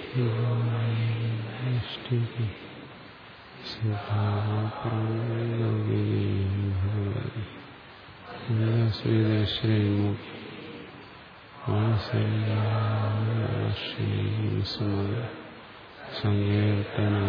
സങ്കീർത്തന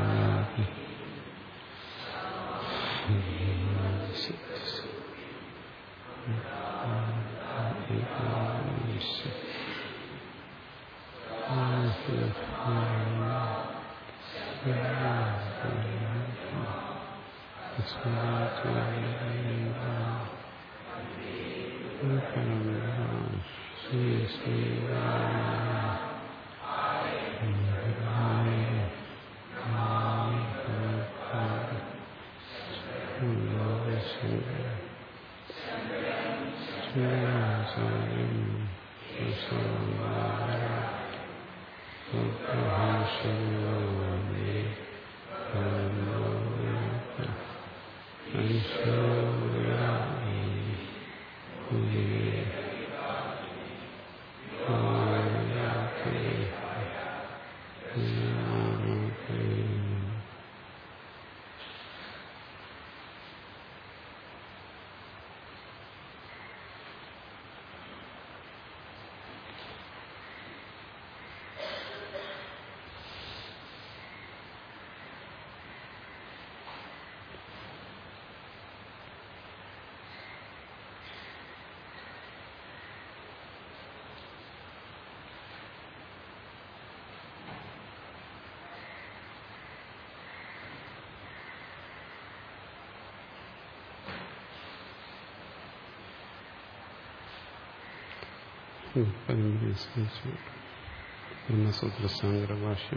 ബ്രഹ്മസൂത്ര സാങ്കരഭാഷ്യം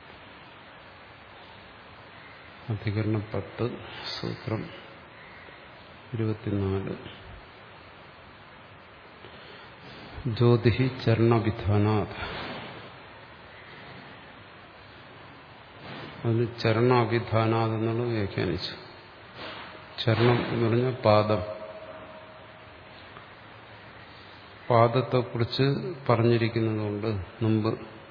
അധികരണം പത്ത് സൂത്രം ഇരുപത്തിനാല് ജ്യോതി ചരണവിധാനാത് അതിന് ചരണാഭിധാനാത് എന്നുള്ളത് വ്യാഖ്യാനിച്ചു ചരണം എന്ന് പറഞ്ഞ പാദം പാദത്തെക്കുറിച്ച് പറഞ്ഞിരിക്കുന്നതുകൊണ്ട് മുമ്പ്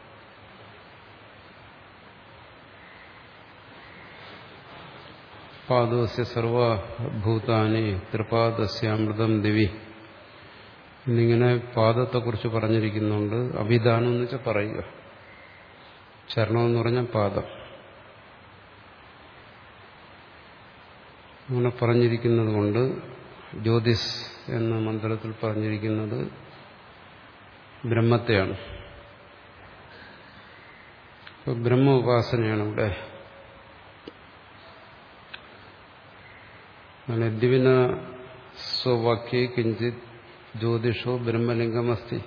പാദസ്യ സർവഭൂതാനി ത്രിപാദസ്യാമൃതം ദിവി എന്നിങ്ങനെ പാദത്തെക്കുറിച്ച് പറഞ്ഞിരിക്കുന്നുണ്ട് അഭിധാനം എന്ന് വെച്ചാൽ പറയുക ചരണം എന്ന് പറഞ്ഞാൽ പാദം അങ്ങനെ പറഞ്ഞിരിക്കുന്നത് കൊണ്ട് ജ്യോതിസ് എന്ന മന്ത്രത്തിൽ പറഞ്ഞിരിക്കുന്നത് ബ്രഹ്മത്തെയാണ് ഇപ്പൊ ബ്രഹ്മ ഉപാസനയാണ് ഇവിടെ യദ്വിന സ്വവാക്യേ കിഞ്ചിത് ജ്യോതിഷോ ബ്രഹ്മലിംഗമസ്തി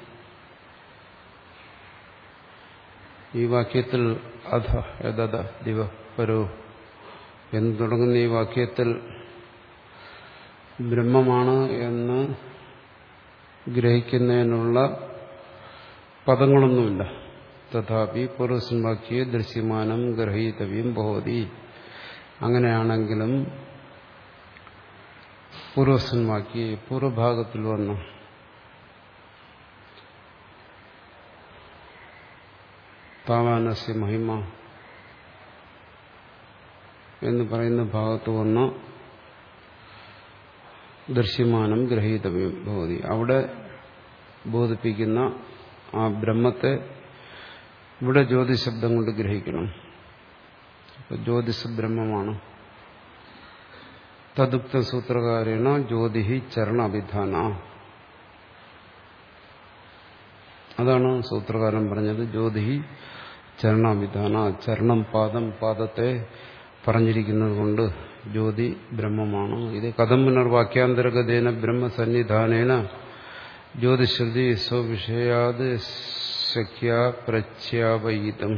ഈ വാക്യത്തിൽ അധ യഥ ദിവ പരോ എന്ന് തുടങ്ങുന്ന ഈ വാക്യത്തിൽ ബ്രഹ്മമാണ് എന്ന് ഗ്രഹിക്കുന്നതിനുള്ള പദങ്ങളൊന്നുമില്ല തഥാപി പൂർവസൻ വാക്യെ ദൃശ്യമാനം ഗ്രഹീതവ്യം ഭവതി അങ്ങനെയാണെങ്കിലും പൂർവസൻ വാക്യെ പൂർവഭാഗത്തിൽ വന്ന താവാനസ്യ മഹിമ എന്ന് പറയുന്ന ഭാഗത്ത് വന്ന ദൃശ്യമാനം ഗ്രഹീതവ്യം ഭവതി അവിടെ ബോധിപ്പിക്കുന്ന ആ ബ്രഹ്മത്തെ ഇവിടെ ജ്യോതിശബ്ദം കൊണ്ട് ഗ്രഹിക്കണം ജ്യോതിഷ ബ്രഹ്മമാണ് തദുക്ത സൂത്രകാരേണ ജ്യോതി ചരണ അഭിധാന അതാണ് സൂത്രകാരൻ പറഞ്ഞത് ജ്യോതി ചരണാഭിധാന ചരണം പാദം പാദത്തെ പറഞ്ഞിരിക്കുന്നത് കൊണ്ട് ജ്യോതി ബ്രഹ്മമാണ് ഇത് കഥം പുനർവാക്യാന്തർഗതേന ബ്രഹ്മസന്നിധാനേന ജ്യോതിശ്രുതി സ്വവിഷയാത് ശക്യ പ്രഖ്യാപയിതം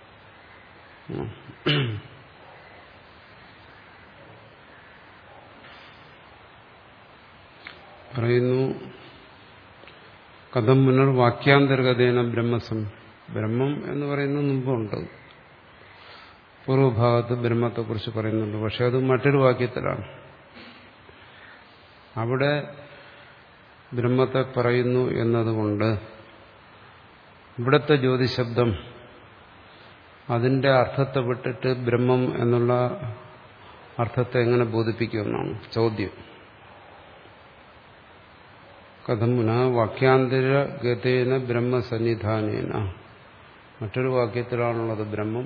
പറയുന്നു കഥം പുനർവാക്യാന്തർഗതേന ബ്രഹ്മസം ബ്രഹ്മം എന്ന് പറയുന്നത് മുമ്പുണ്ട് പൂർവഭാഗത്ത് ബ്രഹ്മത്തെക്കുറിച്ച് പറയുന്നുണ്ട് പക്ഷെ അത് മറ്റൊരു വാക്യത്തിലാണ് അവിടെ ബ്രഹ്മത്തെ പറയുന്നു എന്നതുകൊണ്ട് ഇവിടുത്തെ ജ്യോതിശബ്ദം അതിന്റെ അർത്ഥത്തെ വിട്ടിട്ട് ബ്രഹ്മം എന്നുള്ള അർത്ഥത്തെ എങ്ങനെ ബോധിപ്പിക്കുമെന്നാണ് ചോദ്യം കഥമുന വാക്യാന്തര ഗതേന ബ്രഹ്മസന്നിധാനേന മറ്റൊരു വാക്യത്തിലാണുള്ളത് ബ്രഹ്മം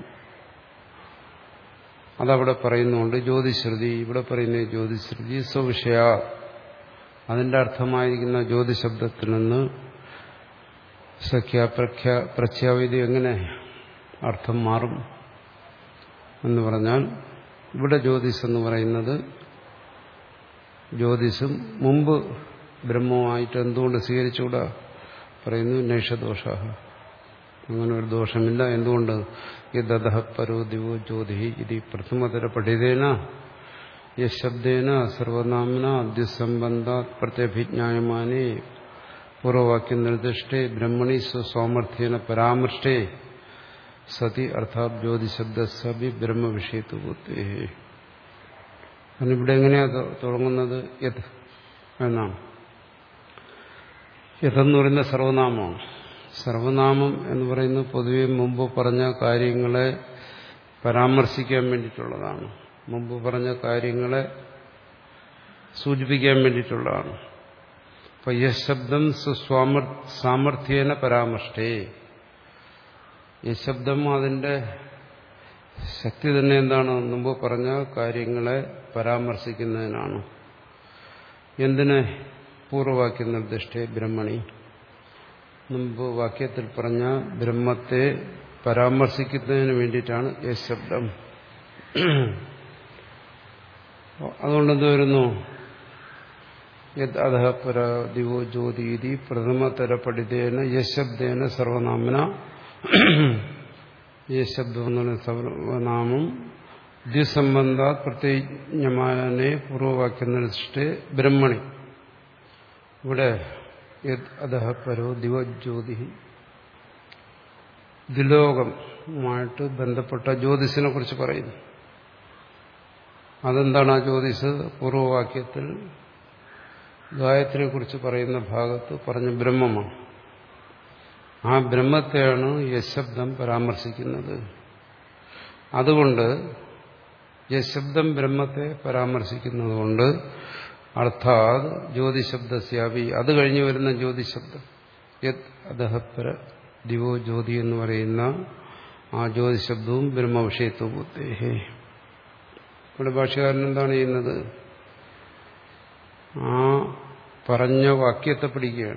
അതവിടെ പറയുന്നുണ്ട് ജ്യോതിശ്രുതി ഇവിടെ പറയുന്ന ജ്യോതിശ്രുതി സ്വവിഷയ അതിന്റെ അർത്ഥമായിരിക്കുന്ന ജ്യോതിശബ്ദത്തിൽ നിന്ന് സഖ്യ പ്രഖ്യ പ്രഖ്യാവിധി എങ്ങനെ അർത്ഥം മാറും എന്ന് പറഞ്ഞാൽ ഇവിടെ ജ്യോതിസ് എന്ന് പറയുന്നത് ജ്യോതിസും മുമ്പ് ബ്രഹ്മവുമായിട്ട് എന്തുകൊണ്ട് സ്വീകരിച്ചുകൂടാ പറയുന്നു നൈഷദോഷ അങ്ങനെ ഒരു ദോഷമില്ല എന്തുകൊണ്ട് ഈ ദദഹ പരോ ദിവോ ജ്യോതി ഇത് പ്രഥമതര പഠിതേന യശബ്ദേന സർവനാമന അദ്യസംബന്ധ പ്രത്യഭിജ്ഞായമാനേ പൂർവവാക്യം നിർദ്ദിഷ്ടേ ബ്രഹ്മണി സ്വസാമർഥ്യേന പരാമൃഷ്ടേ സതി അർത്ഥാത് ജ്യോതിശബ്ദസബി ബ്രഹ്മവിഷയത്തു ബുദ്ധേ അതിനിവിടെ എങ്ങനെയാ തുടങ്ങുന്നത് യത് എന്നാണ് യഥെന്ന് പറയുന്ന സർവനാമമാണ് സർവനാമം എന്ന് പറയുന്നത് പൊതുവെ മുമ്പ് പറഞ്ഞ കാര്യങ്ങളെ പരാമർശിക്കാൻ വേണ്ടിയിട്ടുള്ളതാണ് മുമ്പ് പറഞ്ഞ കാര്യങ്ങളെ സൂചിപ്പിക്കാൻ വേണ്ടിയിട്ടുള്ളതാണ് അപ്പൊ യശബ്ദം സുസ്വാമർ സാമർഥ്യേന പരാമർഷ്ടേ യശബ്ദം അതിന്റെ ശക്തി തന്നെ എന്താണ് മുമ്പ് പറഞ്ഞ കാര്യങ്ങളെ പരാമർശിക്കുന്നതിനാണ് എന്തിന് പൂർവ്വവാക്യം നിർദ്ദിഷ്ടേ ബ്രഹ്മണി മുമ്പ് വാക്യത്തിൽ പറഞ്ഞ ബ്രഹ്മത്തെ പരാമർശിക്കുന്നതിന് വേണ്ടിയിട്ടാണ് യശബ്ദം അതുകൊണ്ടെന്ത് വരുന്നു യത് അധ പര ദിവോ ജ്യോതി പ്രഥമതര പഠിതേന യശബ്ദേന സർവനാമന യശബ്ദം എന്ന് പറയുന്ന സർവനാമം ദ്വിസംബന്ധ പ്രത്യജ്ഞമാനെ പൂർവ്വവാക്യം നിർദ്ദിഷ്ടേ ബ്രഹ്മണി ഇവിടെ അധ പരോ ദിവജ്യോതി ദിലോകമായിട്ട് ബന്ധപ്പെട്ട ജ്യോതിസിനെ കുറിച്ച് പറയുന്നു അതെന്താണ് ആ ജ്യോതിസ് പൂർവ്വവാക്യത്തിൽ ഗായത്രിയെ കുറിച്ച് പറയുന്ന ഭാഗത്ത് പറഞ്ഞ ബ്രഹ്മമാണ് ആ ബ്രഹ്മത്തെയാണ് യശബ്ദം പരാമർശിക്കുന്നത് അതുകൊണ്ട് യശബ്ദം ബ്രഹ്മത്തെ പരാമർശിക്കുന്നതുകൊണ്ട് അർത്ഥാത് ജ്യോതിശബ്ദസ്യാപി അത് കഴിഞ്ഞു വരുന്ന ജ്യോതിശബ്ദം യത് അധഹപ്പര ദിവോ ജ്യോതി എന്ന് പറയുന്ന ആ ജ്യോതിശബ്ദവും ബ്രഹ്മവിഷയത്വ ബുദ്ധേഹേ ഇവിടെ ഭാഷകാരൻ എന്താണ് ചെയ്യുന്നത് ആ പറഞ്ഞ വാക്യത്തെ പിടിക്കുകയാണ്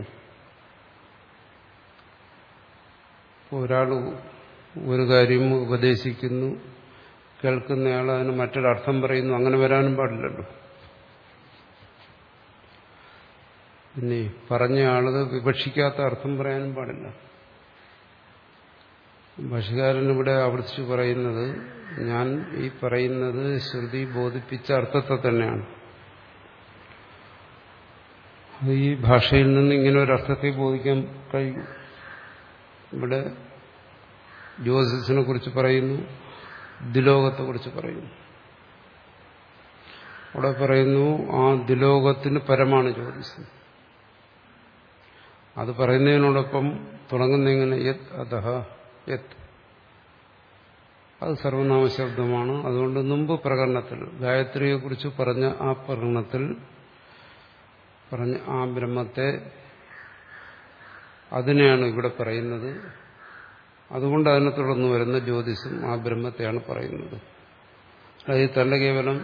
ഒരാൾ ഒരു കാര്യം ഉപദേശിക്കുന്നു കേൾക്കുന്നയാൾ അതിന് മറ്റൊരർത്ഥം പറയുന്നു അങ്ങനെ വരാനും പാടില്ലല്ലോ പിന്നെ പറഞ്ഞ ആളത് വിവക്ഷിക്കാത്ത അർത്ഥം പറയാനും പാടില്ല ഭാഷകാരൻ ഇവിടെ ആവർത്തിച്ചു പറയുന്നത് ഞാൻ ഈ പറയുന്നത് ശ്രുതി ബോധിപ്പിച്ച അർത്ഥത്തെ തന്നെയാണ് ഈ ഭാഷയിൽ നിന്ന് ഇങ്ങനെ ഒരു അർത്ഥത്തെ ബോധിക്കാൻ കഴിയും ഇവിടെ ജ്യോതിസിനെ കുറിച്ച് പറയുന്നു ദിലോകത്തെ കുറിച്ച് പറയുന്നു അവിടെ പറയുന്നു ആ ദിലോകത്തിന് പരമാണ് ജ്യോതിസ് അത് പറയുന്നതിനോടൊപ്പം തുടങ്ങുന്ന എങ്ങനെ യത് അതഹ യത് അത് സർവനാമ ശബ്ദമാണ് അതുകൊണ്ട് മുമ്പ് പ്രകടനത്തിൽ ഗായത്രിയെക്കുറിച്ച് പറഞ്ഞ ആ പ്രകടനത്തിൽ പറഞ്ഞ ആ ബ്രഹ്മത്തെ അതിനെയാണ് ഇവിടെ പറയുന്നത് അതുകൊണ്ട് അതിനെ തുടർന്ന് വരുന്ന ജ്യോതിസും ആ ബ്രഹ്മത്തെയാണ് പറയുന്നത് അതായത് തന്റെ കേവലം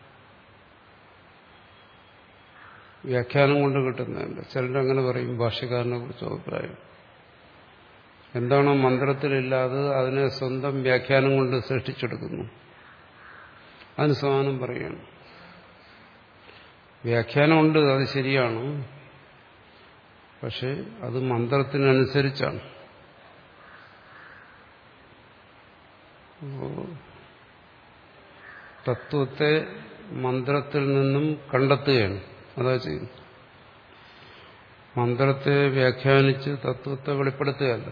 വ്യാഖ്യാനം കൊണ്ട് കിട്ടുന്നതല്ല ചിലരങ്ങനെ പറയും ഭാഷ്യക്കാരനെ കുറിച്ച് അഭിപ്രായം എന്താണോ മന്ത്രത്തിലില്ലാതെ അതിനെ സ്വന്തം വ്യാഖ്യാനം കൊണ്ട് സൃഷ്ടിച്ചെടുക്കുന്നു അതിന് സമാനം പറയുകയാണ് വ്യാഖ്യാനമുണ്ട് അത് ശരിയാണ് പക്ഷെ അത് മന്ത്രത്തിനനുസരിച്ചാണ് തത്വത്തെ മന്ത്രത്തിൽ നിന്നും കണ്ടെത്തുകയാണ് അതാ ചെയ്യുന്നു മന്ത്രത്തെ വ്യാഖ്യാനിച്ച് തത്വത്തെ വെളിപ്പെടുത്തുകയല്ല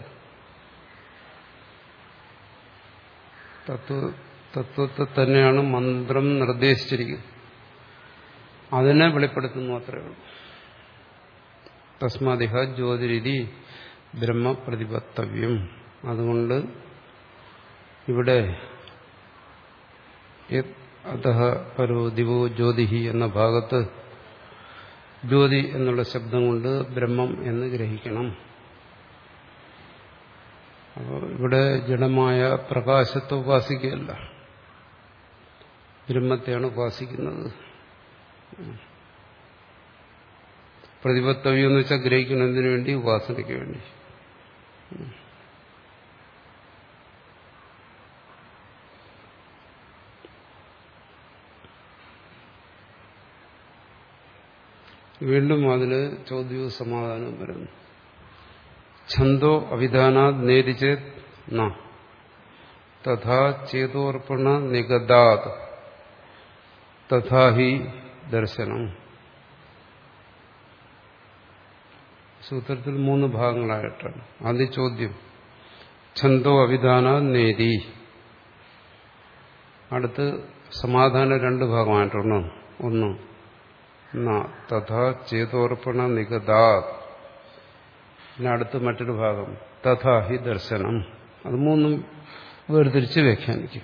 തത്വ തത്വത്തെ തന്നെയാണ് മന്ത്രം നിർദ്ദേശിച്ചിരിക്കുന്നത് അതിനെ വെളിപ്പെടുത്തുന്നു അത്രയേ ഉള്ളൂ തസ്മാതിഹ ജ്യോതിരിതി ബ്രഹ്മപ്രതിപത്തവ്യം അതുകൊണ്ട് ഇവിടെ അത പരോ ദിവോ ജ്യോതിഹി എന്ന ഭാഗത്ത് ജ്യോതി എന്നുള്ള ശബ്ദം കൊണ്ട് ബ്രഹ്മം എന്ന് ഗ്രഹിക്കണം അപ്പോൾ ഇവിടെ ജഡമായ പ്രകാശത്തെ ഉപാസിക്കുകയല്ല ബ്രഹ്മത്തെയാണ് ഉപാസിക്കുന്നത് പ്രതിപത്തവ്യം എന്ന് വെച്ചാൽ ഗ്രഹിക്കുന്നതിന് വേണ്ടി ഉപാസനയ്ക്ക് വേണ്ടി വീണ്ടും അതില് ചോദ്യവും സമാധാനവും വരുന്നു ഛന്തോ അവിധാനാത് നേരിച്ചേത് ന തഥാ ചേതോർപ്പണ നിഗതാത് തഥാ ഹി ദർശനം സൂത്രത്തിൽ മൂന്ന് ഭാഗങ്ങളായിട്ടാണ് ആദ്യ ചോദ്യം ഛന്തോ അവിധാന നേരി അടുത്ത് സമാധാനം രണ്ട് ഭാഗമായിട്ടുണ്ട് ഒന്ന് തഥാ ചേതോർപ്പണ നിഗതാ പിന്നെ അടുത്ത് മറ്റൊരു ഭാഗം തഥാ ഹി ദർശനം അത് മൂന്നും വേർതിരിച്ച് വ്യാഖ്യാനിക്കും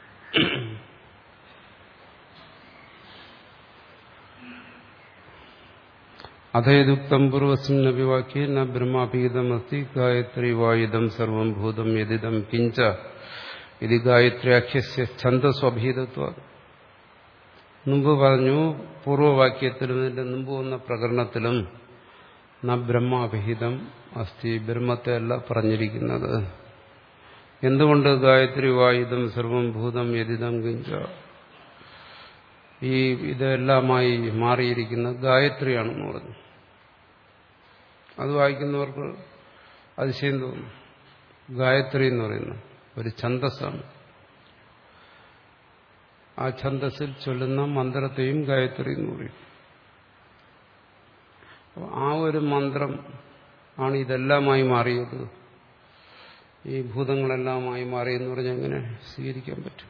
അഥയുക്തം പൂർവസ്മിൻ അഭിവാക്യേ ന ബ്രഹ്മാഭീതമസ്തി ഗായത്രി വായുധം സർവം ഭൂതം യതിദം കിഞ്ച ഇത് ഗായത്രിയാഖ്യസ്യ ഛന്ദസ്വഭീതത്വ മുമ്പ് പറഞ്ഞു പൂർവവാക്യത്തിലും ഇതിന്റെ മുമ്പ് വന്ന പ്രകരണത്തിലും ന ബ്രഹ്മാഭിഹിതം അസ്ഥി ബ്രഹ്മത്തെ അല്ല പറഞ്ഞിരിക്കുന്നത് എന്തുകൊണ്ട് ഗായത്രി വായുധം സർവം ഭൂതം യതിദം കിഞ്ച ഈ ഇതെല്ലാമായി മാറിയിരിക്കുന്ന ഗായത്രിയാണെന്ന് പറഞ്ഞു അത് വായിക്കുന്നവർക്ക് അതിശയം തോന്നും ഗായത്രി എന്ന് പറയുന്ന ഒരു ഛന്തസ്സാണ് ആ ഛന്തസ്സിൽ ചൊല്ലുന്ന മന്ത്രത്തെയും ഗായത്രി എന്ന് പറയും ആ ഒരു മന്ത്രം ആണ് ഇതെല്ലാമായി മാറിയത് ഈ ഭൂതങ്ങളെല്ലാമായി മാറിയെന്ന് പറഞ്ഞാൽ എങ്ങനെ സ്വീകരിക്കാൻ പറ്റും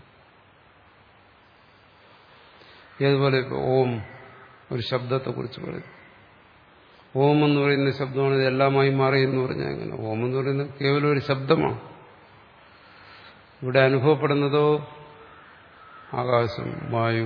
ഏതുപോലെ ഓം ഒരു ശബ്ദത്തെക്കുറിച്ച് പറയും ഓം എന്ന് പറയുന്ന ശബ്ദമാണ് ഇതെല്ലാമായി മാറിയെന്ന് പറഞ്ഞാൽ എങ്ങനെ ഓം എന്ന് പറയുന്നത് കേവലം ഒരു ശബ്ദമാണ് ഇവിടെ അനുഭവപ്പെടുന്നതോ ആകാശം വായു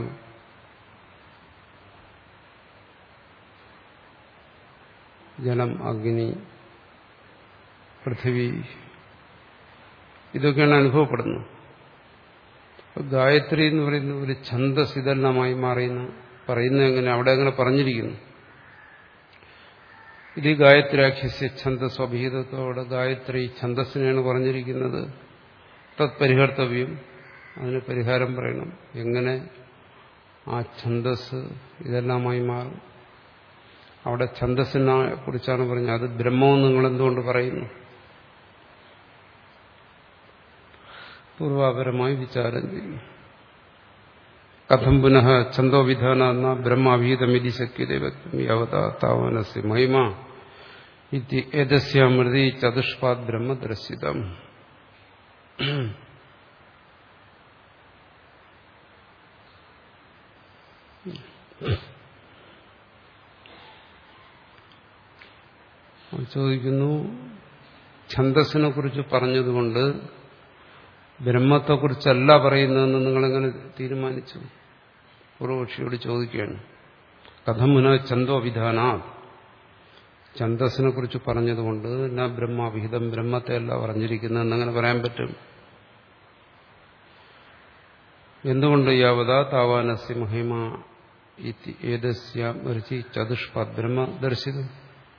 ജലം അഗ്നി പൃഥിവി ഇതൊക്കെയാണ് അനുഭവപ്പെടുന്നത് ഗായത്രി എന്ന് പറയുന്ന ഒരു ഛന്തസ് ഇതെല്ലാമായി മാറിയെന്ന് പറയുന്നത് എങ്ങനെ അവിടെ അങ്ങനെ പറഞ്ഞിരിക്കുന്നു ഇത് ഗായത്രിയാഖ്യസ്യ ഛന്തസ് അഭീതത്തോടെ ഗായത്രി ഛന്തസ്സിനെയാണ് പറഞ്ഞിരിക്കുന്നത് തത് പരിഹർത്തവ്യം അതിന് പരിഹാരം പറയണം എങ്ങനെ ആ ഛന്തസ് ഇതെല്ലാമായി മാറും അവിടെ ഛന്തസ്സിനെ കുറിച്ചാണ് പറഞ്ഞത് അത് ബ്രഹ്മവും നിങ്ങൾ എന്തുകൊണ്ട് പറയുന്നു പൂർവാപരമായി വിചാരം ചെയ്യുന്നു കഥം പുനഃ ഛന്തോവിധാന എന്ന ബ്രഹ്മാഭീതമിതി ശക്യത വ്യക്തം യാവതാവനസ് മഹിമ ഏതസ്യമൃതി ചതുഷ്പാദ് ബ്രഹ്മദർശിതം ചോദിക്കുന്നു ഛന്തസ്സിനെ കുറിച്ച് പറഞ്ഞതുകൊണ്ട് ബ്രഹ്മത്തെക്കുറിച്ചല്ല പറയുന്നതെന്ന് നിങ്ങളെങ്ങനെ തീരുമാനിച്ചു പൂർവപക്ഷിയോട് ചോദിക്കുകയാണ് കഥമുന ഛന്തോവിധാന ഛന്തസ്സിനെ കുറിച്ച് പറഞ്ഞതുകൊണ്ട് ന ബ്രഹ്മാവിഹിതം ബ്രഹ്മത്തെ അല്ല പറഞ്ഞിരിക്കുന്നതെന്ന് അങ്ങനെ പറയാൻ പറ്റും എന്തുകൊണ്ട് യാവത താവാനസ്യ മഹിമ ഏതസ്യർച്ചി ചതുഷ്പാദ് ബ്രഹ്മ ദർശിതം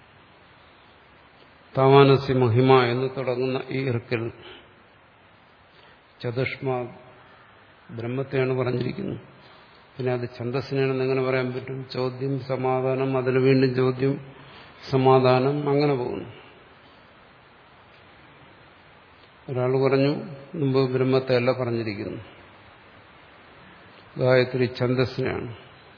താവാനസ്യ മഹിമ എന്ന് തുടങ്ങുന്ന ഈ ഇർക്കിൽ ചതുഷ്മാ ബ്രഹ്മത്തെയാണ് പറഞ്ഞിരിക്കുന്നത് പിന്നെ അത് ഛന്തസ്സിനാണെന്ന് എങ്ങനെ പറയാൻ പറ്റും ചോദ്യം സമാധാനം അതിൽ വീണ്ടും ചോദ്യം സമാധാനം അങ്ങനെ പോകുന്നു ഒരാൾ പറഞ്ഞു മുമ്പ് ബ്രഹ്മത്തെ അല്ല പറഞ്ഞിരിക്കുന്നു ഗായത്രി ഛന്തസ്സിനാണ്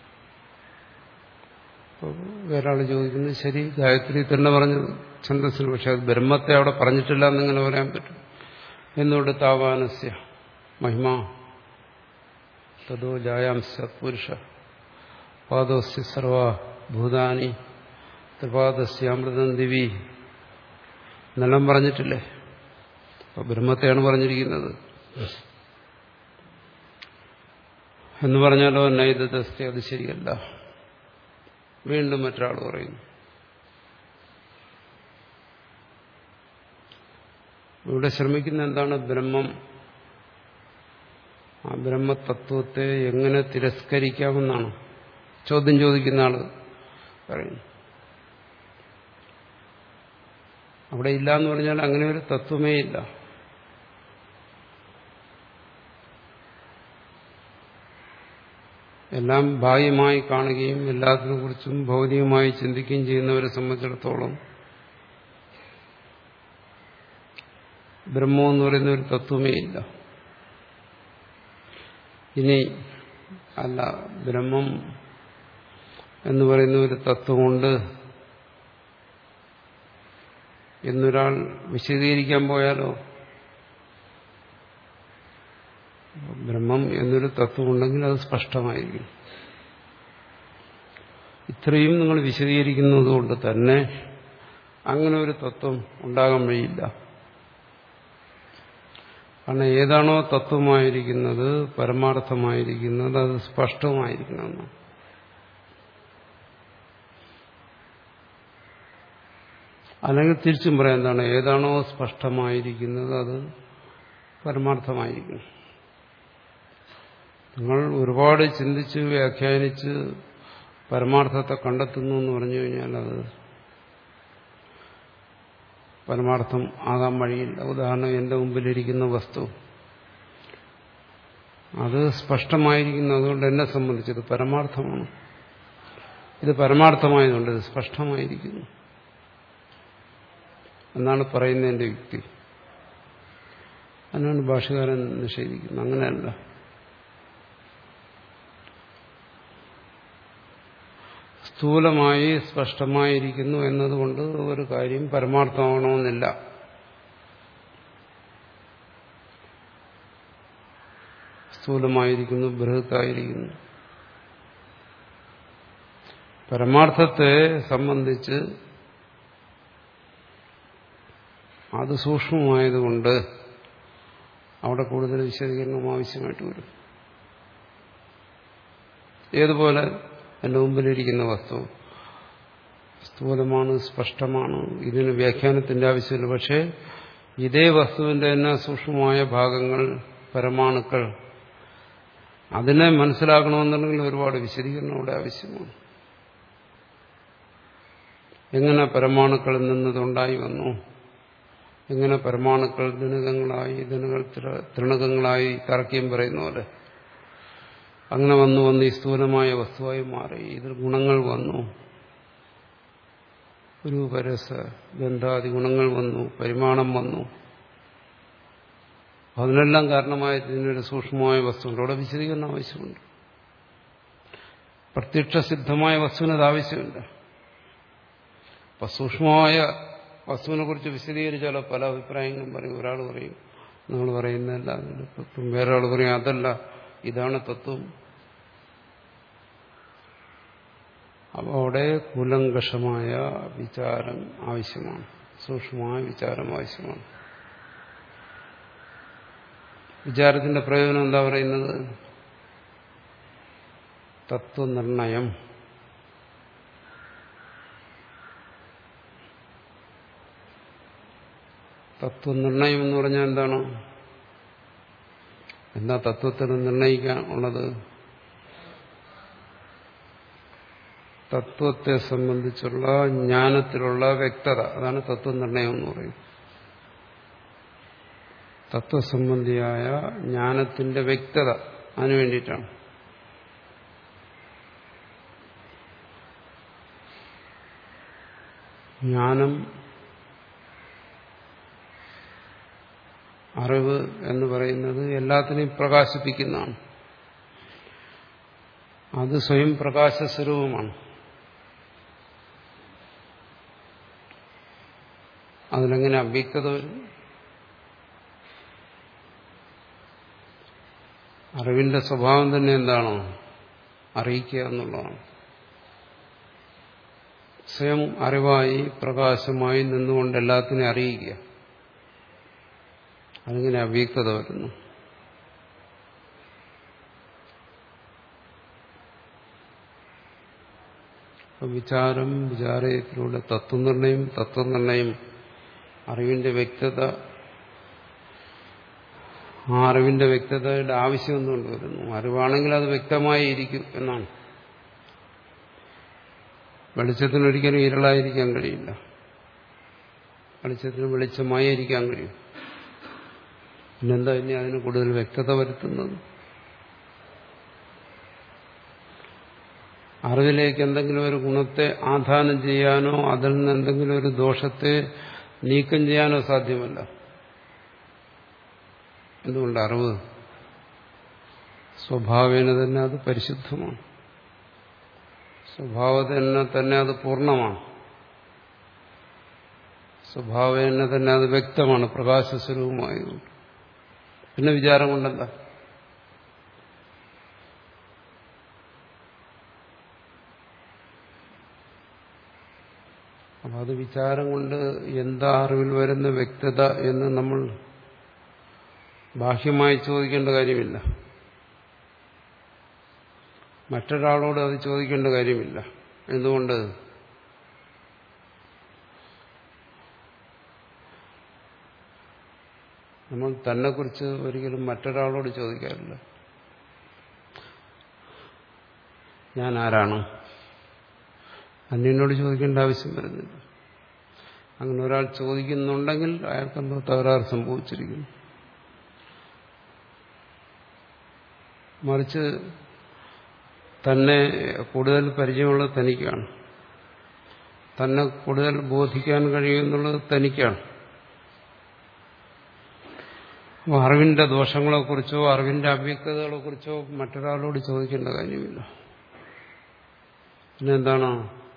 വേറൊരാൾ ചോദിക്കുന്നത് ശരി ഗായത്രി തന്നെ പറഞ്ഞു ഛന്തസ്സിന് പക്ഷെ അത് ബ്രഹ്മത്തെ അവിടെ പറഞ്ഞിട്ടില്ല എന്നിങ്ങനെ പറയാൻ പറ്റും എന്നോട് താവാനസ്യ മഹിമ തതോ ജായാംസ പുരുഷ പാദോസ്യ സർവ ഭൂതാനി ത്രിപാദസ്യാമൃതം ദിവി എന്നെല്ലാം പറഞ്ഞിട്ടില്ലേ അപ്പൊ ബ്രഹ്മത്തെയാണ് പറഞ്ഞിരിക്കുന്നത് എന്ന് പറഞ്ഞാലോ നൈതസ്തി അത് ശരിയല്ല വീണ്ടും മറ്റൊരാൾ പറയുന്നു ഇവിടെ ശ്രമിക്കുന്ന എന്താണ് ബ്രഹ്മം ആ ബ്രഹ്മതത്വത്തെ എങ്ങനെ തിരസ്കരിക്കാമെന്നാണ് ചോദ്യം ചോദിക്കുന്ന ആള് പറയുന്നു അവിടെ ഇല്ല എന്ന് പറഞ്ഞാൽ അങ്ങനെ ഒരു തത്വമേ ഇല്ല എല്ലാം ബാഹ്യമായി കാണുകയും എല്ലാത്തിനെ കുറിച്ചും ഭൗതികമായി ചിന്തിക്കുകയും ചെയ്യുന്നവരെ സംബന്ധിച്ചിടത്തോളം ബ്രഹ്മം എന്ന് പറയുന്ന ഒരു തത്വമേ ഇല്ല ഇനി അല്ല ബ്രഹ്മം എന്ന് പറയുന്ന ഒരു തത്വമുണ്ട് എന്നൊരാൾ വിശദീകരിക്കാൻ പോയാലോ ബ്രഹ്മം എന്നൊരു തത്വമുണ്ടെങ്കിൽ അത് സ്പഷ്ടമായിരിക്കും ഇത്രയും നിങ്ങൾ വിശദീകരിക്കുന്നതുകൊണ്ട് തന്നെ അങ്ങനെ ഒരു തത്വം ഉണ്ടാകാൻ വഴിയില്ല കാരണം ഏതാണോ തത്വമായിരിക്കുന്നത് പരമാർത്ഥമായിരിക്കുന്നത് അത് സ്പഷ്ടമായിരിക്കണമെന്ന് അല്ലെങ്കിൽ തിരിച്ചും പറയാം എന്താണ് ഏതാണോ സ്പഷ്ടമായിരിക്കുന്നത് അത് പരമാർത്ഥമായിരിക്കണം നിങ്ങൾ ഒരുപാട് ചിന്തിച്ച് വ്യാഖ്യാനിച്ച് പരമാർത്ഥത്തെ കണ്ടെത്തുന്നു എന്ന് പറഞ്ഞു കഴിഞ്ഞാൽ അത് പരമാർത്ഥം ആകാൻ വഴിയില്ല ഉദാഹരണം എന്റെ മുമ്പിലിരിക്കുന്ന വസ്തു അത് സ്പഷ്ടമായിരിക്കുന്നു അതുകൊണ്ട് എന്നെ സംബന്ധിച്ചത് പരമാർത്ഥമാണ് ഇത് പരമാർത്ഥമായതുകൊണ്ട് ഇത് സ്പഷ്ടമായിരിക്കുന്നു എന്നാണ് പറയുന്നതിന്റെ യുക്തി അതിനാണ് ഭാഷകാരൻ നിഷേധിക്കുന്നത് അങ്ങനെയല്ല സ്ഥൂലമായി സ്പഷ്ടമായിരിക്കുന്നു എന്നതുകൊണ്ട് ഒരു കാര്യം പരമാർത്ഥമാകണമെന്നില്ല സ്ഥൂലമായിരിക്കുന്നു ബൃഹത്തായിരിക്കുന്നു പരമാർത്ഥത്തെ സംബന്ധിച്ച് അത് സൂക്ഷ്മമായതുകൊണ്ട് അവിടെ കൂടുതൽ വിശദീകരണം ആവശ്യമായിട്ട് വരും ഏതുപോലെ എന്റെ മുമ്പിലിരിക്കുന്ന വസ്തു സ്ഥൂലമാണ് സ്പഷ്ടമാണ് ഇതിന് വ്യാഖ്യാനത്തിന്റെ ആവശ്യമില്ല പക്ഷേ ഇതേ വസ്തുവിന്റെ തന്നെ സൂക്ഷ്മമായ ഭാഗങ്ങൾ പരമാണുക്കൾ അതിനെ മനസ്സിലാക്കണമെന്നുണ്ടെങ്കിൽ ഒരുപാട് വിശദീകരണം അവിടെ ആവശ്യമാണ് എങ്ങനെ പരമാണുക്കളിൽ നിന്നതുണ്ടായി വന്നു എങ്ങനെ പരമാണുക്കൾ ദിനകങ്ങളായി ദിനകൾ തൃണകങ്ങളായി തർക്കം പറയുന്ന പോലെ അങ്ങനെ വന്നു വന്ന് ഈ സ്ഥൂലമായ വസ്തുവായി മാറി ഇതിൽ ഗുണങ്ങൾ വന്നു രൂപരസ ഗന്ധാദി ഗുണങ്ങൾ വന്നു പരിമാണം വന്നു അതിനെല്ലാം കാരണമായ ഇതിനൊരു സൂക്ഷ്മമായ വസ്തുണ്ട് അവിടെ വിശദീകരണം ആവശ്യമുണ്ട് പ്രത്യക്ഷസിദ്ധമായ വസ്തുവിന് അത് ആവശ്യമില്ല അപ്പൊ സൂക്ഷ്മമായ വസ്തുവിനെ കുറിച്ച് വിശദീകരിച്ചാലോ പല അഭിപ്രായങ്ങളും പറയും ഒരാൾ പറയും നമ്മൾ പറയുന്നതല്ല അതിന്റെ തത്വം വേറൊരാൾ പറയും അതല്ല ഇതാണ് തത്വം അപ്പോൾ അവിടെ കൂലങ്കഷമായ വിചാരം ആവശ്യമാണ് സൂക്ഷ്മമായ വിചാരം ആവശ്യമാണ് വിചാരത്തിന്റെ പ്രയോജനം എന്താ പറയുന്നത് തത്വനിർണയം തത്വനിർണയം എന്ന് പറഞ്ഞാൽ എന്താണ് എന്താ തത്വത്തിന് നിർണയിക്കാൻ ഉള്ളത് തത്വത്തെ സംബന്ധിച്ചുള്ള ജ്ഞാനത്തിലുള്ള വ്യക്തത അതാണ് തത്വനിർണയം എന്ന് പറയുന്നത് തത്വസംബന്ധിയായ ജ്ഞാനത്തിന്റെ വ്യക്തത അതിനു വേണ്ടിയിട്ടാണ് ജ്ഞാനം അറിവ് എന്ന് പറയുന്നത് എല്ലാത്തിനെയും പ്രകാശിപ്പിക്കുന്നതാണ് അത് സ്വയം പ്രകാശസ്വരൂപമാണ് അതിലെങ്ങനെ അവ്യക്തത വരും അറിവിന്റെ സ്വഭാവം തന്നെ എന്താണോ അറിയിക്കുക എന്നുള്ളതാണ് സ്വയം അറിവായി പ്രകാശമായി നിന്നുകൊണ്ട് എല്ലാത്തിനെയും അറിയിക്കുക അതിങ്ങനെ അവ്യക്തത വരുന്നു അപ്പം വിചാരം വിചാരത്തിലൂടെ തത്വനിർണയം തത്വനിർണയം അറിവിന്റെ വ്യക്തത ആ അറിവിന്റെ വ്യക്തതയുടെ ആവശ്യം എന്തുകൊണ്ട് വരുന്നു അറിവാണെങ്കിൽ അത് വ്യക്തമായി ഇരിക്കും എന്നാണ് വെളിച്ചത്തിന് ഒരിക്കലും ഇരുളായിരിക്കാൻ കഴിയില്ല വെളിച്ചത്തിന് വെളിച്ചമായി ഇരിക്കാൻ കഴിയും പിന്നെന്താ ഇനി അതിന് കൂടുതൽ വ്യക്തത വരുത്തുന്നത് അറിവിലേക്ക് എന്തെങ്കിലും ഒരു ഗുണത്തെ ആധാനം ചെയ്യാനോ അതിൽ നിന്ന് എന്തെങ്കിലും ഒരു ദോഷത്തെ നീക്കം ചെയ്യാനോ സാധ്യമല്ല എന്തുകൊണ്ട് അറിവ് സ്വഭാവേന തന്നെ അത് പരിശുദ്ധമാണ് സ്വഭാവത്തിന് തന്നെ അത് പൂർണ്ണമാണ് സ്വഭാവേന തന്നെ അത് വ്യക്തമാണ് പ്രകാശസ്വരൂപമായതുകൊണ്ട് പിന്നെ വിചാരം കൊണ്ടെന്താ അപ്പൊ അത് വിചാരം കൊണ്ട് എന്താ അറിവിൽ വരുന്ന വ്യക്തത എന്ന് നമ്മൾ ബാഹ്യമായി ചോദിക്കേണ്ട കാര്യമില്ല മറ്റൊരാളോട് അത് ചോദിക്കേണ്ട കാര്യമില്ല എന്തുകൊണ്ട് നമ്മൾ തന്നെക്കുറിച്ച് ഒരിക്കലും മറ്റൊരാളോട് ചോദിക്കാറില്ല ഞാൻ ആരാണ് അന്യനോട് ചോദിക്കേണ്ട ആവശ്യം വരുന്നില്ല അങ്ങനെ ഒരാൾ ചോദിക്കുന്നുണ്ടെങ്കിൽ അയാൾക്കെന്തോ തകരാറ് സംഭവിച്ചിരിക്കുന്നു മറിച്ച് തന്നെ കൂടുതൽ പരിചയമുള്ളത് തനിക്കാണ് തന്നെ കൂടുതൽ ബോധിക്കാൻ കഴിയുമെന്നുള്ളത് തനിക്കാണ് അപ്പോൾ അറിവിന്റെ ദോഷങ്ങളെക്കുറിച്ചോ അറിവിന്റെ അവ്യക്തതകളെക്കുറിച്ചോ മറ്റൊരാളോട് ചോദിക്കേണ്ട കാര്യമില്ല പിന്നെ എന്താണ്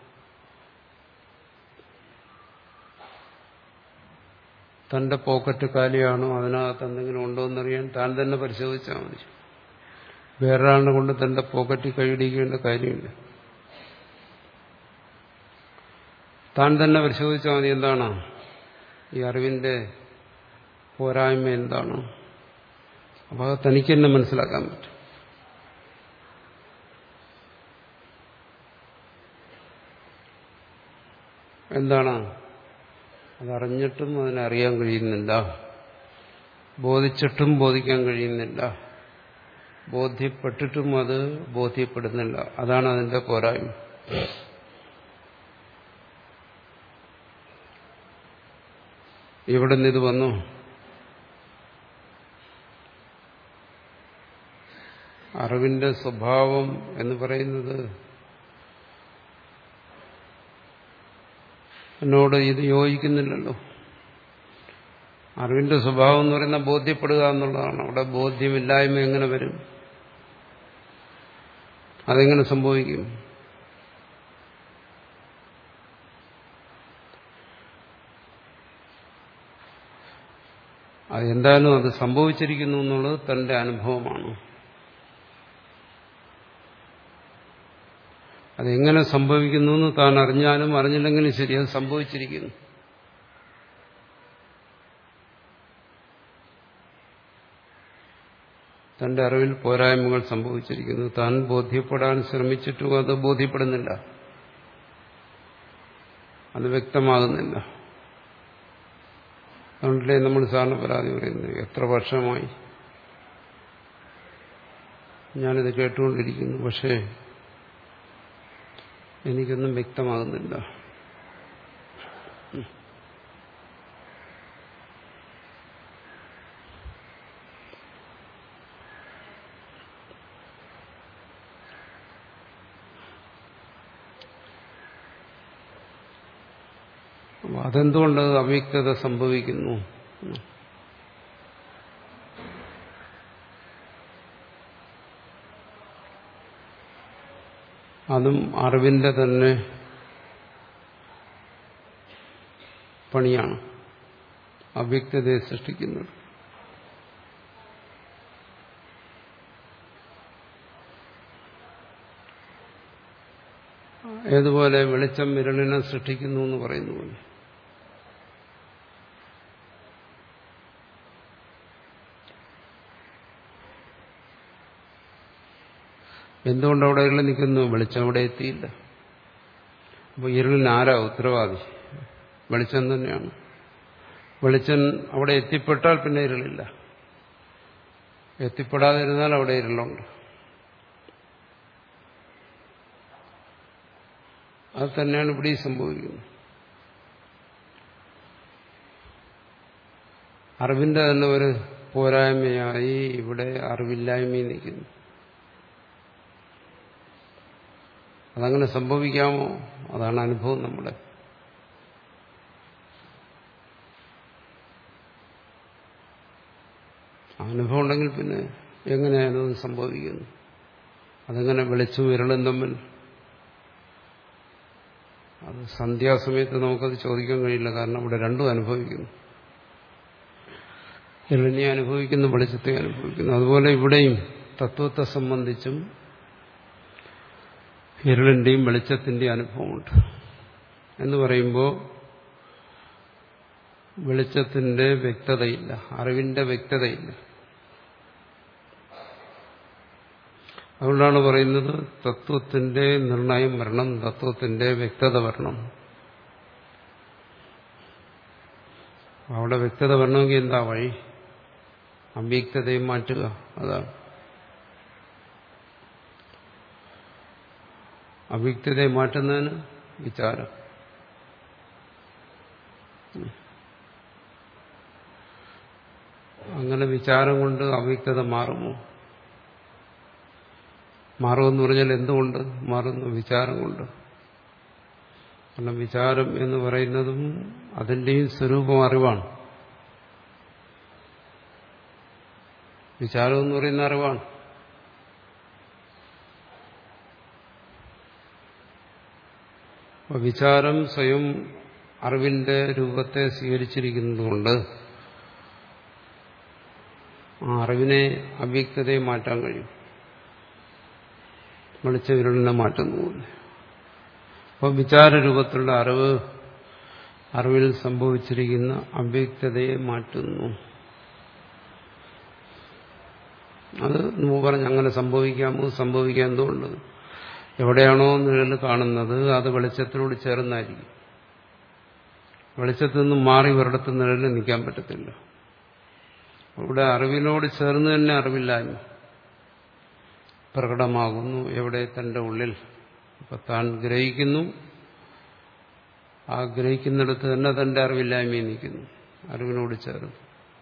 തന്റെ പോക്കറ്റ് കാലിയാണോ അതിനകത്ത് എന്തെങ്കിലും ഉണ്ടോ എന്നറിയാൻ താൻ തന്നെ പരിശോധിച്ചാൽ മതി വേറൊരാളിനെ കൊണ്ട് തന്റെ പോക്കറ്റിൽ കൈയിടിക്കേണ്ട കാര്യമില്ല താൻ തന്നെ പരിശോധിച്ചാൽ മതി എന്താണ് ഈ അറിവിന്റെ പോരായ്മ എന്താണ് അപ്പോൾ അത് തനിക്ക് തന്നെ മനസ്സിലാക്കാൻ പറ്റും എന്താണ് അതറിഞ്ഞിട്ടും അതിനറിയാൻ കഴിയുന്നില്ല ബോധിച്ചിട്ടും ബോധിക്കാൻ കഴിയുന്നില്ല ബോധ്യപ്പെട്ടിട്ടും അത് ബോധ്യപ്പെടുന്നില്ല അതാണ് അതിന്റെ പോരായ്മ ഇവിടെ നിന്ന് ഇത് വന്നു അറിവിന്റെ സ്വഭാവം എന്ന് പറയുന്നത് എന്നോട് ഇത് യോജിക്കുന്നില്ലല്ലോ അറിവിന്റെ സ്വഭാവം എന്ന് പറയുന്ന ബോധ്യപ്പെടുക എന്നുള്ളതാണ് അവിടെ ബോധ്യമില്ലായ്മ എങ്ങനെ വരും അതെങ്ങനെ സംഭവിക്കും അതെന്തായാലും അത് സംഭവിച്ചിരിക്കുന്നു എന്നുള്ളത് തന്റെ അനുഭവമാണ് അതെങ്ങനെ സംഭവിക്കുന്നു എന്ന് താൻ അറിഞ്ഞാലും അറിഞ്ഞില്ലെങ്കിലും ശരി അത് സംഭവിച്ചിരിക്കുന്നു തന്റെ അറിവിൽ പോരായ്മകൾ സംഭവിച്ചിരിക്കുന്നു താൻ ബോധ്യപ്പെടാൻ ശ്രമിച്ചിട്ടും അത് ബോധ്യപ്പെടുന്നില്ല അത് വ്യക്തമാകുന്നില്ല അതുകൊണ്ടല്ലേ നമ്മൾ സാറിന് പരാതി പറയുന്നത് എത്ര വർഷമായി ഞാനിത് കേട്ടുകൊണ്ടിരിക്കുന്നു പക്ഷേ എനിക്കൊന്നും വ്യക്തമാകുന്നില്ല അതെന്തുകൊണ്ട് അവ്യക്തത സംഭവിക്കുന്നു അതും അറിവിന്റെ തന്നെ പണിയാണ് അവ്യക്തതയെ സൃഷ്ടിക്കുന്നത് ഏതുപോലെ വെളിച്ചം വിരളിനെ സൃഷ്ടിക്കുന്നു എന്ന് പറയുന്നു പോലെ എന്തുകൊണ്ട് അവിടെ ഇരുള് നിൽക്കുന്നു വെളിച്ചം അവിടെ എത്തിയില്ല അപ്പോൾ ഇരുളിന് ആരാ ഉത്തരവാദി വെളിച്ചം തന്നെയാണ് വെളിച്ചം അവിടെ എത്തിപ്പെട്ടാൽ പിന്നെ ഇരുളില്ല എത്തിപ്പെടാതിരുന്നാൽ അവിടെ ഇരുളുണ്ട് അത് തന്നെയാണ് ഇവിടെ സംഭവിക്കുന്നത് അറിവിന്റെ തന്നെ ഒരു പോരായ്മയായി ഇവിടെ അറിവില്ലായ്മയിൽ നിൽക്കുന്നു അതങ്ങനെ സംഭവിക്കാമോ അതാണ് അനുഭവം നമ്മുടെ അനുഭവം ഉണ്ടെങ്കിൽ പിന്നെ എങ്ങനെയാണ് അത് സംഭവിക്കുന്നു അതെങ്ങനെ വെളിച്ചും വിരളും തമ്മിൽ അത് സന്ധ്യാസമയത്ത് നമുക്കത് ചോദിക്കാൻ കഴിയില്ല കാരണം ഇവിടെ രണ്ടും അനുഭവിക്കുന്നു ഇരുളിനെ അനുഭവിക്കുന്നു വെളിച്ചത്തെ അനുഭവിക്കുന്നു അതുപോലെ ഇവിടെയും തത്വത്തെ സംബന്ധിച്ചും ഇരുളിന്റെയും വെളിച്ചത്തിന്റെയും അനുഭവമുണ്ട് എന്ന് പറയുമ്പോൾ വെളിച്ചത്തിന്റെ വ്യക്തതയില്ല അറിവിന്റെ വ്യക്തതയില്ല അതുകൊണ്ടാണ് പറയുന്നത് തത്വത്തിന്റെ നിർണയം വരണം തത്വത്തിന്റെ വ്യക്തത വരണം അവിടെ വ്യക്തത വരണമെങ്കിൽ എന്താ വഴി അവ്യക്തതയെ മാറ്റുക അതാണ് അവ്യക്തതയെ മാറ്റുന്നതിന് വിചാരം അങ്ങനെ വിചാരം കൊണ്ട് അവ്യക്തത മാറുമോ മാറുമെന്ന് പറഞ്ഞാൽ എന്തുകൊണ്ട് മാറുന്നു വിചാരം കൊണ്ട് കാരണം വിചാരം എന്ന് പറയുന്നതും അതിൻ്റെയും സ്വരൂപം അറിവാണ് വിചാരം എന്ന് പറയുന്ന അറിവാണ് വിചാരം സ്വയം അറിവിന്റെ രൂപത്തെ സ്വീകരിച്ചിരിക്കുന്നതുകൊണ്ട് ആ അറിവിനെ അവ്യക്തതയെ മാറ്റാൻ കഴിയും വെളിച്ച വിരലിനെ മാറ്റുന്നു അപ്പോൾ വിചാരരൂപത്തിലുള്ള അറിവ് അറിവിൽ സംഭവിച്ചിരിക്കുന്ന അവ്യക്തതയെ മാറ്റുന്നു അത് മുമ്പ് പറഞ്ഞ് അങ്ങനെ സംഭവിക്കാമോ സംഭവിക്കാൻ എന്തുകൊണ്ട് എവിടെയാണോ നിഴൽ കാണുന്നത് അത് വെളിച്ചത്തിനോട് ചേർന്നായിരിക്കും വെളിച്ചത്തിൽ നിന്നും മാറി ഒരിടത്ത് നിഴലിൽ നിൽക്കാൻ പറ്റത്തില്ല ഇവിടെ അറിവിനോട് ചേർന്ന് തന്നെ അറിവില്ലായ്മ പ്രകടമാകുന്നു എവിടെ തന്റെ ഉള്ളിൽ ഇപ്പൊ താൻ ഗ്രഹിക്കുന്നു ആ ഗ്രഹിക്കുന്നിടത്ത് തന്നെ തന്റെ അറിവില്ലായ്മയിൽ നിൽക്കുന്നു അറിവിനോട് ചേർന്ന്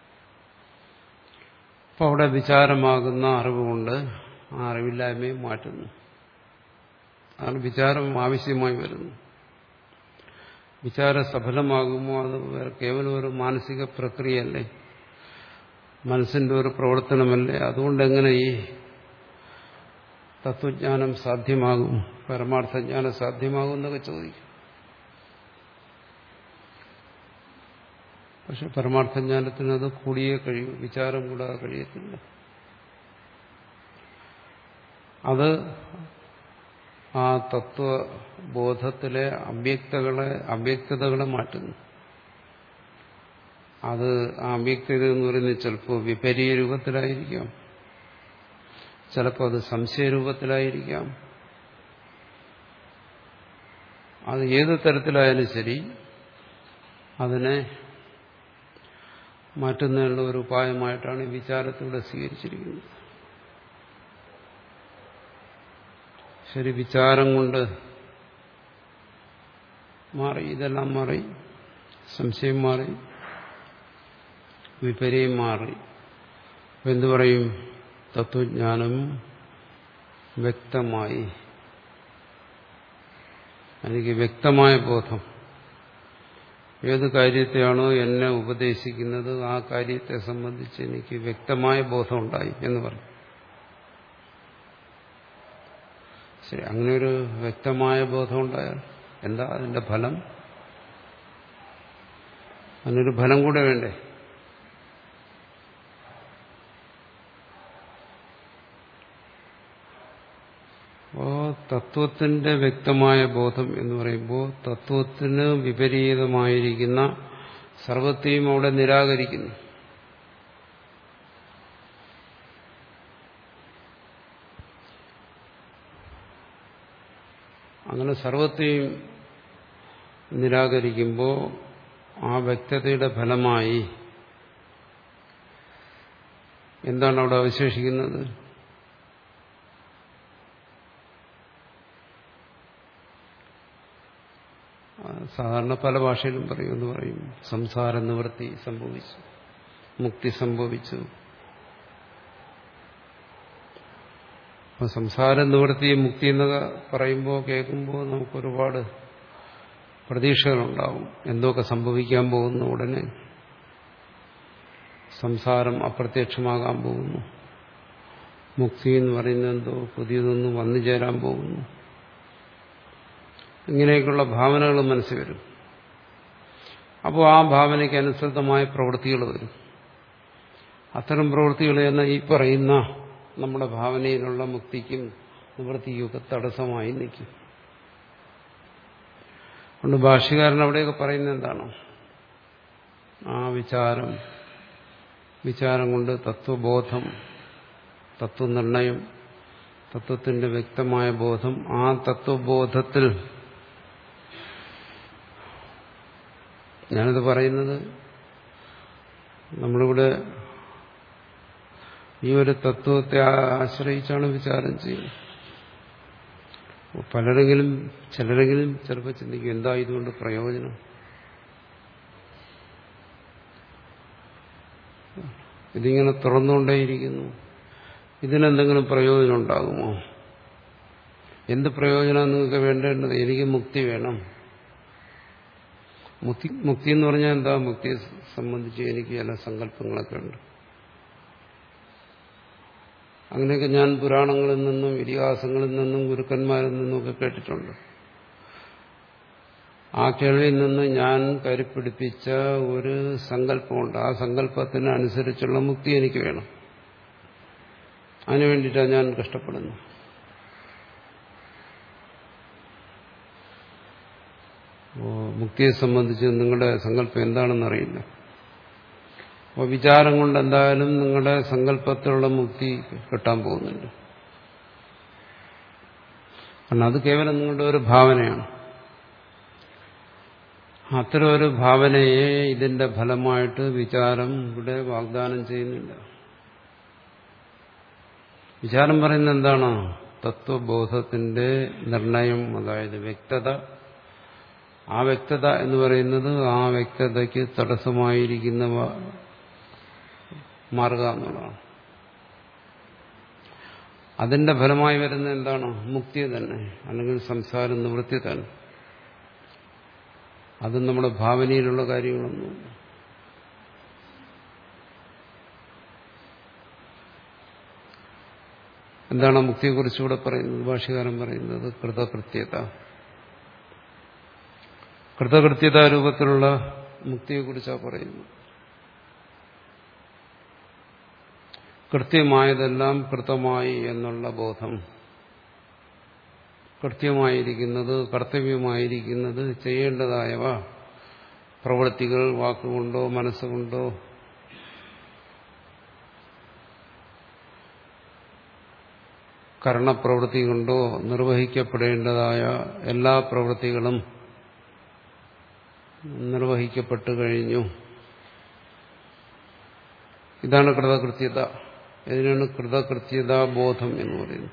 അപ്പൊ അവിടെ വിചാരമാകുന്ന അറിവുകൊണ്ട് ആ അറിവില്ലായ്മയെ മാറ്റുന്നു അതാണ് വിചാരം ആവശ്യമായി വരുന്നു വിചാരം സഫലമാകുമോ അത് കേവലം ഒരു മാനസിക പ്രക്രിയയല്ലേ മനസ്സിന്റെ ഒരു പ്രവർത്തനമല്ലേ അതുകൊണ്ട് എങ്ങനെ ഈ തത്വജ്ഞാനം സാധ്യമാകും പരമാർത്ഥജ്ഞാനം സാധ്യമാകും എന്നൊക്കെ ചോദിക്കും പക്ഷെ പരമാർത്ഥജ്ഞാനത്തിന് അത് കൂടിയേ കഴിയൂ വിചാരം കൂടാതെ കഴിയത്തില്ല അത് ആ തത്വബോധത്തിലെ അവ്യക്തകളെ അവ്യക്തതകളെ മാറ്റുന്നു അത് ആ അവ്യക്തത എന്ന് പറയുന്നത് ചിലപ്പോൾ വിപരീയ രൂപത്തിലായിരിക്കാം ചിലപ്പോൾ അത് സംശയരൂപത്തിലായിരിക്കാം അത് ഏത് തരത്തിലായാലും ശരി അതിനെ മാറ്റുന്നതിനുള്ള ഒരു ഉപായമായിട്ടാണ് ഈ വിചാരത്തിലൂടെ സ്വീകരിച്ചിരിക്കുന്നത് ശരി വിചാരം കൊണ്ട് മാറി ഇതെല്ലാം മാറി സംശയം മാറി വിപര്യം മാറി എന്തു പറയും തത്വജ്ഞാനം വ്യക്തമായി എനിക്ക് വ്യക്തമായ ബോധം ഏത് കാര്യത്തെയാണോ എന്നെ ഉപദേശിക്കുന്നത് ആ കാര്യത്തെ സംബന്ധിച്ച് എനിക്ക് വ്യക്തമായ ബോധമുണ്ടായി എന്ന് പറയും ശരി അങ്ങനെ ഒരു വ്യക്തമായ ബോധമുണ്ടായാൽ എന്താ അതിന്റെ ഫലം അതിനൊരു ഫലം കൂടെ വേണ്ടേ അപ്പോ തത്വത്തിന്റെ വ്യക്തമായ ബോധം എന്ന് പറയുമ്പോൾ തത്വത്തിന് വിപരീതമായിരിക്കുന്ന സർവത്തെയും അവിടെ നിരാകരിക്കുന്നു അങ്ങനെ സർവത്തെയും നിരാകരിക്കുമ്പോൾ ആ വ്യക്തതയുടെ ഫലമായി എന്താണ് അവിടെ അവശേഷിക്കുന്നത് സാധാരണ പല ഭാഷയിലും പറയും എന്ന് പറയും സംസാര നിവൃത്തി സംഭവിച്ചു മുക്തി സംഭവിച്ചു അപ്പൊ സംസാര നിവൃത്തി മുക്തി എന്നൊക്കെ പറയുമ്പോൾ കേൾക്കുമ്പോൾ നമുക്കൊരുപാട് പ്രതീക്ഷകളുണ്ടാവും എന്തൊക്കെ സംഭവിക്കാൻ പോകുന്നു ഉടനെ സംസാരം അപ്രത്യക്ഷമാകാൻ പോകുന്നു മുക്തി എന്ന് പറയുന്നത് എന്തോ പുതിയതൊന്നും വന്നു ചേരാൻ പോകുന്നു ഇങ്ങനെയൊക്കെയുള്ള ഭാവനകൾ മനസ്സിൽ വരും അപ്പോൾ ആ ഭാവനയ്ക്ക് അനുസൃതമായ പ്രവൃത്തികൾ വരും അത്തരം പ്രവൃത്തികൾ എന്ന ഈ പറയുന്ന നമ്മുടെ ഭാവനയിലുള്ള മുക്തിക്കും നിവൃത്തിക്കുമൊക്കെ തടസ്സമായി നിൽക്കും അതുകൊണ്ട് ഭാഷ്യകാരൻ അവിടെയൊക്കെ പറയുന്നത് എന്താണ് ആ വിചാരം വിചാരം കൊണ്ട് തത്വബോധം തത്വനിർണയം തത്വത്തിന്റെ വ്യക്തമായ ബോധം ആ തത്വബോധത്തിൽ ഞാനിത് പറയുന്നത് നമ്മളിവിടെ ഈ ഒരു തത്വത്തെ ആശ്രയിച്ചാണ് വിചാരം ചെയ്യുന്നത് പലരെങ്കിലും ചിലരെങ്കിലും ചിലപ്പോൾ ചിന്തിക്കും എന്താ ഇതുകൊണ്ട് പ്രയോജനം ഇതിങ്ങനെ തുറന്നുകൊണ്ടേയിരിക്കുന്നു ഇതിനെന്തെങ്കിലും പ്രയോജനം ഉണ്ടാകുമോ എന്ത് പ്രയോജനം നിങ്ങൾക്ക് വേണ്ടേണ്ടത് എനിക്ക് മുക്തി വേണം മുക്തി മുക്തി എന്ന് പറഞ്ഞാൽ എന്താ മുക്തിയെ സംബന്ധിച്ച് എനിക്ക് ചില സങ്കല്പങ്ങളൊക്കെ ഉണ്ട് അങ്ങനെയൊക്കെ ഞാൻ പുരാണങ്ങളിൽ നിന്നും ഇതിഹാസങ്ങളിൽ നിന്നും ഗുരുക്കന്മാരിൽ നിന്നുമൊക്കെ കേട്ടിട്ടുണ്ട് ആ കേൾവിയിൽ നിന്ന് ഞാൻ കരുപ്പിടിപ്പിച്ച ഒരു സങ്കല്പമുണ്ട് ആ സങ്കല്പത്തിന് അനുസരിച്ചുള്ള മുക്തി എനിക്ക് വേണം അതിനു വേണ്ടിയിട്ടാണ് ഞാൻ കഷ്ടപ്പെടുന്നു മുക്തിയെ സംബന്ധിച്ച് നിങ്ങളുടെ സങ്കല്പം എന്താണെന്നറിയില്ല അപ്പോൾ വിചാരം കൊണ്ട് എന്തായാലും നിങ്ങളുടെ സങ്കല്പത്തിലുള്ള മുക്തി കിട്ടാൻ പോകുന്നുണ്ട് കാരണം അത് കേവലം നിങ്ങളുടെ ഒരു ഭാവനയാണ് അത്തരം ഒരു ഭാവനയെ ഇതിന്റെ ഫലമായിട്ട് വിചാരം ഇവിടെ വാഗ്ദാനം ചെയ്യുന്നില്ല വിചാരം പറയുന്നത് എന്താണ് തത്വബോധത്തിന്റെ നിർണയം അതായത് വ്യക്തത ആ വ്യക്തത എന്ന് പറയുന്നത് ആ വ്യക്തതയ്ക്ക് തടസ്സമായിരിക്കുന്ന മാർഗം എന്നുള്ളതാണ് അതിന്റെ ഫലമായി വരുന്ന എന്താണ് മുക്തി തന്നെ അല്ലെങ്കിൽ സംസാര നിവൃത്തി തന്നെ അത് നമ്മുടെ ഭാവനയിലുള്ള കാര്യങ്ങളൊന്നുമില്ല എന്താണ് മുക്തിയെക്കുറിച്ച് ഇവിടെ പറയുന്നത് ഭാഷകാരൻ പറയുന്നത് കൃതകൃത്യത കൃതകൃത്യത രൂപത്തിലുള്ള മുക്തിയെക്കുറിച്ചാണ് പറയുന്നത് കൃത്യമായതെല്ലാം കൃതമായി എന്നുള്ള ബോധം കൃത്യമായിരിക്കുന്നത് കർത്തവ്യമായിരിക്കുന്നത് ചെയ്യേണ്ടതായവ പ്രവൃത്തികൾ വാക്കുകൊണ്ടോ മനസ്സുകൊണ്ടോ കർണപ്രവൃത്തി കൊണ്ടോ നിർവഹിക്കപ്പെടേണ്ടതായ എല്ലാ പ്രവൃത്തികളും നിർവഹിക്കപ്പെട്ടു കഴിഞ്ഞു ഇതാണ് കൃതകൃത്യത ഇതിനാണ് കൃതകൃത്യതാ ബോധം എന്ന് പറയുന്നത്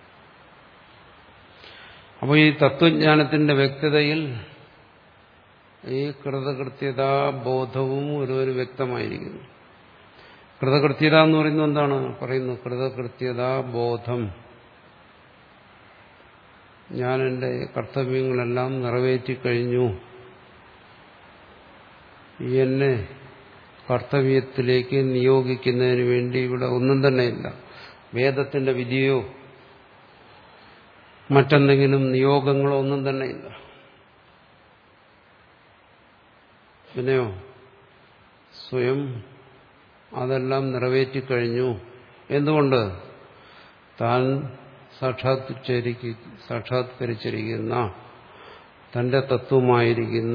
അപ്പോൾ ഈ തത്വജ്ഞാനത്തിന്റെ വ്യക്തതയിൽ ഈ കൃതകൃത്യതാ ബോധവും ഒരുവര് വ്യക്തമായിരിക്കുന്നു കൃതകൃത്യത എന്ന് പറയുന്നത് എന്താണ് പറയുന്നു കൃതകൃത്യതാ ബോധം ഞാൻ എൻ്റെ കർത്തവ്യങ്ങളെല്ലാം നിറവേറ്റിക്കഴിഞ്ഞു എന്നെ കർത്തവ്യത്തിലേക്ക് നിയോഗിക്കുന്നതിന് വേണ്ടി ഇവിടെ ഒന്നും തന്നെയില്ല വേദത്തിന്റെ വിധിയോ മറ്റെന്തെങ്കിലും നിയോഗങ്ങളോ ഒന്നും തന്നെയില്ല പിന്നെയോ സ്വയം അതെല്ലാം നിറവേറ്റിക്കഴിഞ്ഞു എന്തുകൊണ്ട് താൻ സാക്ഷാത്കരിക്ക സാക്ഷാത്കരിച്ചിരിക്കുന്ന തന്റെ തത്വമായിരിക്കുന്ന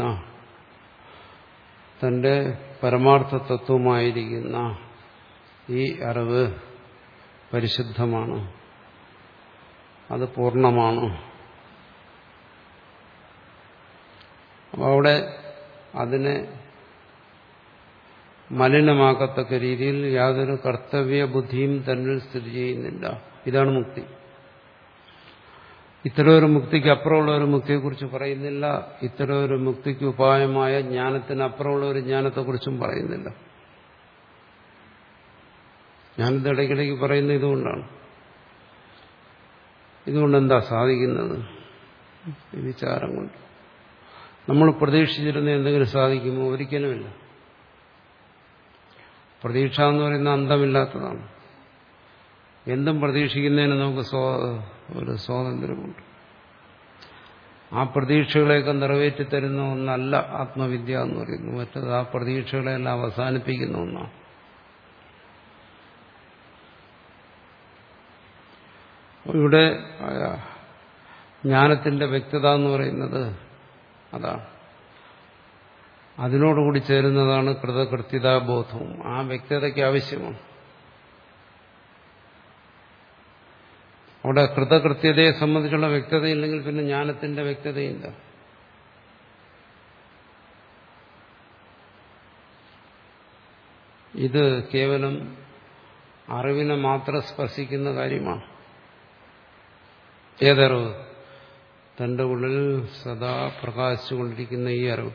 തന്റെ പരമാർത്ഥ തത്വമായിരിക്കുന്ന ഈ അറിവ് പരിശുദ്ധമാണ് അത് പൂർണ്ണമാണ് അപ്പോൾ അവിടെ അതിനെ മലിനമാക്കത്തക്ക രീതിയിൽ യാതൊരു കർത്തവ്യ ബുദ്ധിയും തന്നിൽ സ്ഥിതി ചെയ്യുന്നില്ല ഇതാണ് മുക്തി ഇത്തരം ഒരു മുക്തിക്ക് അപ്പുറമുള്ള ഒരു മുക്തിയെക്കുറിച്ച് പറയുന്നില്ല ഇത്തരം ഒരു മുക്തിക്ക് ഉപായമായ ജ്ഞാനത്തിന് അപ്പുറമുള്ള ഒരു ജ്ഞാനത്തെക്കുറിച്ചും പറയുന്നില്ല ഞാനിത് ഇടയ്ക്കിടയ്ക്ക് പറയുന്ന ഇതുകൊണ്ടാണ് ഇതുകൊണ്ട് എന്താ സാധിക്കുന്നത് ഈ വിചാരം കൊണ്ട് നമ്മൾ പ്രതീക്ഷിച്ചിരുന്ന എന്തെങ്കിലും സാധിക്കുമോ ഒരിക്കലുമില്ല പ്രതീക്ഷ എന്ന് പറയുന്ന അന്തമില്ലാത്തതാണ് എന്തും പ്രതീക്ഷിക്കുന്നതിന് നമുക്ക് ഒരു സ്വാതന്ത്ര്യമുണ്ട് ആ പ്രതീക്ഷകളെയൊക്കെ നിറവേറ്റി തരുന്ന ഒന്നല്ല ആത്മവിദ്യ എന്ന് പറയുന്നു മറ്റത് ആ പ്രതീക്ഷകളെല്ലാം അവസാനിപ്പിക്കുന്ന ഒന്നാണ് ഇവിടെ ജ്ഞാനത്തിന്റെ വ്യക്തത എന്ന് പറയുന്നത് അതാണ് അതിനോടുകൂടി ചേരുന്നതാണ് കൃതകൃത്യതാബോധവും ആ വ്യക്തതയ്ക്ക് ആവശ്യമാണ് അവിടെ കൃതകൃത്യതയെ സംബന്ധിച്ചുള്ള വ്യക്തതയില്ലെങ്കിൽ പിന്നെ ജ്ഞാനത്തിന്റെ വ്യക്തതയില്ല ഇത് കേവലം അറിവിനെ മാത്രം സ്പർശിക്കുന്ന കാര്യമാണ് ഏതറിവ് തന്റെ ഉള്ളിൽ സദാ പ്രകാശിച്ചുകൊണ്ടിരിക്കുന്ന ഈ അറിവ്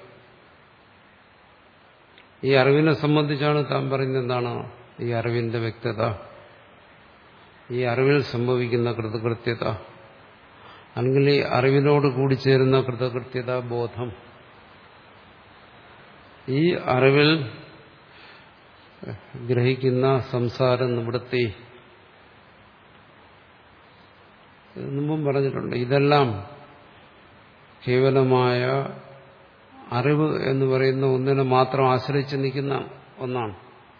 ഈ അറിവിനെ സംബന്ധിച്ചാണ് താൻ പറയുന്നത് എന്താണ് ഈ അറിവിന്റെ വ്യക്തത ഈ അറിവിൽ സംഭവിക്കുന്ന കൃതകൃത്യത അല്ലെങ്കിൽ ഈ അറിവിനോട് കൂടിച്ചേരുന്ന കൃതകൃത്യത ബോധം ഈ അറിവിൽ ഗ്രഹിക്കുന്ന സംസാര നിവൃത്തി മുമ്പും പറഞ്ഞിട്ടുണ്ട് ഇതെല്ലാം കേവലമായ അറിവ് എന്ന് പറയുന്ന ഒന്നിനെ മാത്രം ആശ്രയിച്ച് നിൽക്കുന്ന ഒന്നാണ്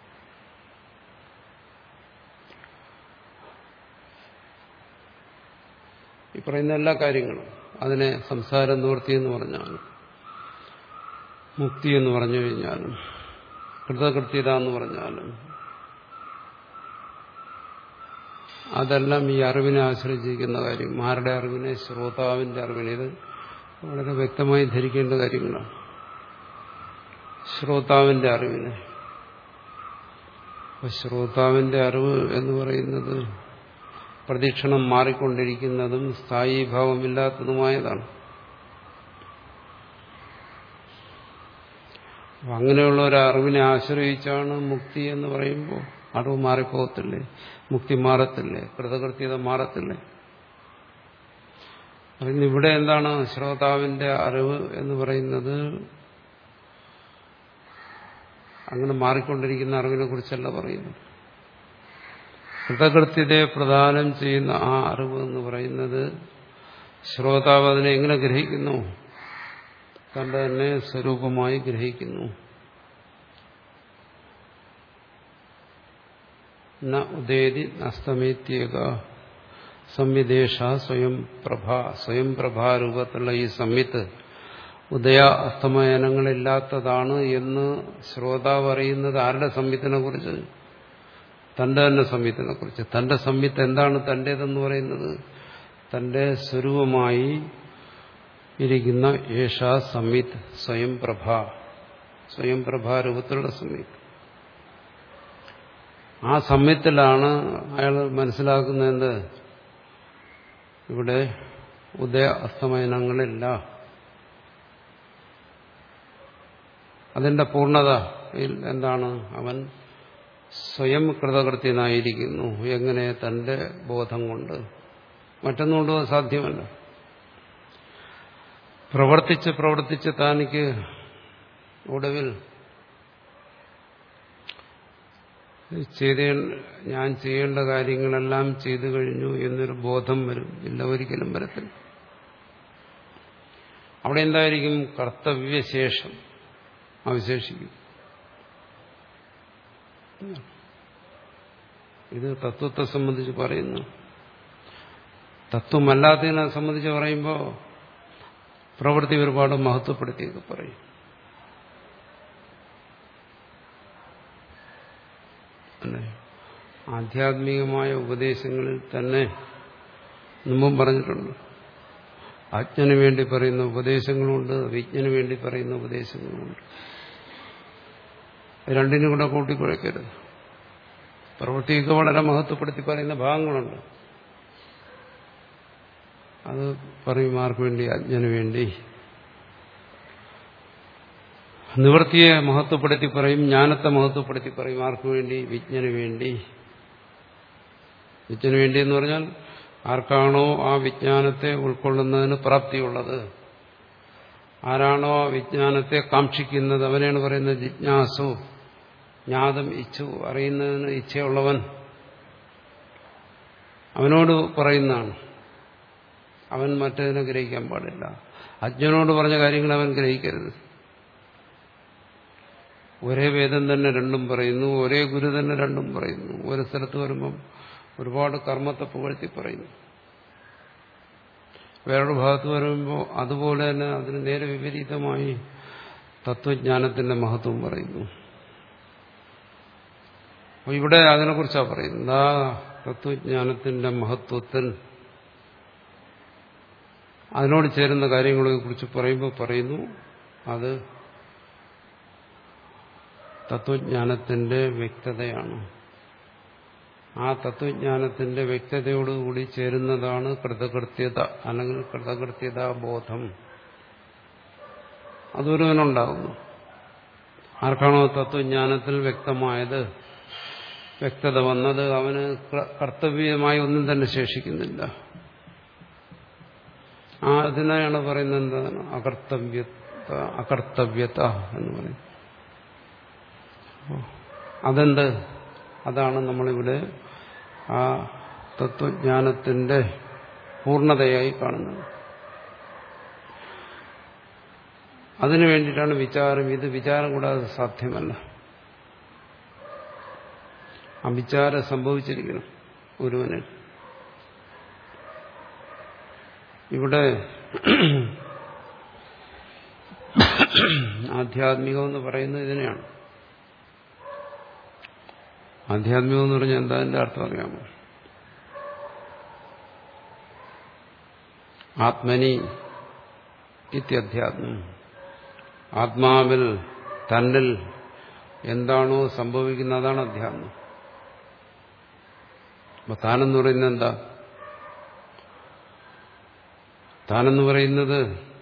ഈ പറയുന്ന എല്ലാ കാര്യങ്ങളും അതിനെ സംസാര നിവൃത്തി എന്ന് പറഞ്ഞാലും മുക്തി എന്ന് പറഞ്ഞു കഴിഞ്ഞാലും കൃതകൃത്യത എന്ന് പറഞ്ഞാലും അതെല്ലാം ഈ അറിവിനെ ആശ്രയിച്ചിരിക്കുന്ന കാര്യം ആരുടെ അറിവിനെ ശ്രോതാവിന്റെ അറിവിനെ ഇത് വളരെ വ്യക്തമായി ധരിക്കേണ്ട കാര്യങ്ങളാണ് ശ്രോതാവിന്റെ അറിവിനെ അപ്പൊ ശ്രോതാവിന്റെ അറിവ് എന്ന് പറയുന്നത് പ്രദക്ഷിണം മാറിക്കൊണ്ടിരിക്കുന്നതും സ്ഥായീഭാവമില്ലാത്തതുമായതാണ് അങ്ങനെയുള്ള ഒരു അറിവിനെ ആശ്രയിച്ചാണ് മുക്തി എന്ന് പറയുമ്പോൾ അറിവ് മാറിപ്പോകത്തില്ലേ മുക്തി മാറത്തില്ലേ കൃതകൃത്യത മാറത്തില്ലേ പറയുന്നത് ഇവിടെ എന്താണ് ശ്രോതാവിന്റെ അറിവ് എന്ന് പറയുന്നത് അങ്ങനെ മാറിക്കൊണ്ടിരിക്കുന്ന അറിവിനെ കുറിച്ചല്ല പറയുന്നത് കൃതകൃത്യതയെ പ്രദാനം ചെയ്യുന്ന ആ അറിവ് എന്ന് പറയുന്നത് ശ്രോതാവ് അതിനെ എങ്ങനെ ഗ്രഹിക്കുന്നു തന്റെ തന്നെ സ്വരൂപമായി ഗ്രഹിക്കുന്നു ന ഉദേതി അസ്തമേത്യേക സംവിദേശ സ്വയം പ്രഭ സ്വയം പ്രഭാരൂപത്തിലുള്ള ഈ സംവിത്ത് ഉദയ അസ്തമയനങ്ങളില്ലാത്തതാണ് എന്ന് ശ്രോതാവ് അറിയുന്നത് ആരുടെ സംവിത്തിനെ കുറിച്ച് തന്റെ തന്നെ സംവിത്തിനെ കുറിച്ച് തന്റെ സംവിത്ത് എന്താണ് തന്റേതെന്ന് പറയുന്നത് തന്റെ സ്വരൂപമായി ഇരിക്കുന്ന ഏഷ സംവിത്ത് സ്വയം പ്രഭ സ്വയം പ്രഭാരൂപത്തിലുള്ള സംവിത്ത് ആ സംയത്തിലാണ് അയാൾ മനസ്സിലാക്കുന്നത് ഇവിടെ ഉദയ അസ്തമയനങ്ങളില്ല അതിന്റെ പൂർണ്ണത എന്താണ് അവൻ സ്വയം കൃതകൃത്യനായിരിക്കുന്നു എങ്ങനെ തന്റെ ബോധം കൊണ്ട് മറ്റൊന്നുകൊണ്ടും അത് സാധ്യമല്ല പ്രവർത്തിച്ച് പ്രവർത്തിച്ച് താനിക്ക് ഒടുവിൽ ചെയ്തേ ഞാൻ ചെയ്യേണ്ട കാര്യങ്ങളെല്ലാം ചെയ്തു കഴിഞ്ഞു എന്നൊരു ബോധം വരും ഇല്ല ഒരിക്കലും വരത്തില്ല അവിടെ എന്തായിരിക്കും കർത്തവ്യശേഷം അവശേഷിക്കും ഇത് തത്വത്തെ സംബന്ധിച്ച് പറയുന്നു തത്വമല്ലാത്തതിനെ സംബന്ധിച്ച് പറയുമ്പോൾ പ്രവൃത്തി ഒരുപാട് മഹത്വപ്പെടുത്തിയൊക്കെ പറയും അല്ലേ ആധ്യാത്മികമായ ഉപദേശങ്ങളിൽ തന്നെ മുമ്പും പറഞ്ഞിട്ടുണ്ട് അജ്ഞന് വേണ്ടി പറയുന്ന ഉപദേശങ്ങളുണ്ട് വിജ്ഞന് വേണ്ടി പറയുന്ന ഉപദേശങ്ങളുണ്ട് രണ്ടിനും കൂടെ കൂട്ടിക്കുഴയ്ക്കരുത് പ്രവൃത്തിയൊക്കെ വളരെ മഹത്വപ്പെടുത്തി പറയുന്ന ഭാഗങ്ങളുണ്ട് അത് പറയും ആർക്ക് വേണ്ടി അജ്ഞന് വേണ്ടി നിവൃത്തിയെ മഹത്വപ്പെടുത്തി പറയും ജ്ഞാനത്തെ മഹത്വപ്പെടുത്തി പറയും ആർക്ക് വേണ്ടി വിജ്ഞന് വേണ്ടി വിജ്ഞന് വേണ്ടി എന്ന് പറഞ്ഞാൽ ആർക്കാണോ ആ വിജ്ഞാനത്തെ ഉൾക്കൊള്ളുന്നതിന് പ്രാപ്തിയുള്ളത് ആരാണോ ആ വിജ്ഞാനത്തെ കാക്ഷിക്കുന്നത് അവനെയാണ് പറയുന്നത് ജിജ്ഞാസു ജ്ഞാതം ഇച്ഛു അറിയുന്നതിന് ഇച്ഛയുള്ളവൻ അവനോട് പറയുന്നതാണ് അവൻ മറ്റതിനെ ഗ്രഹിക്കാൻ പാടില്ല അജ്ഞനോട് പറഞ്ഞ കാര്യങ്ങൾ അവൻ ഗ്രഹിക്കരുത് ഒരേ വേദം തന്നെ രണ്ടും പറയുന്നു ഒരേ ഗുരു തന്നെ രണ്ടും പറയുന്നു ഒരു സ്ഥലത്ത് വരുമ്പം ഒരുപാട് കർമ്മത്തെ പുകഴ്ത്തി പറയുന്നു വേറൊരു ഭാഗത്ത് വരുമ്പോൾ അതുപോലെ തന്നെ അതിന് നേരെ വിപരീതമായി തത്വജ്ഞാനത്തിന്റെ മഹത്വം പറയുന്നു അപ്പൊ ഇവിടെ അതിനെക്കുറിച്ചാണ് പറയുന്നത് ആ തത്വജ്ഞാനത്തിന്റെ മഹത്വത്തിൽ അതിനോട് ചേരുന്ന കാര്യങ്ങളെ കുറിച്ച് പറയുമ്പോൾ പറയുന്നു അത് തത്വജ്ഞാനത്തിന്റെ വ്യക്തതയാണ് ആ തത്വജ്ഞാനത്തിന്റെ വ്യക്തതയോടുകൂടി ചേരുന്നതാണ് കൃതകൃത്യത അല്ലെങ്കിൽ കൃതകൃത്യതാ ബോധം അതൊരുവനുണ്ടാകുന്നു ആർക്കാണോ തത്വജ്ഞാനത്തിൽ വ്യക്തമായത് വ്യക്തത വന്നത് അവന് കർത്തവ്യമായി ഒന്നും തന്നെ ശേഷിക്കുന്നില്ല ആ അതിനെയാണ് പറയുന്നത് എന്താണ് അകർത്തവ്യത അകർത്തവ്യത എന്ന് പറയും അതെന്ത് അതാണ് നമ്മളിവിടെ ആ തത്വജ്ഞാനത്തിന്റെ പൂർണ്ണതയായി കാണുന്നത് അതിനു വേണ്ടിയിട്ടാണ് വിചാരം ഇത് വിചാരം കൂടാതെ സാധ്യമല്ല ആ വിചാരം സംഭവിച്ചിരിക്കണം ഒരുവനിൽ ഇവിടെ ആധ്യാത്മികം എന്ന് പറയുന്നത് ഇതിനെയാണ് ആധ്യാത്മികം എന്ന് പറഞ്ഞാൽ എന്താ എന്റെ അർത്ഥം അറിയാമോ ആത്മനി ഇത്യധ്യാത്മം ആത്മാവിൽ തന്നിൽ എന്താണോ സംഭവിക്കുന്നത് അതാണ് അധ്യാത്മം അപ്പൊ താനെന്ന് പറയുന്നത് എന്താ താനെന്ന് പറയുന്നത്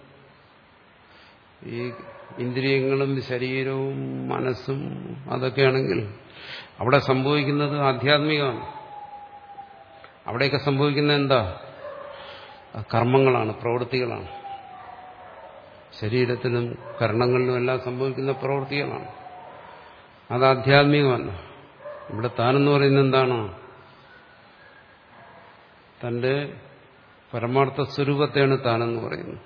ഈ ഇന്ദ്രിയങ്ങളും ശരീരവും മനസ്സും അതൊക്കെയാണെങ്കിൽ അവിടെ സംഭവിക്കുന്നത് ആധ്യാത്മികമാണ് അവിടെയൊക്കെ സംഭവിക്കുന്നത് എന്താ കർമ്മങ്ങളാണ് പ്രവൃത്തികളാണ് ശരീരത്തിലും കർണങ്ങളിലും എല്ലാം സംഭവിക്കുന്ന പ്രവൃത്തികളാണ് അത് ആധ്യാത്മികമല്ല ഇവിടെ താനെന്ന് പറയുന്നത് എന്താണ് തന്റെ പരമാർത്ഥ സ്വരൂപത്തെയാണ് താനെന്ന് പറയുന്നത്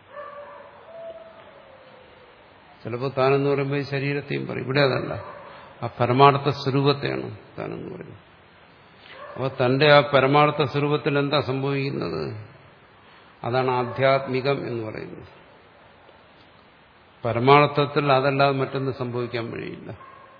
ചിലപ്പോൾ താനെന്ന് പറയുമ്പോൾ ഈ ശരീരത്തെയും പറയും ഇവിടെ അതല്ല ആ പരമാർത്ഥ സ്വരൂപത്തെയാണ് താനെന്ന് പറയുന്നത് അപ്പോൾ തന്റെ ആ പരമാർത്ഥ സ്വരൂപത്തിൽ എന്താ സംഭവിക്കുന്നത് അതാണ് ആധ്യാത്മികം എന്ന് പറയുന്നത് പരമാർത്ഥത്തിൽ അതല്ലാതെ മറ്റൊന്ന് സംഭവിക്കാൻ വഴിയില്ല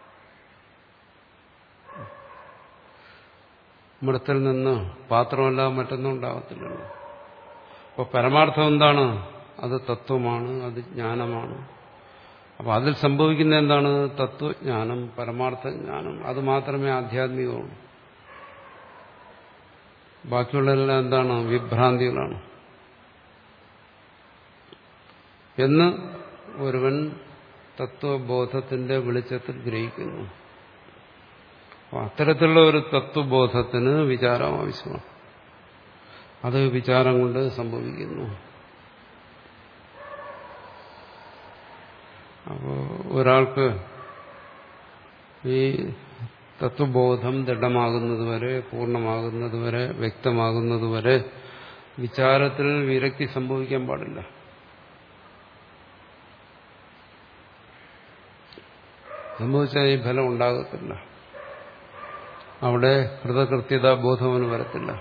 മൃത്തിൽ നിന്ന് പാത്രമല്ലാതെ മറ്റൊന്നും ഉണ്ടാകത്തില്ലല്ലോ അപ്പോൾ പരമാർത്ഥം എന്താണ് അത് തത്വമാണ് അത് ജ്ഞാനമാണ് അപ്പോൾ അതിൽ സംഭവിക്കുന്ന എന്താണ് തത്വജ്ഞാനം പരമാർത്ഥ ജ്ഞാനം അത് മാത്രമേ ആധ്യാത്മികമുള്ളൂ ബാക്കിയുള്ളതെല്ലാം എന്താണ് വിഭ്രാന്തികളാണ് എന്ന് ഒരുവൻ തത്വബോധത്തിന്റെ വെളിച്ചത്തിൽ ഗ്രഹിക്കുന്നു അത്തരത്തിലുള്ള ഒരു തത്വബോധത്തിന് വിചാരം ആവശ്യമാണ് അത് വിചാരം കൊണ്ട് സംഭവിക്കുന്നു അപ്പോൾ ഒരാൾക്ക് ഈ തത്വബോധം ദൃഢമാകുന്നതുവരെ പൂർണ്ണമാകുന്നതുവരെ വ്യക്തമാകുന്നതുവരെ വിചാരത്തിൽ വിരക്തി സംഭവിക്കാൻ പാടില്ല സംഭവിച്ചാൽ ഈ ഫലം ഉണ്ടാകത്തില്ല അവിടെ കൃതകൃത്യതാ ബോധമന് വരത്തില്ല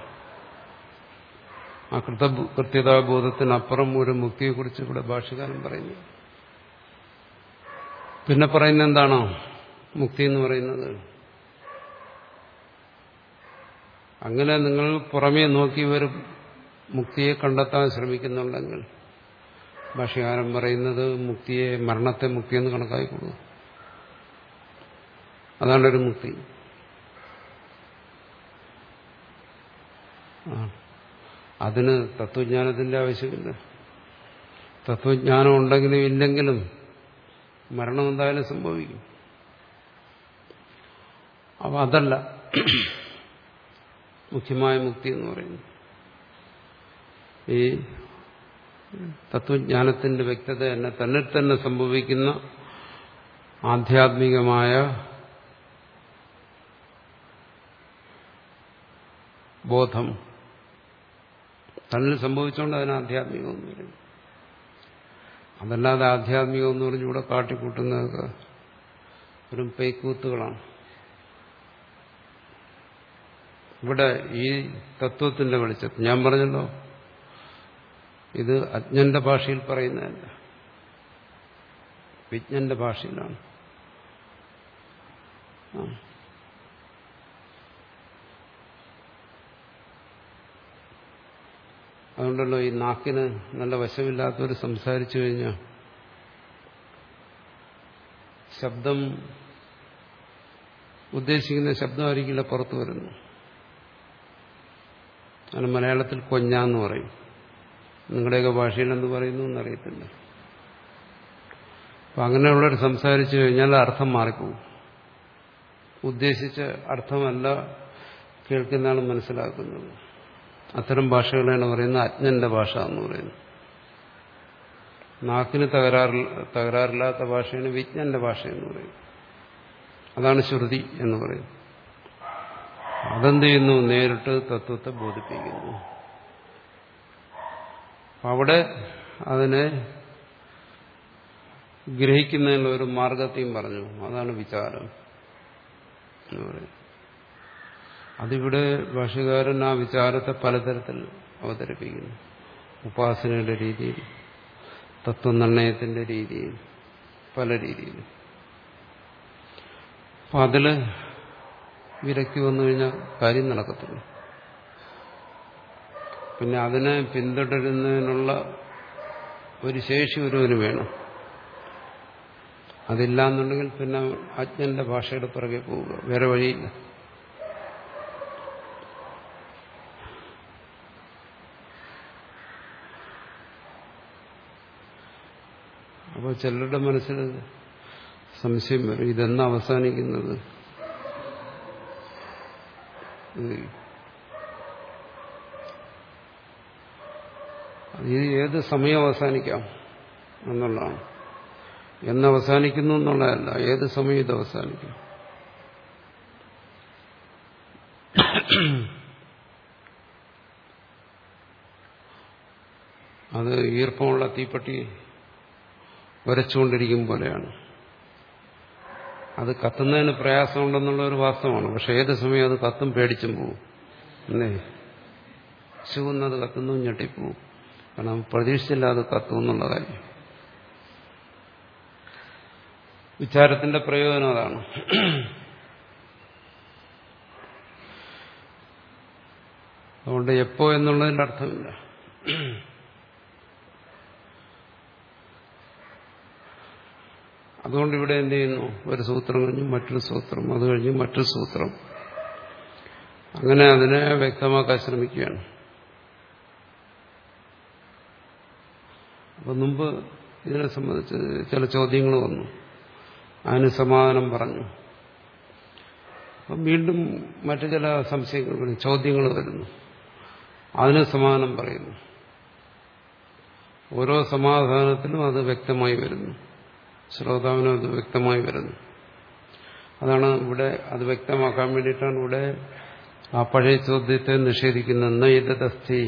ആ കൃതകൃത്യതാ ബോധത്തിനപ്പുറം ഒരു മുക്തിയെക്കുറിച്ച് ഇവിടെ ഭാഷകാരൻ പറയുന്നു പിന്നെ പറയുന്നത് എന്താണോ മുക്തി എന്ന് പറയുന്നത് അങ്ങനെ നിങ്ങൾ പുറമേ നോക്കി വരും മുക്തിയെ കണ്ടെത്താൻ ശ്രമിക്കുന്നുണ്ടെങ്കിൽ ഭാഷകാരൻ പറയുന്നത് മുക്തിയെ മരണത്തെ മുക്തിയെന്ന് കണക്കാക്കിക്കൊള്ളു അതാണൊരു മുക്തി ആ അതിന് തത്വജ്ഞാനത്തിന്റെ ആവശ്യമില്ല തത്വജ്ഞാനം ഉണ്ടെങ്കിലും ഇല്ലെങ്കിലും മരണം എന്തായാലും സംഭവിക്കും അപ്പൊ അതല്ല മുഖ്യമായ മുക്തി എന്ന് പറയുന്നത് ഈ തത്വജ്ഞാനത്തിന്റെ വ്യക്തത തന്നെ തന്നിൽ തന്നെ സംഭവിക്കുന്ന ആധ്യാത്മികമായ ബോധം തന്നിൽ സംഭവിച്ചുകൊണ്ട് അതിന് ആധ്യാത്മികം എന്ന് പറയും അതല്ലാതെ ആധ്യാത്മികം എന്ന് പറഞ്ഞ് ഇവിടെ കാട്ടിക്കൂട്ടുന്നതൊക്കെ ഒരു പേക്കൂത്തുകളാണ് ഇവിടെ ഈ തത്വത്തിന്റെ വെളിച്ചത്ത് ഞാൻ പറഞ്ഞല്ലോ ഇത് അജ്ഞന്റെ ഭാഷയിൽ പറയുന്നതല്ല വിജ്ഞന്റെ ഭാഷയിലാണ് ആ. അതുകൊണ്ടല്ലോ ഈ നാക്കിന് നല്ല വശമില്ലാത്തവർ സംസാരിച്ചു കഴിഞ്ഞാൽ ശബ്ദം ഉദ്ദേശിക്കുന്ന ശബ്ദമായിരിക്കില്ല പുറത്തു വരുന്നു അങ്ങനെ മലയാളത്തിൽ കൊഞ്ഞാന്ന് പറയും നിങ്ങളുടെയൊക്കെ ഭാഷയിൽ എന്ത് പറയുന്നു എന്നറിയത്തില്ല അപ്പം അങ്ങനെയുള്ളവർ സംസാരിച്ചു കഴിഞ്ഞാൽ അർത്ഥം മാറിപ്പോകും ഉദ്ദേശിച്ച അർത്ഥമല്ല കേൾക്കുന്ന ആൾ മനസ്സിലാക്കുന്നത് അത്തരം ഭാഷകളാണ് പറയുന്നത് അജ്ഞന്റെ ഭാഷ എന്ന് പറയുന്നത് നാക്കിന് തകരാറില്ല തകരാറില്ലാത്ത ഭാഷയാണ് വിജ്ഞന്റെ ഭാഷ എന്ന് പറയുന്നത് അതാണ് ശ്രുതി എന്ന് പറയുന്നത് അതെന്ത് ചെയ്യുന്നു നേരിട്ട് തത്വത്തെ ബോധിപ്പിക്കുന്നു അവിടെ അതിനെ ഗ്രഹിക്കുന്നതിനുള്ള ഒരു മാർഗത്തെയും പറഞ്ഞു അതാണ് വിചാരം എന്ന് പറയുന്നത് അതിവിടെ ഭാഷകാരൻ ആ വിചാരത്തെ പലതരത്തിൽ അവതരിപ്പിക്കുന്നു ഉപാസനയുടെ രീതിയിൽ തത്വനിർണയത്തിന്റെ രീതിയിൽ പല രീതിയിൽ അപ്പം അതില് വിരക്തി വന്നു കഴിഞ്ഞാൽ കാര്യം നടക്കത്തില്ല പിന്നെ അതിനെ പിന്തുടരുന്നതിനുള്ള ഒരു ശേഷി ഒരുവന് വേണം അതില്ലാന്നുണ്ടെങ്കിൽ പിന്നെ അജ്ഞന്റെ ഭാഷയുടെ പുറകെ പോവുക വേറെ വഴിയില്ല അപ്പോൾ ചിലരുടെ മനസ്സിൽ സംശയം വരും ഇതെന്നാ അവസാനിക്കുന്നത് ഇത് ഏത് സമയം അവസാനിക്കാം എന്നുള്ളതാണ് എന്ന് അവസാനിക്കുന്നു എന്നുള്ളതല്ല ഏത് സമയം ഇത് അവസാനിക്കും അത് ഈർപ്പമുള്ള തീപ്പെട്ടി ഉരച്ചുകൊണ്ടിരിക്കും പോലെയാണ് അത് കത്തുന്നതിന് പ്രയാസമുണ്ടെന്നുള്ള ഒരു വാസ്തവമാണ് പക്ഷെ ഏത് സമയം അത് കത്തും പേടിച്ചും പോവും അല്ലേ ചുവന്നത് കത്തുന്നു ഞെട്ടിപ്പോവും കാരണം പ്രതീക്ഷിച്ചില്ല അത് കത്തും എന്നുള്ള കാര്യം വിചാരത്തിന്റെ പ്രയോജനം അതാണ് അതുകൊണ്ട് എപ്പോ എന്നുള്ളതിന്റെ അർത്ഥമില്ല അതുകൊണ്ട് ഇവിടെ എന്ത് ചെയ്യുന്നു ഒരു സൂത്രം കഴിഞ്ഞ് മറ്റൊരു സൂത്രം അത് കഴിഞ്ഞ് മറ്റൊരു സൂത്രം അങ്ങനെ അതിനെ വ്യക്തമാക്കാൻ ശ്രമിക്കുകയാണ് അപ്പൊ മുമ്പ് ഇതിനെ സംബന്ധിച്ച് ചില ചോദ്യങ്ങൾ വന്നു അതിന് സമാധാനം പറഞ്ഞു അപ്പം വീണ്ടും മറ്റു ചില സംശയങ്ങൾ വരുന്നു ചോദ്യങ്ങൾ വരുന്നു അതിന് സമാധാനം പറയുന്നു ഓരോ സമാധാനത്തിലും അത് വ്യക്തമായി വരുന്നു ശ്രോതാവിനും അത് വ്യക്തമായി വരുന്നു അതാണ് ഇവിടെ അത് വ്യക്തമാക്കാൻ വേണ്ടിയിട്ടാണ് ഇവിടെ ആ പഴയ ചോദ്യത്തെ നിഷേധിക്കുന്ന ഇതസ്തി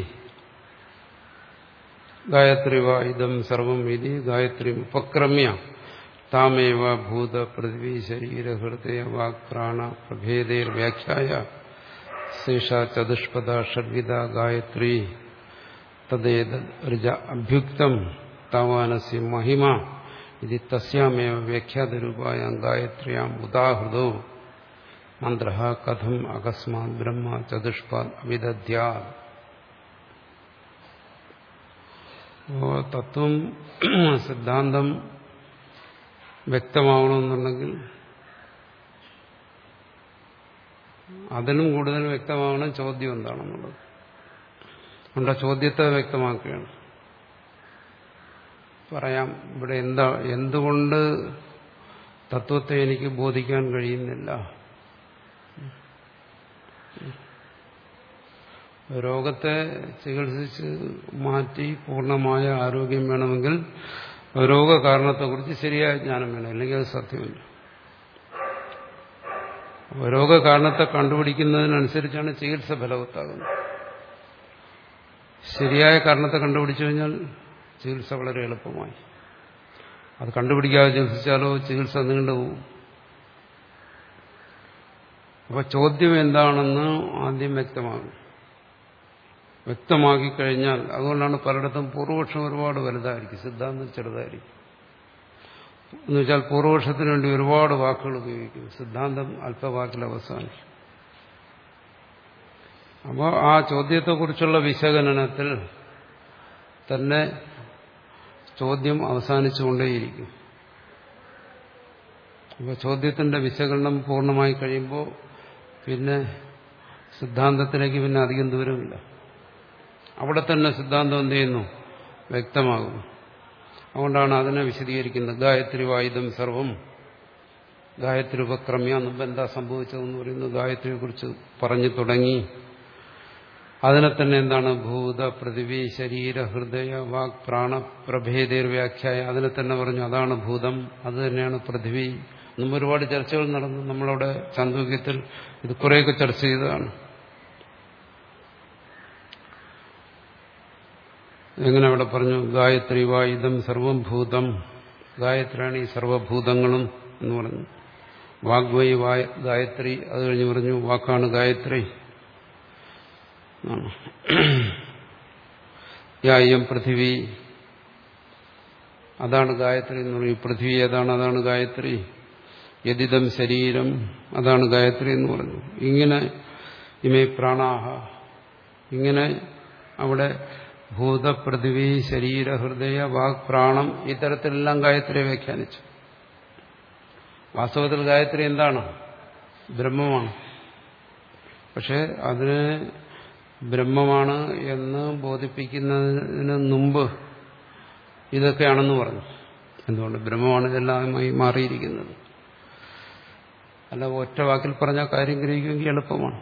ഗായത്രി വാ ഇതം സർവം ഇതി ഗായത്രി ഉപക്രമ്യ താമേവ ഭൂത പൃഥ്വി ശരീര ഹൃദയ വാക്പ്രാണ പ്രഭേദേർ വ്യാഖ്യായ ശേഷ ചതുഷ്പദ ഷഡ്വിധ ഗായത്രി തദ്ദേത ഋജ അഭ്യുക്തം താവാനസ്യ മഹിമ ഇത് തസ്യാമേവ വ്യാഖ്യാതരൂപായാം ഗായത്രിയാം ഉദാഹൃതോ മന്ത്ര കഥം അകസ്മാത് ബ്രഹ്മ ചതുഷ്പാദ് അവിദധ്യാ അപ്പോൾ തത്വം സിദ്ധാന്തം വ്യക്തമാവണമെന്നുണ്ടെങ്കിൽ അതിലും കൂടുതൽ വ്യക്തമാവണം ചോദ്യം എന്താണെന്നുള്ളത് അതുകൊണ്ട് ആ ചോദ്യത്തെ വ്യക്തമാക്കുകയാണ് പറയാം ഇവിടെ എന്താ എന്തുകൊണ്ട് തത്വത്തെ എനിക്ക് ബോധിക്കാൻ കഴിയുന്നില്ല രോഗത്തെ ചികിത്സിച്ച് മാറ്റി പൂർണ്ണമായ ആരോഗ്യം വേണമെങ്കിൽ രോഗകാരണത്തെക്കുറിച്ച് ശരിയായ ജ്ഞാനം വേണം അല്ലെങ്കിൽ അത് സത്യമില്ല രോഗകാരണത്തെ കണ്ടുപിടിക്കുന്നതിനനുസരിച്ചാണ് ചികിത്സ ഫലവത്താകുന്നത് ശരിയായ കാരണത്തെ കണ്ടുപിടിച്ചു കഴിഞ്ഞാൽ ചികിത്സ വളരെ എളുപ്പമായി അത് കണ്ടുപിടിക്കാതെ ചികിത്സിച്ചാലോ ചികിത്സ നീണ്ടുപോകും അപ്പൊ ചോദ്യം എന്താണെന്ന് ആദ്യം വ്യക്തമാകും വ്യക്തമാക്കി കഴിഞ്ഞാൽ അതുകൊണ്ടാണ് പലയിടത്തും പൂർവപക്ഷം ഒരുപാട് വലുതായിരിക്കും സിദ്ധാന്തം ചെറുതായിരിക്കും എന്ന് വെച്ചാൽ പൂർവപക്ഷത്തിന് വേണ്ടി ഒരുപാട് വാക്കുകൾ ഉപയോഗിക്കും സിദ്ധാന്തം അല്പവാക്കിൽ അവസാനിക്കും അപ്പോൾ ആ ചോദ്യത്തെക്കുറിച്ചുള്ള വിശകലനത്തിൽ തന്നെ ചോദ്യം അവസാനിച്ചുകൊണ്ടേയിരിക്കും അപ്പോൾ ചോദ്യത്തിന്റെ വിശകലനം പൂർണ്ണമായി കഴിയുമ്പോൾ പിന്നെ സിദ്ധാന്തത്തിലേക്ക് പിന്നെ അധികം ദൂരമില്ല അവിടെ തന്നെ സിദ്ധാന്തം എന്ത് ചെയ്യുന്നു വ്യക്തമാകും അതുകൊണ്ടാണ് അതിനെ വിശദീകരിക്കുന്നത് ഗായത്രി വായുധം സർവം ഗായത്രി ഉപക്രമ്യ മുമ്പ് എന്താ സംഭവിച്ചതെന്ന് പറയുന്നത് ഗായത്രിയെ കുറിച്ച് പറഞ്ഞു തുടങ്ങി അതിനെ തന്നെ എന്താണ് ഭൂത പൃഥിവി ശരീര ഹൃദയ വാക് പ്രാണ പ്രഭേദേർ വ്യാഖ്യായ അതിനെ തന്നെ പറഞ്ഞു അതാണ് ഭൂതം അത് തന്നെയാണ് പൃഥിവി മുമ്പ് ഒരുപാട് ചർച്ചകൾ നടന്നു നമ്മളവിടെ ചാന്തോക്യത്തിൽ ഇത് കുറേയൊക്കെ ചർച്ച ചെയ്തതാണ് എങ്ങനെ അവിടെ പറഞ്ഞു ഗായത്രി വായുധം സർവം ഭൂതം ഗായത്രിയാണ് ഈ സർവഭൂതങ്ങളും എന്ന് പറഞ്ഞു വാഗ്വൈ വായ ഗായത്രി അത് കഴിഞ്ഞ് പറഞ്ഞു വാക്കാണ് ഗായത്രി യായം പൃഥിവി അതാണ് ഗായത്രി എന്ന് പറയും പൃഥ്വി ഏതാണ് അതാണ് ഗായത്രി യതിദം ശരീരം അതാണ് ഗായത്രി എന്ന് പറഞ്ഞു ഇങ്ങനെ ഇമേ പ്രാണാഹ ഇങ്ങനെ അവിടെ ഭൂത പൃഥിവി ശരീര ഹൃദയ വാക് പ്രാണം ഇത്തരത്തിലെല്ലാം ഗായത്രിയെ വ്യാഖ്യാനിച്ചു വാസ്തവത്തിൽ ഗായത്രി എന്താണ് ബ്രഹ്മമാണ് പക്ഷെ അതിന് ബ്രഹ്മമാണ് എന്ന് ബോധിപ്പിക്കുന്നതിന് മുമ്പ് ഇതൊക്കെയാണെന്ന് പറഞ്ഞു എന്തുകൊണ്ട് ബ്രഹ്മമാണ് ഇതെല്ലാമായി മാറിയിരിക്കുന്നത് അല്ല ഒറ്റ വാക്കിൽ പറഞ്ഞാൽ കാര്യം ഗ്രഹിക്കുമെങ്കിൽ എളുപ്പമാണ്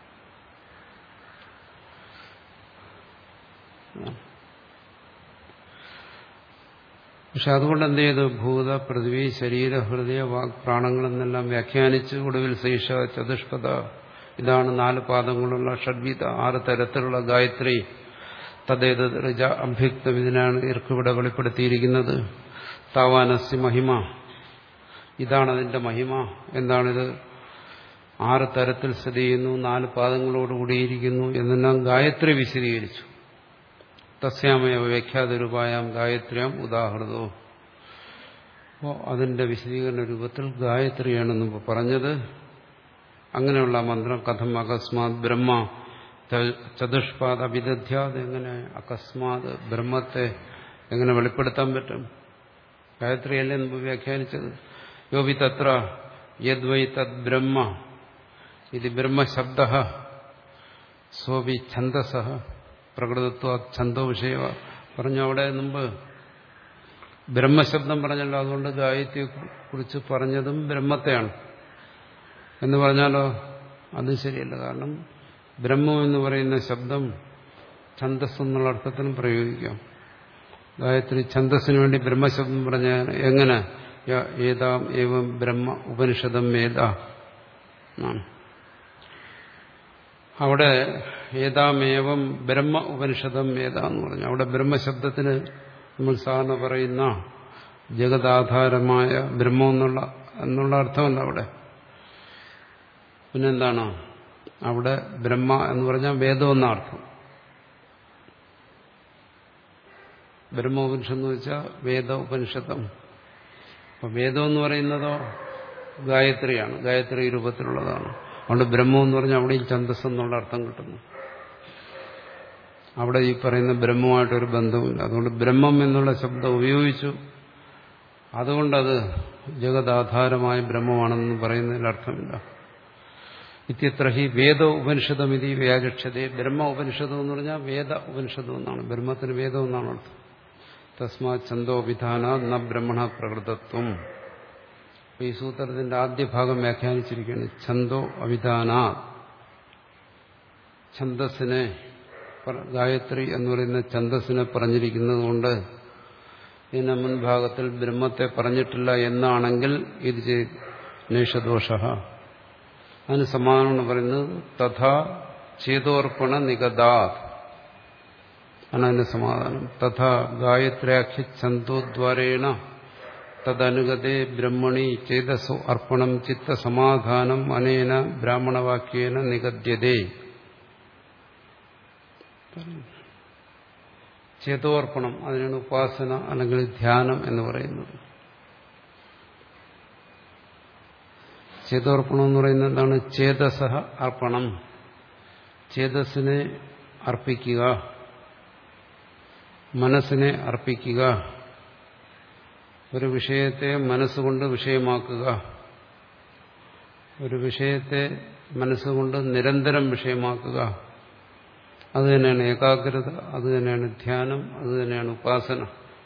പക്ഷെ അതുകൊണ്ട് എന്ത് ചെയ്തു ഭൂത പൃഥ്വി ശരീര ഹൃദയ വാക് പ്രാണങ്ങളെന്നെല്ലാം വ്യാഖ്യാനിച്ച് ഒടുവിൽ ശേഷ ചതുഷ്പത ഇതാണ് നാല് പാദങ്ങളുള്ള ഷഡ്വിത ആറ് തരത്തിലുള്ള ഗായത്രി തദ്ദേത് ഋജ അഭ്യുക്തം ഇതിനാണ് ഇർക്കിവിടെ വെളിപ്പെടുത്തിയിരിക്കുന്നത് താവാനസ്യ മഹിമ ഇതാണ് അതിന്റെ മഹിമ എന്താണിത് ആറ് തരത്തിൽ സ്ഥിതി ചെയ്യുന്നു നാല് പാദങ്ങളോട് കൂടിയിരിക്കുന്നു എന്നെല്ലാം ഗായത്രി വിശദീകരിച്ചു തസ്യാമയ വ്യാഖ്യാതരൂപായാം ഗായത്രിയാം ഉദാഹൃതോ അപ്പോൾ അതിന്റെ വിശദീകരണ രൂപത്തിൽ ഗായത്രിയാണ് മുമ്പ് പറഞ്ഞത് അങ്ങനെയുള്ള മന്ത്രം കഥം അകസ്മാത് ബ്രഹ്മ ചതുഷ്പാദ വിദധ്യാത് എങ്ങനെ അകസ്മാത് ബ്രഹ്മത്തെ എങ്ങനെ വെളിപ്പെടുത്താൻ പറ്റും ഗായത്രിയല്ലേ മുമ്പ് വ്യാഖ്യാനിച്ചത് യോബി തത്ര യദ്വൈ തദ് ബ്രഹ്മ ഇത് ബ്രഹ്മശബ്ദ സോബി ഛന്ദസ പ്രകൃതത്വ ഛന്തോ വിഷയ പറഞ്ഞു അവിടെ മുമ്പ് ബ്രഹ്മശബ്ദം പറഞ്ഞല്ലോ അതുകൊണ്ട് ഗായത്രിയെ കുറിച്ച് പറഞ്ഞതും ബ്രഹ്മത്തെയാണ് എന്ന് പറഞ്ഞാലോ അത് ശരിയല്ല കാരണം ബ്രഹ്മം എന്ന് പറയുന്ന ശബ്ദം ഛന്തസ് എന്നുള്ള അർത്ഥത്തിനും പ്രയോഗിക്കാം ഗായത്രി ഛന്തസ്സിന് വേണ്ടി ബ്രഹ്മശബ്ദം പറഞ്ഞ എങ്ങനെ ഏതാം ഏവം ബ്രഹ്മ ഉപനിഷദം വേദ അവിടെ ഏതാമേവം ബ്രഹ്മ ഉപനിഷദം വേദ എന്ന് പറഞ്ഞു അവിടെ ബ്രഹ്മശബ്ദത്തിന് നമ്മൾ സാധാരണ പറയുന്ന ജഗതാധാരമായ ബ്രഹ്മം എന്നുള്ള എന്നുള്ള അർത്ഥമല്ല അവിടെ പിന്നെന്താണ് അവിടെ ബ്രഹ്മ എന്ന് പറഞ്ഞാൽ വേദം എന്ന അർത്ഥം ബ്രഹ്മോപനിഷത്ത് എന്ന് വെച്ചാൽ വേദ ഉപനിഷത്തം അപ്പൊ വേദം എന്ന് പറയുന്നതോ ഗായത്രിയാണ് ഗായത്രി രൂപത്തിലുള്ളതാണ് അതുകൊണ്ട് ബ്രഹ്മം എന്ന് പറഞ്ഞാൽ അവിടെയും ഛന്തസ് എന്നുള്ള അർത്ഥം കിട്ടുന്നു അവിടെ ഈ പറയുന്ന ബ്രഹ്മമായിട്ടൊരു ബന്ധവുമില്ല അതുകൊണ്ട് ബ്രഹ്മം എന്നുള്ള ശബ്ദം ഉപയോഗിച്ചു അതുകൊണ്ടത് ജഗദാധാരമായ ബ്രഹ്മമാണെന്ന് പറയുന്നതിൽ അർത്ഥമില്ല ഇത്യത്ര ഹി വേദ ഉപനിഷതമിതി വ്യാചക്ഷതേ ബ്രഹ്മ ഉപനിഷതം എന്ന് പറഞ്ഞാൽ വേദ ഉപനിഷതം എന്നാണ് ബ്രഹ്മത്തിന് വേദം എന്നാണ് അർത്ഥം തസ്മാ ഛന്തോ വിധാന ന ബ്രഹ്മണ പ്രകൃതത്വം ഈ സൂത്രത്തിന്റെ ആദ്യ ഭാഗം വ്യാഖ്യാനിച്ചിരിക്കുകയാണ് ഛന്തോ അവിധാന ഛന്തസ്സിനെ ഗായത്രി എന്ന് പറയുന്ന ഛന്തസ്സിനെ പറഞ്ഞിരിക്കുന്നത് കൊണ്ട് ഇതിന്റെ മുൻഭാഗത്തിൽ ബ്രഹ്മത്തെ പറഞ്ഞിട്ടില്ല എന്നാണെങ്കിൽ ഇത് ചെയ്ത് നേഷദോഷ അതിന് സമാധാനം പറയുന്നത് തഥാ ചേതോർപ്പണ നിഗതാത് ആണ് അതിന്റെ സമാധാനം തഥാ ഗായത്ര്യാഖ്യ ഛന്തോദ്വാരേണ തദനുഗതേ ബ്രഹ്മണി ചേതസോ അർപ്പണം ചിത്തസമാധാനം അനേന ബ്രാഹ്മണവാക്യേന നിഗദ്യതേ ചേതോർപ്പണം അതിനാണ് ഉപാസന അല്ലെങ്കിൽ ധ്യാനം എന്ന് പറയുന്നത് ചേതോർപ്പണം എന്ന് പറയുന്നത് എന്താണ് ചേതസഹ അർപ്പണം ചേതസ്സിനെ അർപ്പിക്കുക മനസ്സിനെ അർപ്പിക്കുക ഒരു വിഷയത്തെ മനസ്സുകൊണ്ട് വിഷയമാക്കുക ഒരു വിഷയത്തെ മനസ്സുകൊണ്ട് നിരന്തരം വിഷയമാക്കുക അത് തന്നെയാണ് ഏകാഗ്രത അത് തന്നെയാണ് ധ്യാനം അത് തന്നെയാണ് ഉപാസന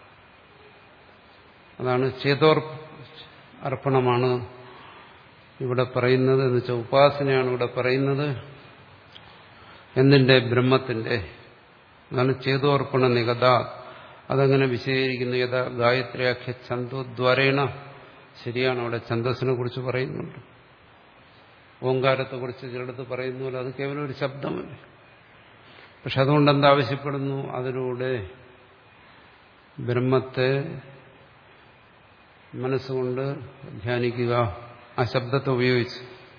അതാണ് ചേതോർ അർപ്പണമാണ് ഇവിടെ പറയുന്നത് എന്ന് വെച്ചാൽ ഉപാസനയാണ് ഇവിടെ പറയുന്നത് എന്തിന്റെ ബ്രഹ്മത്തിന്റെ അതാണ് ചേതോർപ്പണ നികത അതങ്ങനെ വിശദീകരിക്കുന്നു യഥാ ഗായത്രിയാഖ്യ ഛന്തോദ്വാരേണ ശരിയാണ് അവിടെ ഛന്തസ്സിനെ കുറിച്ച് പറയുന്നുണ്ട് ഓങ്കാരത്തെക്കുറിച്ച് ചിലടത്ത് പറയുന്നു അത് കേവലം ഒരു ശബ്ദമല്ലേ പക്ഷെ അതുകൊണ്ട് എന്താവശ്യപ്പെടുന്നു അതിലൂടെ ബ്രഹ്മത്തെ മനസ്സുകൊണ്ട് ധ്യാനിക്കുക ആ ശബ്ദത്തെ ഉപയോഗിച്ച്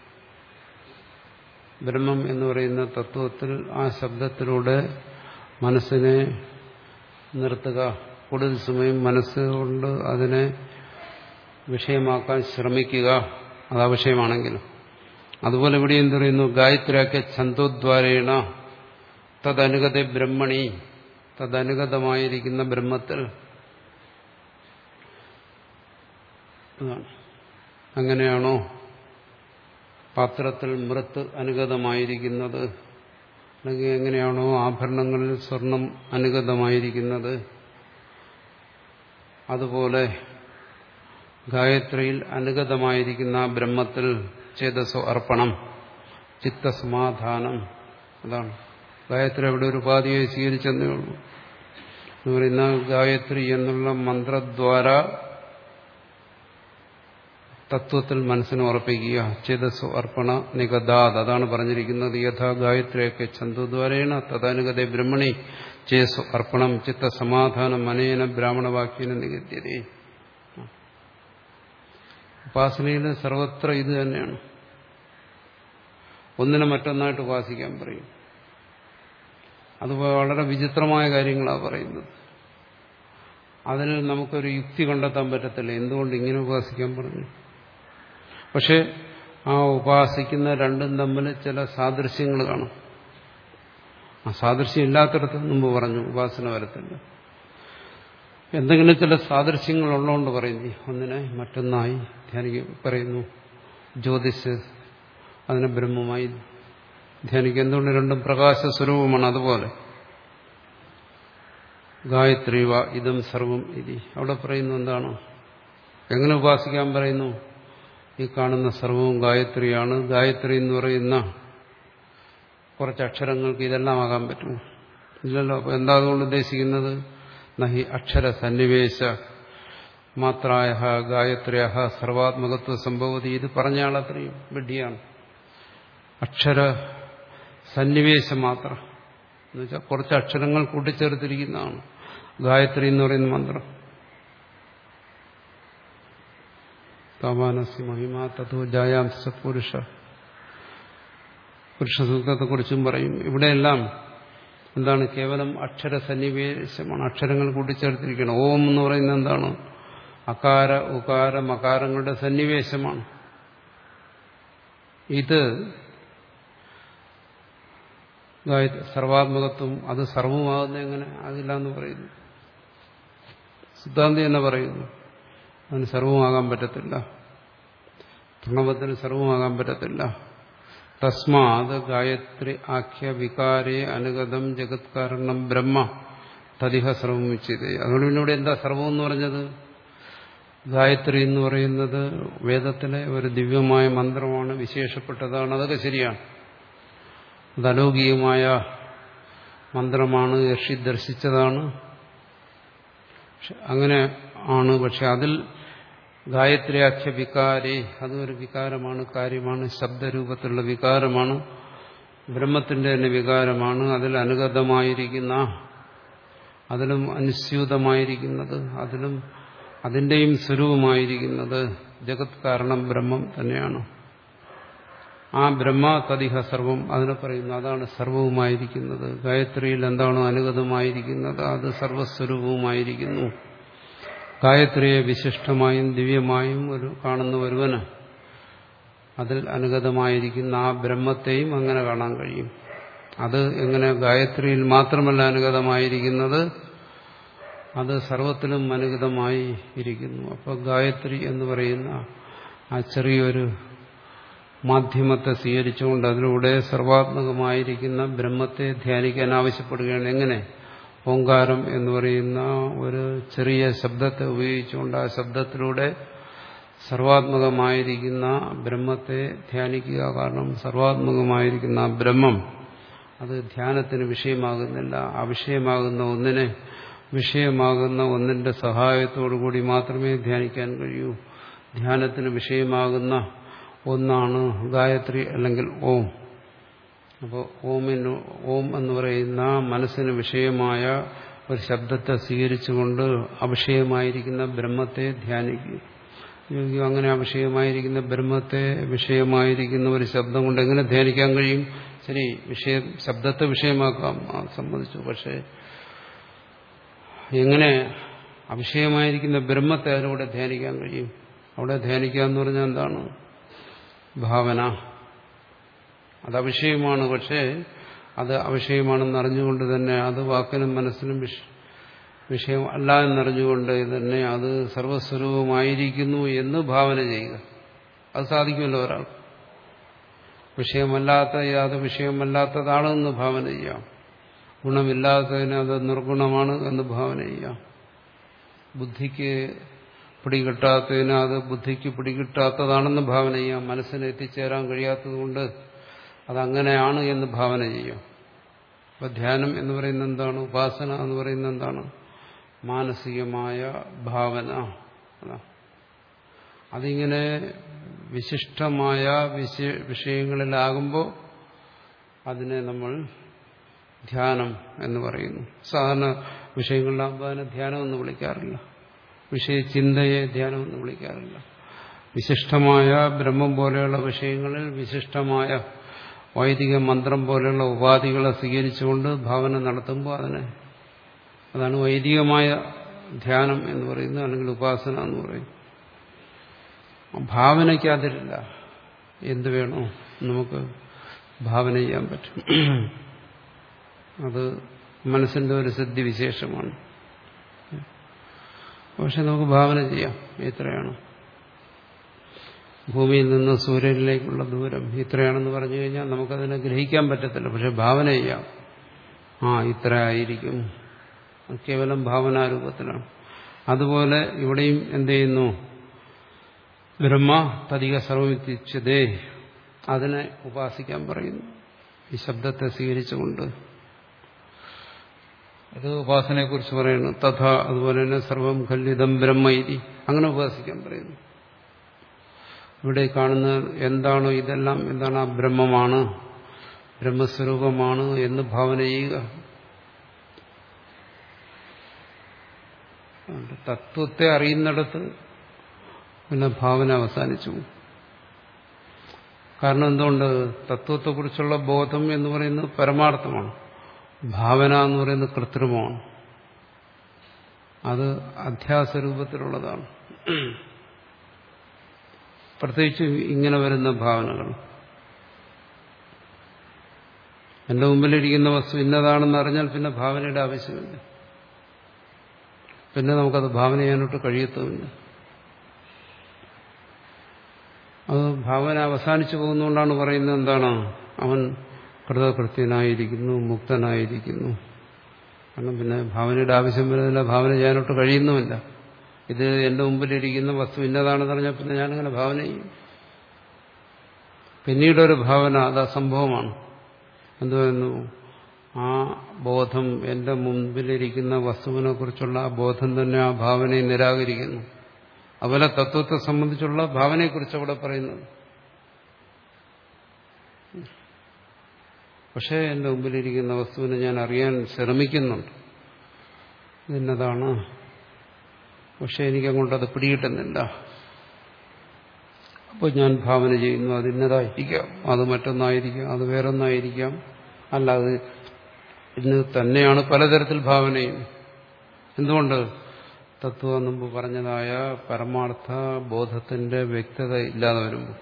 ബ്രഹ്മം എന്ന് പറയുന്ന തത്വത്തിൽ ആ ശബ്ദത്തിലൂടെ മനസ്സിനെ നിർത്തുക കൂടുതൽ സമയം മനസ്സുകൊണ്ട് അതിനെ വിഷയമാക്കാൻ ശ്രമിക്കുക അതാ വിഷയമാണെങ്കിലും അതുപോലെ ഇവിടെ എന്ത് പറയുന്നു ഗായത്രിയാക്കിയ ഛന്തോദ്വാരേണ തദനുഗത ബ്രഹ്മണി തദനുഗതമായിരിക്കുന്ന ബ്രഹ്മത്തിൽ അങ്ങനെയാണോ പാത്രത്തിൽ മൃത്ത് അനുഗതമായിരിക്കുന്നത് അല്ലെങ്കിൽ എങ്ങനെയാണോ ആഭരണങ്ങളിൽ സ്വർണം അനുഗതമായിരിക്കുന്നത് അതുപോലെ ഗായത്രിയിൽ അനുഗതമായിരിക്കുന്ന ആ ബ്രഹ്മത്തിൽ ചേതസോ അർപ്പണം ചിത്തസമാധാനം അതാണ് ഗായത്രി അവിടെ ഒരു ഉപാധിയായി സ്വീകരിച്ചെന്നേ ഉള്ളൂ എന്ന് പറയുന്ന ഗായത്രി എന്നുള്ള മന്ത്രദ്വാര തത്വത്തിൽ മനസ്സിനെ ഉറപ്പിക്കുക ചേതസ്സു അർപ്പണ നിഗതാത് അതാണ് പറഞ്ഞിരിക്കുന്നത് യഥാ ഗായത്രിയൊക്കെ ചന്തുദ്വാരേണ തദാനുഗത ബ്രഹ്മണി ചേസു അർപ്പണം ചിത്തസമാധാനം മനേന ബ്രാഹ്മണവാക്യന നിഗദ്യതേ ഉപാസനയിൽ സർവത്ര ഇത് തന്നെയാണ് ഒന്നിനെ മറ്റൊന്നായിട്ട് ഉപാസിക്കാൻ പറയും അത് വളരെ വിചിത്രമായ കാര്യങ്ങളാണ് പറയുന്നത് അതിന് നമുക്കൊരു യുക്തി കണ്ടെത്താൻ പറ്റത്തില്ല എന്തുകൊണ്ട് ഇങ്ങനെ ഉപാസിക്കാൻ പറഞ്ഞു പക്ഷെ ആ ഉപാസിക്കുന്ന രണ്ടും തമ്മിൽ ചില സാദൃശ്യങ്ങൾ കാണും ആ സാദൃശ്യം ഇല്ലാത്തടത്ത് മുമ്പ് പറഞ്ഞു ഉപാസന വരത്തില്ല എന്തെങ്കിലും ചില സാദൃശ്യങ്ങൾ ഉള്ളതുകൊണ്ട് പറയുന്നു ഒന്നിനെ മറ്റൊന്നായി ധ്യാനിക്കും പറയുന്നു ജ്യോതിഷ് അതിനെ ബ്രഹ്മമായി ധ്യാനിക്കുക എന്തുകൊണ്ട് രണ്ടും പ്രകാശ സ്വരൂപമാണ് അതുപോലെ ഗായത്രി വ ഇതം സർവം ഇതി അവിടെ പറയുന്നു എന്താണ് എങ്ങനെ ഉപാസിക്കാൻ പറയുന്നു ഈ കാണുന്ന സർവവും ഗായത്രിയാണ് ഗായത്രി എന്ന് പറയുന്ന കുറച്ച് അക്ഷരങ്ങൾക്ക് ഇതെല്ലാം ആകാൻ പറ്റുമോ ഇല്ലല്ലോ അപ്പൊ എന്താ അതുകൊണ്ട് ഉദ്ദേശിക്കുന്നത് നഹി അക്ഷര സന്നിവേശ മാത്രായ ഗായത്രിയ സർവാത്മകത്വ സംഭവതി ഇത് പറഞ്ഞ ആളത്രയും വിഡ്ഢിയാണ് അക്ഷര സന്നിവേശം മാത്രം എന്നുവെച്ചാൽ കുറച്ച് അക്ഷരങ്ങൾ കൂട്ടിച്ചേർത്തിരിക്കുന്നതാണ് ഗായത്രി എന്ന് പറയുന്ന മന്ത്രം താമാനസ്യ മഹിമ തത്വ ജായാംസ പുരുഷ പുരുഷസൂക്തത്തെക്കുറിച്ചും പറയും ഇവിടെയെല്ലാം എന്താണ് കേവലം അക്ഷര സന്നിവേശമാണ് അക്ഷരങ്ങൾ കൂട്ടിച്ചേർത്തിരിക്കണം ഓം എന്ന് പറയുന്നത് എന്താണ് അകാര ഉകാര മകാരങ്ങളുടെ സന്നിവേശമാണ് ഇത് ഗായത്രി സർവാത്മകത്വം അത് സർവമാകുന്ന എങ്ങനെ അതില്ല എന്ന് പറയുന്നു സിദ്ധാന്തി തന്നെ പറയുന്നു അതിന് സർവമാകാൻ പറ്റത്തില്ല പ്രണവത്തിന് സർവമാകാൻ പറ്റത്തില്ല തസ്മാത് ഗായത്രി ആഖ്യ വികാരേ അനുഗതം ജഗത് കാരണം ബ്രഹ്മ തതിഹ സർവം വെച്ചത് അതുകൊണ്ട് പിന്നീട് എന്താ സർവം എന്ന് പറഞ്ഞത് ഗായത്രി എന്ന് പറയുന്നത് വേദത്തിലെ ഒരു ദിവ്യമായ മന്ത്രമാണ് വിശേഷപ്പെട്ടതാണ് അതൊക്കെ ശരിയാണ് അത് അലൗകികമായ മന്ത്രമാണ് ഋഷി ദർശിച്ചതാണ് അങ്ങനെ ആണ് പക്ഷെ അതിൽ ഗായത്രിയാഖ്യ വികാരേ അതും ഒരു വികാരമാണ് കാര്യമാണ് ശബ്ദരൂപത്തിലുള്ള വികാരമാണ് ബ്രഹ്മത്തിന്റെ തന്നെ വികാരമാണ് അതിൽ അനുഗതമായിരിക്കുന്ന അതിലും അനുസ്യൂതമായിരിക്കുന്നത് അതിലും അതിന്റെയും സ്വരൂപമായിരിക്കുന്നത് ജഗത് കാരണം ബ്രഹ്മം തന്നെയാണ് ആ ബ്രഹ്മ തതിഹ സർവം അതിനെ പറയുന്നു അതാണ് സർവവുമായിരിക്കുന്നത് ഗായത്രിയിൽ എന്താണോ അനുഗതമായിരിക്കുന്നത് അത് സർവസ്വരൂപവുമായിരിക്കുന്നു ഗായത്രിയെ വിശിഷ്ടമായും ദിവ്യമായും ഒരു കാണുന്ന ഒരുവന് അതിൽ അനുഗതമായിരിക്കുന്ന ആ ബ്രഹ്മത്തെയും അങ്ങനെ കാണാൻ കഴിയും അത് എങ്ങനെ ഗായത്രിയിൽ മാത്രമല്ല അനുഗതമായിരിക്കുന്നത് അത് സർവത്തിലും അനുഗതമായി ഇരിക്കുന്നു അപ്പോൾ ഗായത്രി എന്ന് പറയുന്ന ആ ചെറിയൊരു മാധ്യമത്തെ സ്വീകരിച്ചുകൊണ്ട് അതിലൂടെ സർവാത്മകമായിരിക്കുന്ന ബ്രഹ്മത്തെ ധ്യാനിക്കാൻ ആവശ്യപ്പെടുകയാണ് എങ്ങനെ ഓങ്കാരം എന്ന് പറയുന്ന ഒരു ചെറിയ ശബ്ദത്തെ ഉപയോഗിച്ചുകൊണ്ട് ആ ശബ്ദത്തിലൂടെ സർവാത്മകമായിരിക്കുന്ന ബ്രഹ്മത്തെ ധ്യാനിക്കുക കാരണം സർവാത്മകമായിരിക്കുന്ന ആ ബ്രഹ്മം അത് ധ്യാനത്തിന് വിഷയമാകുന്നില്ല ആ വിഷയമാകുന്ന ഒന്നിനെ വിഷയമാകുന്ന ഒന്നിന്റെ സഹായത്തോടുകൂടി മാത്രമേ ധ്യാനിക്കാൻ കഴിയൂ ധ്യാനത്തിന് വിഷയമാകുന്ന ഒന്നാണ് ഗായത്രി അല്ലെങ്കിൽ ഓം അപ്പോൾ ഓമിന് ഓം എന്ന് പറയുന്ന മനസ്സിന് വിഷയമായ ഒരു ശബ്ദത്തെ സ്വീകരിച്ചുകൊണ്ട് അവിഷയമായിരിക്കുന്ന ബ്രഹ്മത്തെ ധ്യാനിക്കുക അങ്ങനെ അവിഷയമായിരിക്കുന്ന ബ്രഹ്മത്തെ വിഷയമായിരിക്കുന്ന ഒരു ശബ്ദം കൊണ്ട് എങ്ങനെ ധ്യാനിക്കാൻ കഴിയും ശരി വിഷയം ശബ്ദത്തെ വിഷയമാക്കാം സമ്മതിച്ചു പക്ഷേ എങ്ങനെ അവിഷയമായിരിക്കുന്ന ബ്രഹ്മത്തെ അതിലൂടെ ധ്യാനിക്കാൻ കഴിയും അവിടെ ധ്യാനിക്കുക എന്ന് പറഞ്ഞാൽ എന്താണ് ഭാവന അത് അവിഷയമാണ് പക്ഷേ അത് അവിഷയമാണെന്ന് അറിഞ്ഞുകൊണ്ട് തന്നെ അത് വാക്കിനും മനസ്സിനും വിഷയം അല്ല എന്നറിഞ്ഞുകൊണ്ട് തന്നെ അത് സർവസ്വരൂപമായിരിക്കുന്നു എന്ന് ഭാവന ചെയ്യുക അത് സാധിക്കുമല്ലോ ഒരാൾ വിഷയമല്ലാത്ത അത് വിഷയമല്ലാത്തതാണെന്ന് ഭാവന ചെയ്യാം ഗുണമില്ലാത്തതിന് അത് നിർഗുണമാണ് എന്ന് ഭാവന ചെയ്യാം ബുദ്ധിക്ക് പിടികിട്ടാത്തതിന് അത് ബുദ്ധിക്ക് പിടികിട്ടാത്തതാണെന്ന് ഭാവന ചെയ്യാം മനസ്സിന് എത്തിച്ചേരാൻ കഴിയാത്തതുകൊണ്ട് അതങ്ങനെയാണ് എന്ന് ഭാവന ചെയ്യാം അപ്പൊ ധ്യാനം എന്ന് പറയുന്നത് എന്താണ് ഉപാസന എന്ന് പറയുന്നത് എന്താണ് മാനസികമായ ഭാവന അതിങ്ങനെ വിശിഷ്ടമായ വിഷയങ്ങളിലാകുമ്പോൾ അതിനെ നമ്മൾ ധ്യാനം എന്ന് പറയുന്നു സാധാരണ വിഷയങ്ങളിലാകുമ്പോൾ അതിനെ ധ്യാനം എന്ന് വിളിക്കാറില്ല വിഷയചിന്തയെ ധ്യാനം എന്ന് വിളിക്കാറില്ല വിശിഷ്ടമായ ബ്രഹ്മം പോലെയുള്ള വിഷയങ്ങളിൽ വിശിഷ്ടമായ വൈദിക മന്ത്രം പോലെയുള്ള ഉപാധികളെ സ്വീകരിച്ചുകൊണ്ട് ഭാവന നടത്തുമ്പോൾ അതിനെ അതാണ് വൈദികമായ ധ്യാനം എന്ന് പറയുന്നത് അല്ലെങ്കിൽ ഉപാസന എന്ന് പറയും ഭാവനയ്ക്ക് അതിരില്ല എന്ത് വേണോ നമുക്ക് ഭാവന ചെയ്യാൻ പറ്റും അത് മനസ്സിന്റെ ഒരു സിദ്ധിവിശേഷമാണ് പക്ഷെ നമുക്ക് ഭാവന ചെയ്യാം എത്രയാണ് ഭൂമിയിൽ നിന്ന് സൂര്യനിലേക്കുള്ള ദൂരം ഇത്രയാണെന്ന് പറഞ്ഞു കഴിഞ്ഞാൽ നമുക്കതിനെ ഗ്രഹിക്കാൻ പറ്റത്തില്ല പക്ഷെ ഭാവന ചെയ്യാം ആ ഇത്ര ആയിരിക്കും കേവലം ഭാവനാരൂപത്തിലാണ് അതുപോലെ ഇവിടെയും എന്ത് ചെയ്യുന്നു ബ്രഹ്മ തതിക സർവമിത്തിച്ചതേ അതിനെ ഉപാസിക്കാൻ പറയുന്നു ഈ ശബ്ദത്തെ സ്വീകരിച്ചുകൊണ്ട് അത് ഉപാസനയെക്കുറിച്ച് പറയുന്നു തഥ അതുപോലെ തന്നെ സർവം ഖല്ലിതം ബ്രഹ്മൈതി അങ്ങനെ ഉപാസിക്കാൻ പറയുന്നു ഇവിടെ കാണുന്ന എന്താണോ ഇതെല്ലാം എന്താണ് ആ ബ്രഹ്മമാണ് ബ്രഹ്മസ്വരൂപമാണ് എന്ന് ഭാവന ചെയ്യുക തത്വത്തെ അറിയുന്നിടത്ത് പിന്നെ ഭാവന അവസാനിച്ചു കാരണം എന്തുകൊണ്ട് തത്വത്തെക്കുറിച്ചുള്ള ബോധം എന്ന് പറയുന്നത് പരമാർത്ഥമാണ് ഭാവന എന്ന് പറയുന്നത് കൃത്രിമമാണ് അത് അധ്യാസരൂപത്തിലുള്ളതാണ് പ്രത്യേകിച്ച് ഇങ്ങനെ വരുന്ന ഭാവനകൾ എന്റെ മുമ്പിലിരിക്കുന്ന വസ്തു ഇന്നതാണെന്ന് അറിഞ്ഞാൽ പിന്നെ ഭാവനയുടെ ആവശ്യമില്ല പിന്നെ നമുക്കത് ഭാവന ചെയ്യാനോട്ട് കഴിയത്തുമില്ല അത് ഭാവന അവസാനിച്ചു പോകുന്നതുകൊണ്ടാണ് പറയുന്നത് എന്താണ് അവൻ കൃതകൃത്യനായിരിക്കുന്നു മുക്തനായിരിക്കുന്നു കാരണം പിന്നെ ഭാവനയുടെ ആവശ്യം വരുന്നില്ല ഭാവന ചെയ്യാനോട്ട് കഴിയുന്നുമില്ല ഇത് എന്റെ മുമ്പിലിരിക്കുന്ന വസ്തു ഇന്നതാണെന്ന് പറഞ്ഞാൽ പിന്നെ ഞാനങ്ങനെ ഭാവന ചെയ്യും പിന്നീടൊരു ഭാവന അത് അസംഭവമാണ് എന്തുവരുന്നു ആ ബോധം എന്റെ മുമ്പിലിരിക്കുന്ന വസ്തുവിനെ കുറിച്ചുള്ള ആ ബോധം തന്നെ ആ ഭാവനയെ നിരാകരിക്കുന്നു അതുപോലെ തത്വത്തെ സംബന്ധിച്ചുള്ള ഭാവനയെക്കുറിച്ച് അവിടെ പറയുന്നത് പക്ഷേ എന്റെ മുമ്പിലിരിക്കുന്ന വസ്തുവിനെ ഞാൻ അറിയാൻ ശ്രമിക്കുന്നുണ്ട് ഇന്നതാണ് പക്ഷെ എനിക്കങ്ങോട്ട് അത് പിടികിട്ടുന്നില്ല അപ്പോൾ ഞാൻ ഭാവന ചെയ്യുന്നു അത് ഇന്നതായിരിക്കാം അത് മറ്റൊന്നായിരിക്കാം അത് വേറൊന്നായിരിക്കാം അല്ല അത് ഇന്ന് തന്നെയാണ് പലതരത്തിൽ ഭാവനയും എന്തുകൊണ്ട് തത്വം മുമ്പ് പറഞ്ഞതായ പരമാർത്ഥ ബോധത്തിന്റെ വ്യക്തത ഇല്ലാതെ വരുമ്പോൾ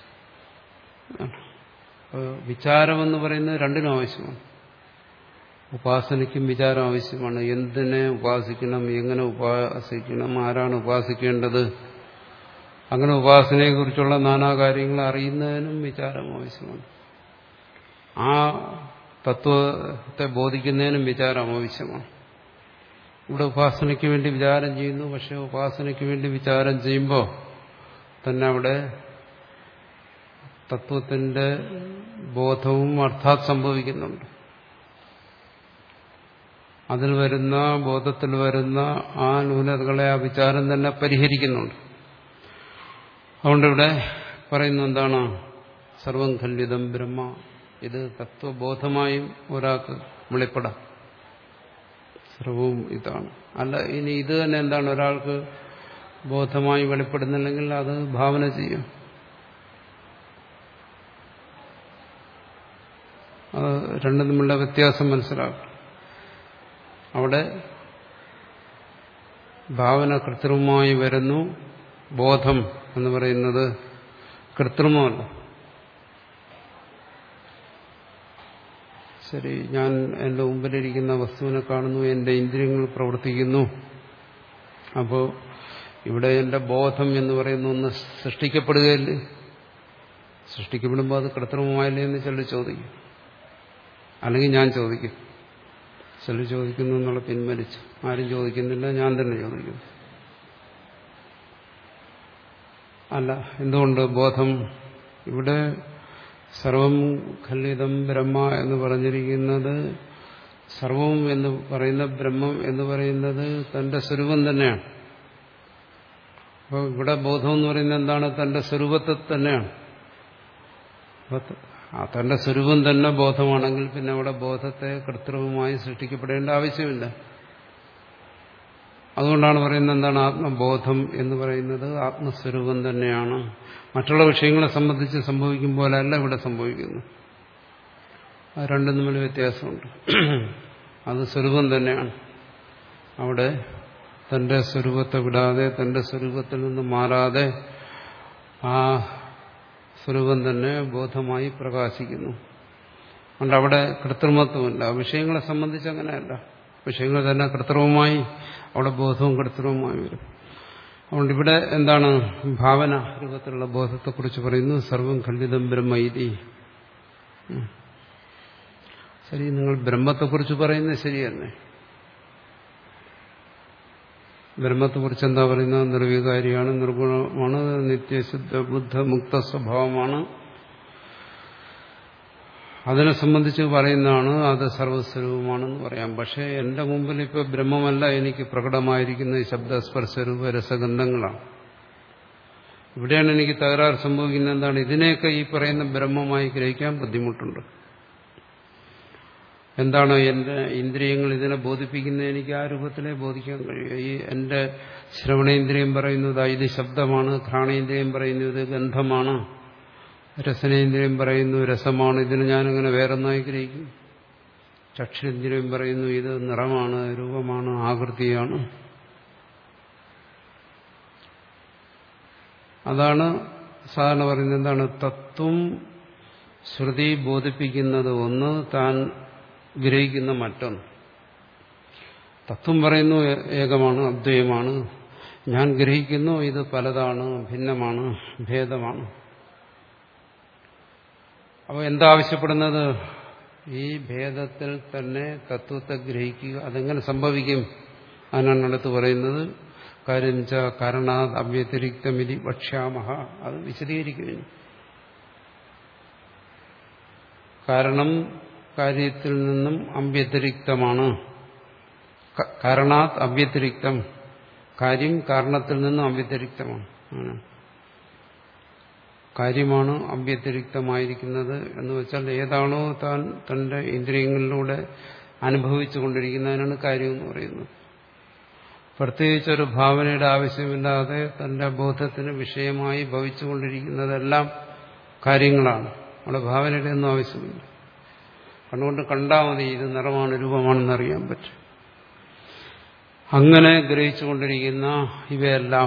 വിചാരമെന്ന് പറയുന്നത് രണ്ടിനും ആവശ്യമാണ് ഉപാസനയ്ക്കും വിചാരം ആവശ്യമാണ് എന്തിനെ ഉപാസിക്കണം എങ്ങനെ ഉപാസിക്കണം ആരാണ് ഉപാസിക്കേണ്ടത് അങ്ങനെ ഉപാസനയെക്കുറിച്ചുള്ള നാനാ കാര്യങ്ങൾ അറിയുന്നതിനും വിചാരം ആവശ്യമാണ് ആ തത്വത്തെ ബോധിക്കുന്നതിനും വിചാരം ആവശ്യമാണ് ഇവിടെ ഉപാസനയ്ക്ക് വേണ്ടി വിചാരം ചെയ്യുന്നു പക്ഷെ ഉപാസനയ്ക്ക് വേണ്ടി വിചാരം ചെയ്യുമ്പോൾ തന്നെ അവിടെ തത്വത്തിന്റെ ബോധവും അർത്ഥാത് സംഭവിക്കുന്നുണ്ട് അതിൽ വരുന്ന ബോധത്തിൽ വരുന്ന ആ ന്യൂനതകളെ ആ വിചാരം തന്നെ പരിഹരിക്കുന്നുണ്ട് അതുകൊണ്ട് ഇവിടെ പറയുന്ന എന്താണ് സർവം ഖല്ലിതം ബ്രഹ്മ ഇത് തത്വബോധമായും ഒരാൾക്ക് വെളിപ്പെടാം സർവവും ഇതാണ് അല്ല ഇനി ഇത് തന്നെ എന്താണ് ഒരാൾക്ക് ബോധമായി വെളിപ്പെടുന്നില്ലെങ്കിൽ അത് ഭാവന ചെയ്യും അത് രണ്ടും തമ്മിലുള്ള വ്യത്യാസം മനസ്സിലാക്കും അവിടെ ഭാവന കൃത്രിമമായി വരുന്നു ബോധം എന്ന് പറയുന്നത് കൃത്രിമമല്ല ശരി ഞാൻ എൻ്റെ മുമ്പിലിരിക്കുന്ന വസ്തുവിനെ കാണുന്നു എൻ്റെ ഇന്ദ്രിയങ്ങൾ പ്രവർത്തിക്കുന്നു അപ്പോൾ ഇവിടെ എൻ്റെ ബോധം എന്ന് പറയുന്ന ഒന്ന് സൃഷ്ടിക്കപ്പെടുകയല്ലേ സൃഷ്ടിക്കപ്പെടുമ്പോൾ അത് കൃത്രിമമായില്ലേ എന്ന് ചിലർ ചോദിക്കും അല്ലെങ്കിൽ ഞാൻ ചോദിക്കും ചിലർ ചോദിക്കുന്നു എന്നുള്ള പിൻവലിച്ചു ആരും ചോദിക്കുന്നില്ല ഞാൻ തന്നെ ചോദിക്കുന്നു അല്ല എന്തുകൊണ്ട് ബോധം ഇവിടെ സർവം ഖല്ലിതം ബ്രഹ്മ എന്ന് പറഞ്ഞിരിക്കുന്നത് സർവം എന്ന് പറയുന്ന ബ്രഹ്മം എന്ന് പറയുന്നത് തന്റെ സ്വരൂപം തന്നെയാണ് അപ്പോൾ ഇവിടെ ബോധം എന്ന് പറയുന്നത് എന്താണ് തന്റെ സ്വരൂപത്തെ തന്നെയാണ് ആ തന്റെ സ്വരൂപം തന്നെ ബോധമാണെങ്കിൽ പിന്നെ അവിടെ ബോധത്തെ കൃത്രിമമായി സൃഷ്ടിക്കപ്പെടേണ്ട ആവശ്യമില്ല അതുകൊണ്ടാണ് പറയുന്നത് എന്താണ് ആത്മബോധം എന്ന് പറയുന്നത് ആത്മസ്വരൂപം തന്നെയാണ് മറ്റുള്ള വിഷയങ്ങളെ സംബന്ധിച്ച് സംഭവിക്കും പോലെയല്ല ഇവിടെ സംഭവിക്കുന്നു അത് രണ്ടും തമ്മിൽ വ്യത്യാസമുണ്ട് അത് സ്വരൂപം തന്നെയാണ് അവിടെ തന്റെ സ്വരൂപത്തെ വിടാതെ തന്റെ സ്വരൂപത്തിൽ നിന്ന് മാറാതെ ആ സ്വരൂപം തന്നെ ബോധമായി പ്രകാശിക്കുന്നു അതുകൊണ്ട് അവിടെ കൃത്രിമത്വമില്ല വിഷയങ്ങളെ സംബന്ധിച്ച് അങ്ങനെയല്ല വിഷയങ്ങൾ തന്നെ കൃത്രിമമായി അവിടെ ബോധവും കൃത്രിമമായി വരും അതുകൊണ്ട് ഇവിടെ എന്താണ് ഭാവന രൂപത്തിലുള്ള ബോധത്തെക്കുറിച്ച് പറയുന്നു സർവം ഖണ്ഡിതം ബ്രഹ്മൈതി ശരി നിങ്ങൾ ബ്രഹ്മത്തെക്കുറിച്ച് പറയുന്നത് ശരി തന്നെ ബ്രഹ്മത്തെക്കുറിച്ച് എന്താ പറയുന്നത് നിർവികാരിയാണ് നിർഗുണമാണ് നിത്യശുദ്ധ ബുദ്ധ മുക്ത സ്വഭാവമാണ് അതിനെ സംബന്ധിച്ച് പറയുന്നതാണ് അത് സർവസ്വരൂപമാണെന്ന് പറയാം പക്ഷേ എന്റെ മുമ്പിൽ ഇപ്പോൾ ബ്രഹ്മമല്ല എനിക്ക് പ്രകടമായിരിക്കുന്ന ഈ ശബ്ദസ്പർശരൂപ രസഗന്ധങ്ങളാണ് ഇവിടെയാണ് എനിക്ക് തകരാറ് സംഭവിക്കുന്നത് എന്താണ് ഇതിനെയൊക്കെ ഈ പറയുന്ന ബ്രഹ്മമായി ഗ്രഹിക്കാൻ ബുദ്ധിമുട്ടുണ്ട് എന്താണ് എന്റെ ഇന്ദ്രിയങ്ങൾ ഇതിനെ ബോധിപ്പിക്കുന്നത് എനിക്ക് ആ രൂപത്തിലേ ബോധിക്കാൻ കഴിയും ഈ എന്റെ ശ്രവണേന്ദ്രിയം പറയുന്നത് ഇത് ശബ്ദമാണ് ഘ്രാണേന്ദ്രിയം പറയുന്നത് ഇത് ഗന്ധമാണ് രസനേന്ദ്രിയം പറയുന്നു രസമാണ് ഇതിന് ഞാനിങ്ങനെ വേറൊന്നായി ഗ്രഹിക്കും ചക്ഷേന്ദ്രിയം പറയുന്നു ഇത് നിറമാണ് രൂപമാണ് ആകൃതിയാണ് അതാണ് സാധാരണ പറയുന്നത് എന്താണ് തത്വം ശ്രുതി ബോധിപ്പിക്കുന്നത് ഒന്ന് താൻ ഗ്രഹിക്കുന്ന മറ്റൊന്ന് തത്വം പറയുന്നു ഏകമാണ് അദ്വൈതമാണ് ഞാൻ ഗ്രഹിക്കുന്നു ഇത് പലതാണ് ഭിന്നമാണ് ഭേദമാണ് അപ്പോൾ എന്താവശ്യപ്പെടുന്നത് ഈ ഭേദത്തിൽ തന്നെ തത്വത്തെ ഗ്രഹിക്കുക അതെങ്ങനെ സംഭവിക്കും അതിനാണ് അടുത്ത് പറയുന്നത് കാര്യം ച കാരണാത് അവ്യതിരിക്തമിതി വക്ഷ്യാമഹ അത് വിശദീകരിക്കുന്നു കാരണം കാര്യത്തിൽ നിന്നും അവ്യതിരിക്തമാണ് കാരണാത് അവ്യതിരിക്തം കാര്യം കാരണത്തിൽ നിന്നും അവ്യതിരിക്തമാണ് ആണ് കാര്യമാണ് അവ്യതിരിക്തമായിരിക്കുന്നത് എന്ന് വെച്ചാൽ ഏതാണോ താൻ തന്റെ ഇന്ദ്രിയങ്ങളിലൂടെ അനുഭവിച്ചു കൊണ്ടിരിക്കുന്നതിനാണ് കാര്യം എന്ന് പറയുന്നത് പ്രത്യേകിച്ചൊരു ഭാവനയുടെ ആവശ്യമില്ലാതെ തന്റെ ബോധത്തിന് വിഷയമായി ഭവിച്ചുകൊണ്ടിരിക്കുന്നതെല്ലാം കാര്യങ്ങളാണ് അവിടെ ഭാവനയുടെ ഒന്നും ആവശ്യമില്ല കണ്ണുകൊണ്ട് കണ്ടാൽ മതി ഇത് നിറമാണ് രൂപമാണെന്ന് അറിയാൻ പറ്റും അങ്ങനെ ഗ്രഹിച്ചുകൊണ്ടിരിക്കുന്ന ഇവയെല്ലാം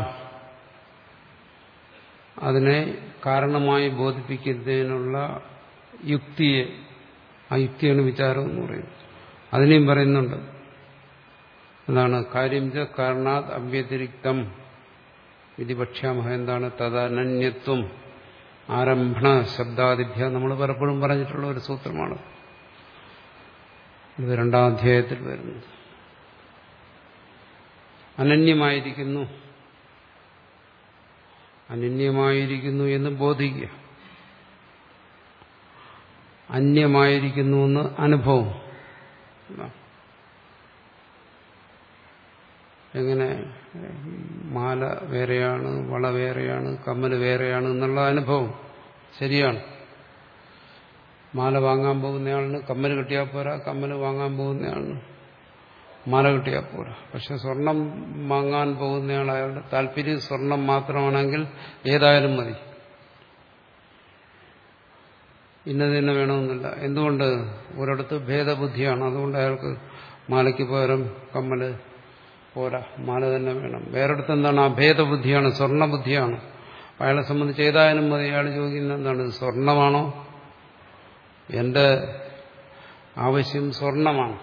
അതിനെ കാരണമായി ബോധിപ്പിക്കുന്നതിനുള്ള യുക്തിയെ ആ യുക്തിയാണ് വിചാരം എന്ന് പറയുന്നത് അതിനെയും പറയുന്നുണ്ട് എന്താണ് കാര്യം ച കാരണാത് അവ്യതിരിക്തം വിധിപക്ഷാമഹ എന്താണ് തദനന്യത്വം ആരംഭണ ശബ്ദാദിഭ്യ നമ്മൾ പലപ്പോഴും പറഞ്ഞിട്ടുള്ള ഒരു സൂത്രമാണ് ഇത് രണ്ടാം അധ്യായത്തിൽ വരുന്നത് അനന്യമായിരിക്കുന്നു അനന്യമായിരിക്കുന്നു എന്ന് ബോധിക്കുക അന്യമായിരിക്കുന്നു എന്ന് അനുഭവം എങ്ങനെ മാല വേറെയാണ് വള വേറെയാണ് കമ്മൽ വേറെയാണ് എന്നുള്ള അനുഭവം ശരിയാണ് മാല വാങ്ങാൻ പോകുന്നയാളിന് കമ്മൽ കിട്ടിയാൽ പോരാ കമ്മൽ വാങ്ങാൻ പോകുന്നയാളിന് മാല കിട്ടിയാൽ പോരാ പക്ഷെ സ്വർണം വാങ്ങാൻ പോകുന്നയാൾ അയാളുടെ താല്പര്യം സ്വർണം മാത്രമാണെങ്കിൽ ഏതായാലും മതി ഇന്നത് തന്നെ വേണമെന്നില്ല എന്തുകൊണ്ട് ഒരിടത്ത് ഭേദബുദ്ധിയാണ് അതുകൊണ്ട് അയാൾക്ക് മാലയ്ക്ക് പകരം കമ്മല് പോരാ മാല തന്നെ വേണം വേറെടുത്ത് എന്താണ് ആ ഭേദബുദ്ധിയാണ് സ്വർണ്ണബുദ്ധിയാണ് അയാളെ സംബന്ധിച്ച് ഏതായാലും മതി അയാൾ ചോദിക്കുന്നത് എന്താണ് സ്വർണമാണോ എന്റെ ആവശ്യം സ്വർണമാണ്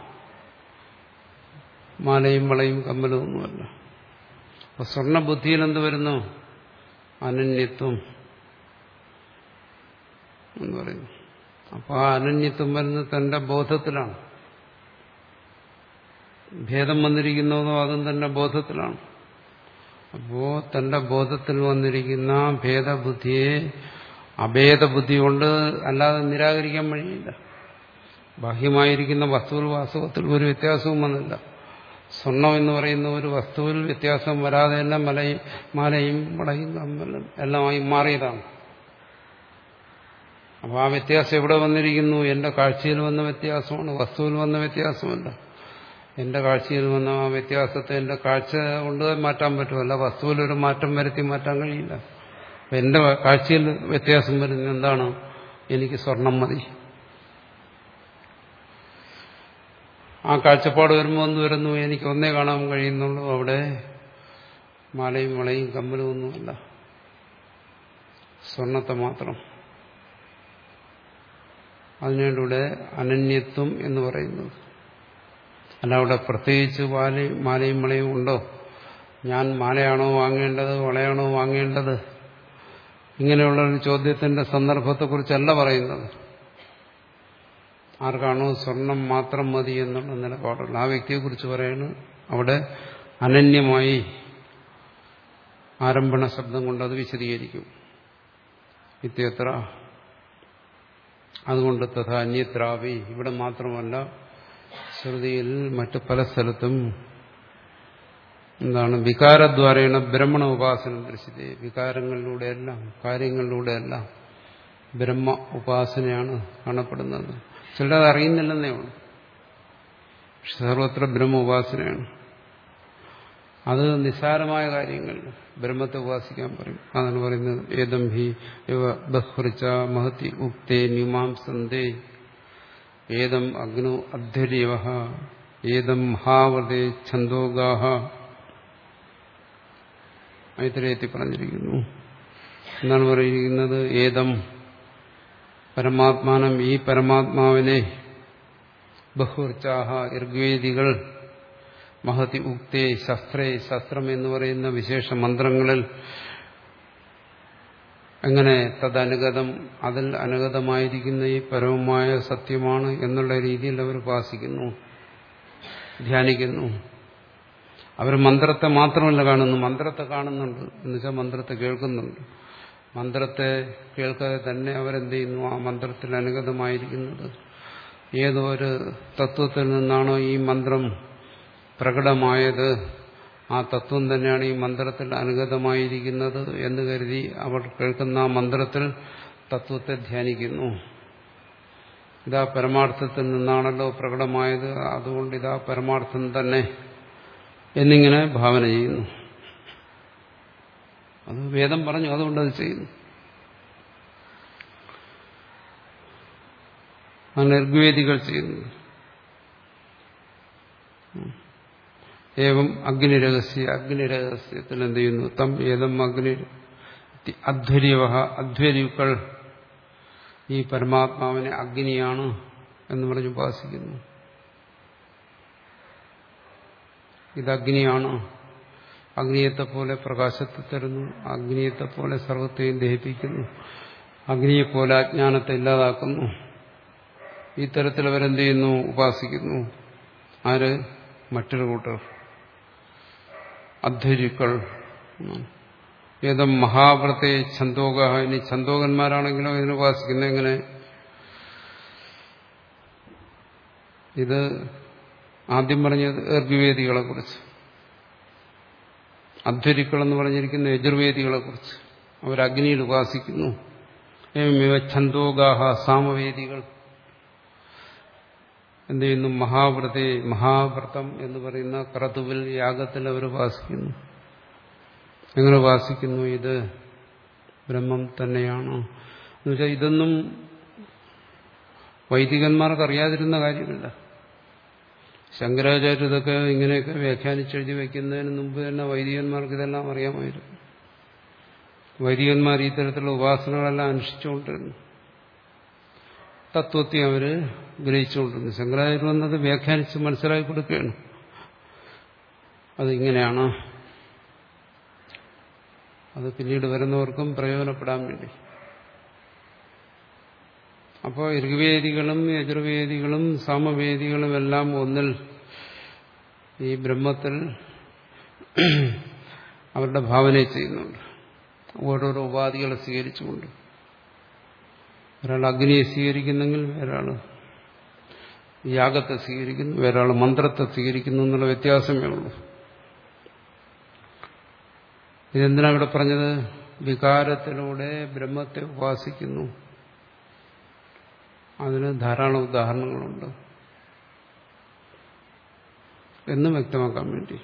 മാലയും വളയും കമ്മലും ഒന്നുമല്ല അപ്പൊ സ്വർണബുദ്ധിയിൽ എന്ത് വരുന്നു അനന്യത്വം എന്ന് പറയുന്നു അപ്പോൾ ആ അനന്യത്വം വരുന്നത് തന്റെ ബോധത്തിലാണ് ഭേദം വന്നിരിക്കുന്നതോ അതും തന്റെ ബോധത്തിലാണ് അപ്പോ തന്റെ ബോധത്തിൽ വന്നിരിക്കുന്ന ഭേദബുദ്ധിയെ അഭേദബുദ്ധി കൊണ്ട് അല്ലാതെ നിരാകരിക്കാൻ വഴിയില്ല ബാഹ്യമായിരിക്കുന്ന വസ്തുവിൽ വാസ്തവത്തിൽ ഒരു വ്യത്യാസവും വന്നില്ല സ്വർണം എന്ന് പറയുന്ന ഒരു വസ്തുവിൽ വ്യത്യാസം വരാതെ തന്നെ മലയും മാലയും വളയും കമ്മലും എല്ലാമായി മാറിയതാണ് അപ്പോൾ ആ വ്യത്യാസം എവിടെ വന്നിരിക്കുന്നു എന്റെ കാഴ്ചയിൽ വന്ന വ്യത്യാസമാണ് വസ്തുവിൽ വന്ന വ്യത്യാസമല്ല എന്റെ കാഴ്ചയിൽ വന്ന ആ വ്യത്യാസത്തെ എന്റെ കാഴ്ച കൊണ്ട് മാറ്റാൻ പറ്റുമല്ല വസ്തുവിൽ ഒരു മാറ്റം വരുത്തി മാറ്റാൻ കഴിയില്ല അപ്പൊ എന്റെ കാഴ്ചയിൽ വ്യത്യാസം വരുന്നത് എന്താണ് എനിക്ക് സ്വർണം മതി ആ കാഴ്ചപ്പാട് വരുമ്പോൾ ഒന്ന് വരുന്നു എനിക്ക് ഒന്നേ കാണാൻ കഴിയുന്നുള്ളൂ അവിടെ മാലയും വളയും കമ്മലും ഒന്നുമല്ല സ്വർണത്തെ മാത്രം അതിനൂടെ അനന്യത്വം എന്ന് പറയുന്നത് അല്ല അവിടെ പ്രത്യേകിച്ച് മാലയും മാലയും വളയും ഉണ്ടോ ഞാൻ മാലയാണോ വാങ്ങേണ്ടത് വളയാണോ വാങ്ങേണ്ടത് ഇങ്ങനെയുള്ള ഒരു ചോദ്യത്തിന്റെ സന്ദർഭത്തെക്കുറിച്ചല്ല പറയുന്നത് ആർക്കാണോ സ്വർണം മാത്രം മതി എന്നുള്ള നിലപാടുള്ള ആ വ്യക്തിയെക്കുറിച്ച് പറയുന്നു അവിടെ അനന്യമായി ആരംഭണ ശബ്ദം കൊണ്ട് അത് വിശദീകരിക്കും ഇത്യത്ര അതുകൊണ്ട് തഥാ അന്യത്രാവി ഇവിടെ മാത്രമല്ല ശ്രുതിയിൽ മറ്റു പല സ്ഥലത്തും എന്താണ് വികാരദ്വാരേണ ബ്രഹ്മണ ഉപാസനം ദർശിച്ചത് വികാരങ്ങളിലൂടെയെല്ലാം കാര്യങ്ങളിലൂടെയെല്ലാം ബ്രഹ്മ ഉപാസനയാണ് കാണപ്പെടുന്നത് ചിലത് അറിയുന്നില്ലെന്നേ ഉള്ളൂ സർവത്ര ബ്രഹ്മ ഉപാസനയാണ് അത് നിസ്സാരമായ കാര്യങ്ങൾ ബ്രഹ്മത്തെ ഉപാസിക്കാൻ പറയും അതാണ് പറയുന്നത് ഏതം ഹി ബഹ്റിച്ച മഹത്തി ഉക്തേ ന്യൂമാംസന്തേ ഏതം അഗ്നു അധ്വര്യവ ഏതം മഹാവതേ ഛന്തോഗാഹ ഐത്രയത്തിൽ പറഞ്ഞിരിക്കുന്നു എന്താണ് പറയുന്നത് ഏതം പരമാത്മാനം ഈ പരമാത്മാവിനെ ബഹുർച്ചാഹ ഋഗ്വേദികൾ മഹതി ഉക്തേ ശസ്ത്രേ ശസ്ത്രം എന്ന് പറയുന്ന വിശേഷ മന്ത്രങ്ങളിൽ എങ്ങനെ തദനുഗതം അതിൽ അനുഗതമായിരിക്കുന്ന ഈ പരമമായ സത്യമാണ് എന്നുള്ള രീതിയിൽ അവർ ഉപാസിക്കുന്നു ധ്യാനിക്കുന്നു അവർ മന്ത്രത്തെ മാത്രമല്ല കാണുന്നു മന്ത്രത്തെ കാണുന്നുണ്ട് എന്നുവെച്ചാൽ മന്ത്രത്തെ കേൾക്കുന്നുണ്ട് മന്ത്രത്തെ കേൾക്കാതെ തന്നെ അവരെന്ത് ചെയ്യുന്നു ആ മന്ത്രത്തിൽ അനുഗതമായിരിക്കുന്നത് ഏതോ ഒരു തത്വത്തിൽ നിന്നാണോ ഈ മന്ത്രം പ്രകടമായത് ആ തത്വം തന്നെയാണ് ഈ മന്ത്രത്തിൽ അനുഗതമായിരിക്കുന്നത് എന്ന് കരുതി അവർ കേൾക്കുന്ന ആ മന്ത്രത്തിൽ തത്വത്തെ ധ്യാനിക്കുന്നു ഇതാ പരമാർത്ഥത്തിൽ നിന്നാണല്ലോ പ്രകടമായത് അതുകൊണ്ട് ഇതാ പരമാർത്ഥം തന്നെ എന്നിങ്ങനെ ഭാവന ചെയ്യുന്നു അത് വേദം പറഞ്ഞു അതുകൊണ്ട് അത് ചെയ്യുന്നു ആ നിർഗ്വേദികൾ ചെയ്യുന്നു ഏവം അഗ്നിരഹസ്യ അഗ്നിരഹസ്യത്തിൽ എന്ത് ചെയ്യുന്നു തം ഏതം അഗ്നി അധ്വര്യവ അധ്വര്യുക്കൾ ഈ പരമാത്മാവിനെ അഗ്നിയാണ് എന്ന് പറഞ്ഞ് ഉപാസിക്കുന്നു ഇത് അഗ്നിയാണ് അഗ്നിയത്തെ പോലെ പ്രകാശത്തെ തരുന്നു അഗ്നിയത്തെ പോലെ സർവത്തെയും ദഹിപ്പിക്കുന്നു അഗ്നിയെപ്പോലെ അജ്ഞാനത്തെ ഇല്ലാതാക്കുന്നു ഈ തരത്തിൽ അവരെന്ത് ചെയ്യുന്നു ഉപാസിക്കുന്നു ആര് മറ്റൊരു കൂട്ടർ അധ്വര്യുക്കൾ ഏതം മഹാവ്രത്തെ ഛന്തോക ഇനി ഛന്തോകന്മാരാണെങ്കിലോ ഇതിനെ ഉപാസിക്കുന്നത് എങ്ങനെ ഇത് ആദ്യം പറഞ്ഞത് ഋഗ്വേദികളെ കുറിച്ച് അധ്വരിക്കൾ എന്ന് പറഞ്ഞിരിക്കുന്ന യജുർവേദികളെ കുറിച്ച് അവർ അഗ്നിയിൽ ഉപാസിക്കുന്നു ഛന്തോഗാഹ സാമവേദികൾ എന്ത് ചെയ്യുന്നു മഹാവ്രതെ മഹാവ്രതം എന്ന് പറയുന്ന ക്രതുവിൽ യാഗത്തിൽ അവർ ഉപാസിക്കുന്നു എങ്ങനെ ഉപാസിക്കുന്നു ഇത് ബ്രഹ്മം തന്നെയാണ് എന്നുവെച്ചാൽ ഇതൊന്നും വൈദികന്മാർക്ക് അറിയാതിരുന്ന കാര്യമില്ല ശങ്കരാചാര്യ ഇതൊക്കെ ഇങ്ങനെയൊക്കെ വ്യാഖ്യാനിച്ചെഴുതി വയ്ക്കുന്നതിന് മുമ്പ് തന്നെ വൈദികന്മാർക്ക് ഇതെല്ലാം അറിയാമായിരുന്നു വൈദികന്മാർ ഈ തരത്തിലുള്ള ഉപാസനകളെല്ലാം അനുഷ്ഠിച്ചുകൊണ്ടിരുന്നു തത്വത്തെ അവർ ഗ്രഹിച്ചുകൊണ്ടിരുന്നു ശങ്കരാചാര്യ വന്നത് വ്യാഖ്യാനിച്ച് മനസ്സിലാക്കി കൊടുക്കുകയാണ് അതിങ്ങനെയാണ് അത് പിന്നീട് വരുന്നവർക്കും പ്രയോജനപ്പെടാൻ വേണ്ടി അപ്പോൾ ഋഗ്വേദികളും യജുർവേദികളും സാമവേദികളും എല്ലാം ഒന്നിൽ ഈ ബ്രഹ്മത്തിൽ അവരുടെ ഭാവനയെ ചെയ്യുന്നുണ്ട് ഓരോരോ ഉപാധികളെ സ്വീകരിച്ചുകൊണ്ട് ഒരാൾ അഗ്നിയെ സ്വീകരിക്കുന്നെങ്കിൽ വേറൊരാൾ യാഗത്തെ സ്വീകരിക്കുന്നു വേറൊരാൾ മന്ത്രത്തെ സ്വീകരിക്കുന്നു എന്നുള്ള വ്യത്യാസമേ ഉള്ളൂ ഇതെന്തിനാ ഇവിടെ പറഞ്ഞത് വികാരത്തിലൂടെ ബ്രഹ്മത്തെ ഉപാസിക്കുന്നു അതിന് ധാരാളം ഉദാഹരണങ്ങളുണ്ട് എന്ന് വ്യക്തമാക്കാൻ വേണ്ടി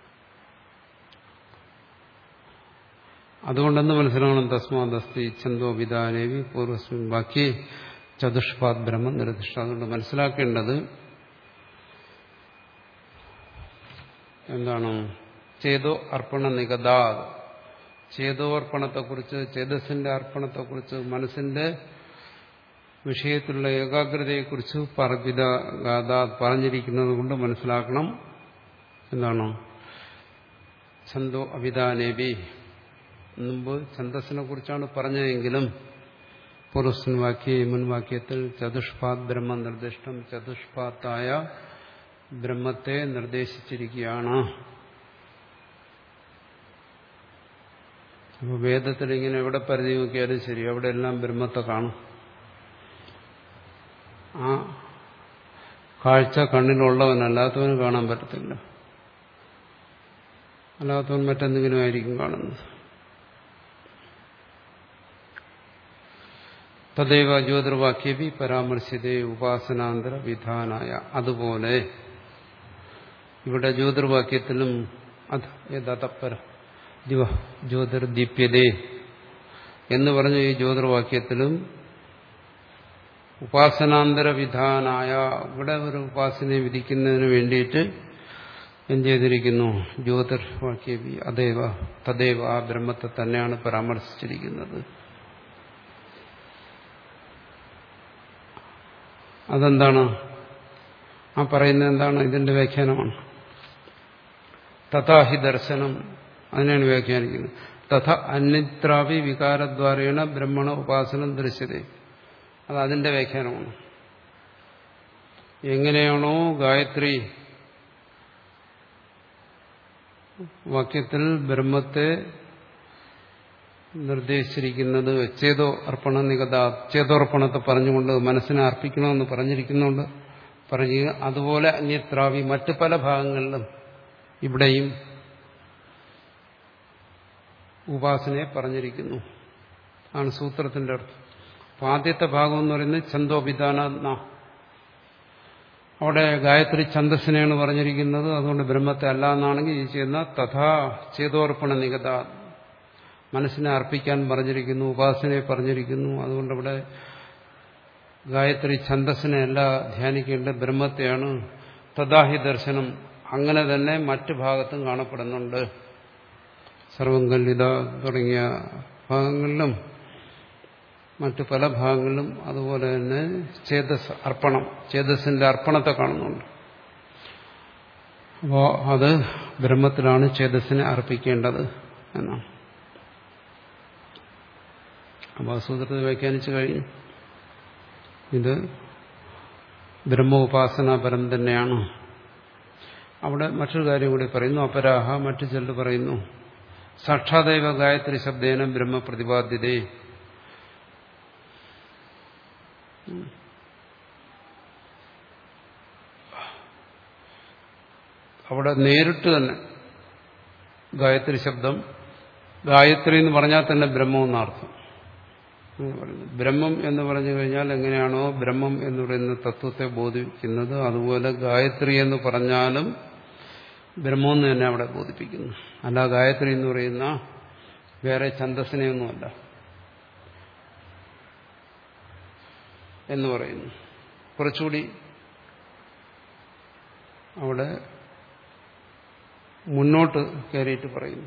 അതുകൊണ്ടെന്ന് മനസ്സിലാവണം തസ്മാദസ്തി ഛന്തോ വിധാനേവി പൂർവസ്മിൻ ബാക്കി ചതുഷ്പാദ് ബ്രഹ്മ നിർദ്ദിഷ്ട അതുകൊണ്ട് മനസ്സിലാക്കേണ്ടത് എന്താണ് ചേതോ അർപ്പണ നിഗതാ ചേതോ അർപ്പണത്തെക്കുറിച്ച് ചേതസിന്റെ അർപ്പണത്തെക്കുറിച്ച് മനസ്സിന്റെ വിഷയത്തിലുള്ള ഏകാഗ്രതയെക്കുറിച്ച് പറവിത ഗാഥ പറഞ്ഞിരിക്കുന്നത് കൊണ്ട് മനസ്സിലാക്കണം എന്താണ് ഛന്തോ അഭിധാനേബി മുമ്പ് ഛന്തസ്സിനെ കുറിച്ചാണ് പറഞ്ഞതെങ്കിലും പുരുഷൻ വാക്യ മുൻവാക്യത്തിൽ ചതുഷ്പാദ് ബ്രഹ്മ നിർദ്ദിഷ്ടം ചതുഷ്പാത്തായ ബ്രഹ്മത്തെ നിർദ്ദേശിച്ചിരിക്കുകയാണ് അപ്പോൾ വേദത്തിൽ ഇങ്ങനെ എവിടെ പരിധി നോക്കിയാലും ശരി അവിടെ എല്ലാം ബ്രഹ്മത്തെ കാണും ആ കാഴ്ച കണ്ണിലുള്ളവനല്ലാത്തവന് കാണാൻ പറ്റത്തില്ല അല്ലാത്തവൻ മറ്റെന്തെങ്കിലും ആയിരിക്കും കാണുന്നത് തദൈവ ജ്യോതിർവാക്യവി പരാമർശിതേ ഉപാസനാന്തര വിധാനായ അതുപോലെ ഇവിടെ ജ്യോതിർവാക്യത്തിലും അത് യഥാതപ്പര ദിവ ജ്യോതിർദീപ്യതേ എന്ന് പറഞ്ഞ ഈ ജ്യോതിർവാക്യത്തിലും ഉപാസനാന്തര വിധാനായ ഇവിടെ ഒരു ഉപാസനയെ വിധിക്കുന്നതിന് വേണ്ടിയിട്ട് എന്ത് ചെയ്തിരിക്കുന്നു ജ്യോതിർവാക്യവി അതേവ തദൈവ ആ ബ്രഹ്മത്തെ തന്നെയാണ് പരാമർശിച്ചിരിക്കുന്നത് അതെന്താണ് ആ പറയുന്നത് എന്താണ് ഇതിന്റെ വ്യാഖ്യാനമാണ് തഥാഹി ദർശനം അതിനാണ് വ്യാഖ്യാനിക്കുന്നത് തഥ അന്യത്രാവി വികാരദ്വാരേണ ബ്രഹ്മണ ഉപാസനം ദൃശ്യത അത് അതിന്റെ വ്യാഖ്യാനമാണ് എങ്ങനെയാണോ ഗായത്രി വാക്യത്തിൽ ബ്രഹ്മത്തെ നിർദ്ദേശിച്ചിരിക്കുന്നത് ചേതോ അർപ്പണ നികത ചേതോർപ്പണത്തെ പറഞ്ഞുകൊണ്ട് മനസ്സിനെ അർപ്പിക്കണമെന്ന് പറഞ്ഞിരിക്കുന്നുണ്ട് പറഞ്ഞു അതുപോലെ അന്യത്രാവി മറ്റ് പല ഭാഗങ്ങളിലും ഇവിടെയും ഉപാസനയെ പറഞ്ഞിരിക്കുന്നു ആണ് സൂത്രത്തിന്റെ അർത്ഥം അപ്പൊ ആദ്യത്തെ ഭാഗം എന്ന് പറയുന്നത് ഛന്തോപിധാന അവിടെ ഗായത്രി ഛന്തസ്സിനെയാണ് പറഞ്ഞിരിക്കുന്നത് അതുകൊണ്ട് ബ്രഹ്മത്തെ അല്ല എന്നാണെങ്കിൽ ഈ ചെയ്യുന്ന തഥാ ചേതോർപ്പണ നികത മനസ്സിനെ അർപ്പിക്കാൻ പറഞ്ഞിരിക്കുന്നു ഉപാസനയെ പറഞ്ഞിരിക്കുന്നു അതുകൊണ്ട് ഇവിടെ ഗായത്രി ഛന്തസ്സിനെ അല്ല ധ്യാനിക്കേണ്ട ബ്രഹ്മത്തെയാണ് തഥാഹി ദർശനം അങ്ങനെ തന്നെ മറ്റു ഭാഗത്തും കാണപ്പെടുന്നുണ്ട് സർവം കല്ലിത തുടങ്ങിയ ഭാഗങ്ങളിലും മറ്റു പല ഭാഗങ്ങളിലും അതുപോലെ തന്നെ ചേതസ് അർപ്പണം ചേതസിന്റെ അർപ്പണത്തെ കാണുന്നുണ്ട് അപ്പോൾ അത് ബ്രഹ്മത്തിലാണ് ചേതസ്സിനെ അർപ്പിക്കേണ്ടത് എന്നാണ് അപ്പോൾ സൂത്രത്തെ വ്യാഖ്യാനിച്ചു കഴിഞ്ഞു ഇത് ബ്രഹ്മോപാസനാപരം തന്നെയാണ് അവിടെ മറ്റൊരു കാര്യം കൂടി പറയുന്നു അപരാഹ മറ്റു ചിലർ പറയുന്നു സാക്ഷാദൈവ ഗായത്രി ശബ്ദേന ബ്രഹ്മ പ്രതിപാദ്യതേ അവിടെ നേരിട്ട് തന്നെ ഗായത്രി ശബ്ദം ഗായത്രി എന്ന് പറഞ്ഞാൽ തന്നെ ബ്രഹ്മം എന്നർത്ഥം ബ്രഹ്മം എന്ന് പറഞ്ഞു കഴിഞ്ഞാൽ എങ്ങനെയാണോ ബ്രഹ്മം എന്ന് പറയുന്ന തത്വത്തെ ബോധിപ്പിക്കുന്നത് അതുപോലെ ഗായത്രി എന്ന് പറഞ്ഞാലും ബ്രഹ്മം എന്ന് തന്നെ അവിടെ ബോധിപ്പിക്കുന്നു അല്ല ഗായത്രി എന്ന് പറയുന്ന വേറെ ഛന്തസ്സിനെയൊന്നുമല്ല എന്ന് പറയുന്നു കുറച്ചുകൂടി അവിടെ മുന്നോട്ട് കയറിയിട്ട് പറയുന്നു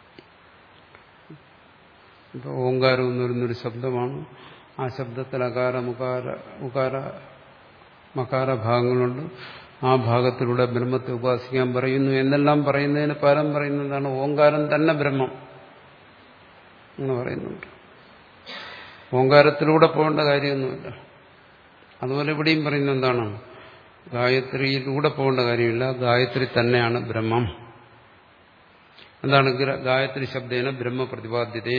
ഇപ്പൊ ഓങ്കാരം എന്ന് പറയുന്നൊരു ശബ്ദമാണ് ആ ശബ്ദത്തിൽ അകാര മുകാര ഉകാര മകാര ഭാഗങ്ങളുണ്ട് ആ ഭാഗത്തിലൂടെ ബ്രഹ്മത്തെ ഉപാസിക്കാൻ പറയുന്നു എന്നെല്ലാം പറയുന്നതിന് പരം പറയുന്നതാണ് ഓങ്കാരം തന്നെ ബ്രഹ്മം എന്ന് പറയുന്നുണ്ട് ഓങ്കാരത്തിലൂടെ പോകേണ്ട കാര്യമൊന്നുമില്ല അതുപോലെ ഇവിടെയും പറയുന്നത് എന്താണ് ഗായത്രിയിലൂടെ പോകേണ്ട കാര്യമില്ല ഗായത്രി തന്നെയാണ് ബ്രഹ്മം എന്താണ് ഗായത്രി ശബ്ദേന ബ്രഹ്മ പ്രതിപാദ്യതേ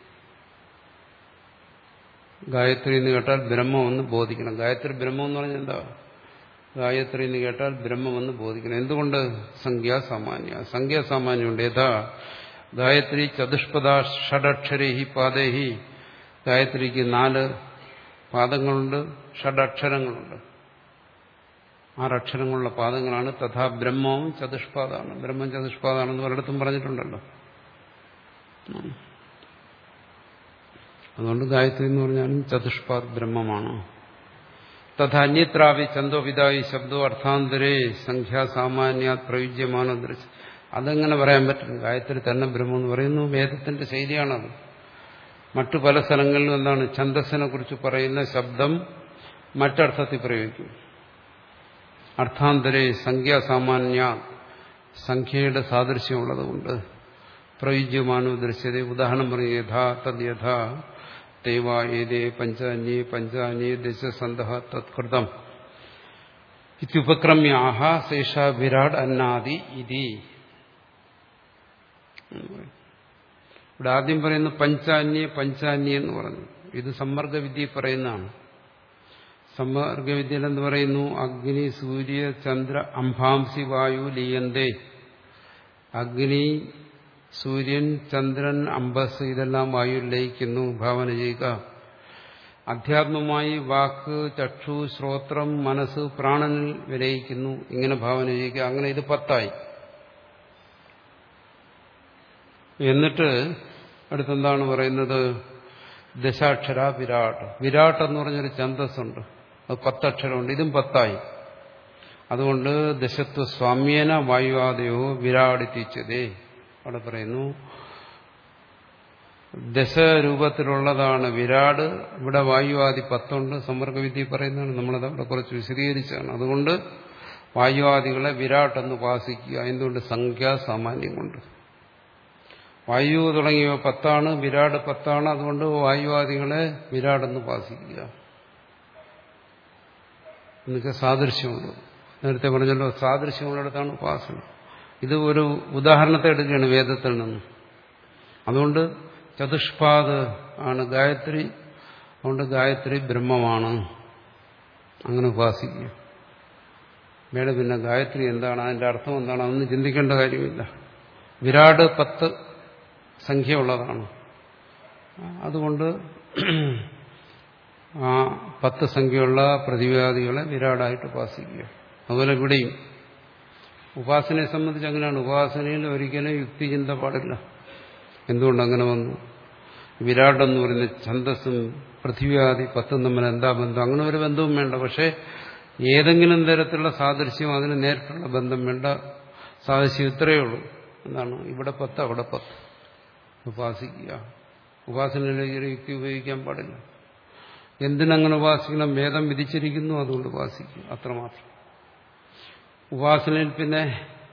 ഗായത്രി എന്ന് കേട്ടാൽ ബ്രഹ്മമെന്ന് ബോധിക്കണം ഗായത്രി ബ്രഹ്മം എന്ന് പറഞ്ഞാൽ എന്താ ഗായത്രി എന്ന് കേട്ടാൽ ബ്രഹ്മമെന്ന് ബോധിക്കണം എന്തുകൊണ്ട് സംഖ്യാസാമാന്യ സംഖ്യാസാമാന്യമുണ്ട് യഥാ ഗായത്രി ചതുഷ്പദ ഷഡക്ഷരേഹി പാദേഹി ഗായത്രിക്ക് നാല് പാദങ്ങളുണ്ട് ഷഡക്ഷരങ്ങളുണ്ട് ആറക്ഷരങ്ങളുള്ള പാദങ്ങളാണ് തഥാ ബ്രഹ്മവും ചതുഷ്പാദാണ് ബ്രഹ്മം ചതുഷ്പാദാണെന്ന് ഒരിടത്തും പറഞ്ഞിട്ടുണ്ടല്ലോ അതുകൊണ്ട് ഗായത്രി എന്ന് പറഞ്ഞാലും ചതുഷ്പാദ് ബ്രഹ്മമാണ് തഥാ അന്യത്രാവി ചന്തോപിതായി ശബ്ദോ അർത്ഥാന്തരേ സംഖ്യാസാമാന്യ പ്രയുജ്യമാനോ ദൃശ്യം അതെങ്ങനെ പറയാൻ പറ്റും ഗായത്രി തന്നെ ബ്രഹ്മം എന്ന് പറയുന്നു വേദത്തിന്റെ ശൈലിയാണത് മറ്റു പല സ്ഥലങ്ങളിലും എന്താണ് ഛന്തസ്സിനെ കുറിച്ച് പറയുന്ന ശബ്ദം മറ്റർത്ഥത്തിൽ പ്രയോഗിക്കും അർത്ഥാന്തരേ സംഖ്യാസാമാന്യ സംഖ്യയുടെ സാദൃശ്യമുള്ളതുകൊണ്ട് പ്രയുജ്യമാനോ ദൃശ്യത ഉദാഹരണം പറയും യഥാ തദ് യഥാ തേവ ഏതേ പഞ്ചാന്യേ പഞ്ചാന്യേ ദശസന്ത തത്കൃതം ഇത്യുപക്രമ്യ ആഹ ശേഷ വിരാട് അന്നാദി ഇതി ഇവിടെ ആദ്യം പറയുന്നു പഞ്ചാന്യ പഞ്ചാന്യ എന്ന് പറഞ്ഞു ഇത് സമ്മർദ്ദവിദ്യ പറയുന്നതാണ് സമ്മർഗവിദ്യയിൽ എന്ന് പറയുന്നു അഗ്നി സൂര്യ ചന്ദ്ര അംഭാംസി വായു ലീയന്തേ അഗ്നി സൂര്യൻ ചന്ദ്രൻ അമ്പസ് ഇതെല്ലാം വായുവിൽ ലയിക്കുന്നു ഭാവന ചെയ്യുക അധ്യാത്മമായി വാക്ക് ചക്ഷു ശ്രോത്രം മനസ്സ് പ്രാണനിൽ വിലയിക്കുന്നു ഇങ്ങനെ ഭാവന ചെയ്യുക അങ്ങനെ ഇത് പത്തായി എന്നിട്ട് അടുത്തെന്താണ് പറയുന്നത് ദശാക്ഷര വിരാട് വിരാട് എന്ന് പറഞ്ഞൊരു ഛന്തസ്സുണ്ട് അത് പത്തക്ഷരമുണ്ട് ഇതും പത്തായി അതുകൊണ്ട് ദശത്വ സ്വാമ്യേന വായുവാദയോ വിരാടിത്തിച്ചതേ അവിടെ പറയുന്നു ദശരൂപത്തിലുള്ളതാണ് വിരാട് ഇവിടെ വായുവാദി പത്തുണ്ട് സമ്പർക്കവിദ്യ പറയുന്നതാണ് നമ്മളത് അവിടെ കുറച്ച് വിശദീകരിച്ചാണ് അതുകൊണ്ട് വായുവാദികളെ വിരാട് എന്ന് ഉപാസിക്കുക എന്തുകൊണ്ട് സംഖ്യാ സാമാന്യം കൊണ്ട് വായു തുടങ്ങിയവ പത്താണ് വിരാട് പത്താണ് അതുകൊണ്ട് വായുവാദികളെ വിരാട് എന്ന് ഉപാസിക്കുക എന്നുവെച്ചാൽ സാദൃശ്യമുള്ളൂ നേരത്തെ പറഞ്ഞല്ലോ സാദൃശ്യമുള്ളിടത്താണ് ഉപാസന ഇത് ഒരു ഉദാഹരണത്തെ എടുക്കുകയാണ് വേദത്തിൽ നിന്ന് അതുകൊണ്ട് ചതുഷ്പാദ് ആണ് ഗായത്രി അതുകൊണ്ട് ഗായത്രി ബ്രഹ്മമാണ് അങ്ങനെ ഉപാസിക്കുക വേണം പിന്നെ ഗായത്രി എന്താണ് അതിന്റെ അർത്ഥം എന്താണ് അതൊന്നും ചിന്തിക്കേണ്ട കാര്യമില്ല വിരാട് പത്ത് സംഖ്യയുള്ളതാണ് അതുകൊണ്ട് ആ പത്ത് സംഖ്യയുള്ള പ്രതിവാദികളെ വിരാടായിട്ട് ഉപാസിക്കുക അതുപോലെ ഇവിടെയും ഉപാസനയെ സംബന്ധിച്ച് അങ്ങനെയാണ് ഉപാസനയിൽ ഒരിക്കലും യുക്തിചിന്ത പാടില്ല എന്തുകൊണ്ട് അങ്ങനെ വന്നു വിരാട് എന്ന് പറയുന്ന ഛന്തസ്സും പൃഥ്വിയാദി പത്തും തമ്മിൽ എന്താ ബന്ധം അങ്ങനെ ഒരു ബന്ധവും വേണ്ട പക്ഷേ ഏതെങ്കിലും തരത്തിലുള്ള സാദൃശ്യം അതിന് നേരിട്ടുള്ള ബന്ധം വേണ്ട സാദൃശ്യം ഇത്രയേ ഉള്ളൂ എന്താണ് ഇവിടെ പത്ത് അവിടെ പത്ത് ഉപാസിക്കുക ഉപാസനയിലേക്ക് ഒരു യുക്തി ഉപയോഗിക്കാൻ പാടില്ല എന്തിനങ്ങനെ ഉപാസിക്കണം വേദം വിധിച്ചിരിക്കുന്നു അതുകൊണ്ട് ഉപാസിക്കുക അത്രമാത്രം ഉപാസനയിൽ പിന്നെ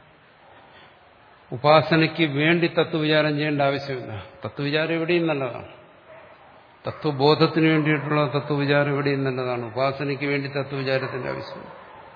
ഉപാസനയ്ക്ക് വേണ്ടി തത്വവിചാരം ചെയ്യേണ്ട ആവശ്യമില്ല തത്വവിചാരം എവിടെയും നല്ലതാണ് തത്വബോധത്തിന് വേണ്ടിയിട്ടുള്ള തത്വവിചാരം എവിടെയും നല്ലതാണ് ഉപാസനയ്ക്ക് വേണ്ടി തത്വവിചാരത്തിന്റെ ആവശ്യമില്ല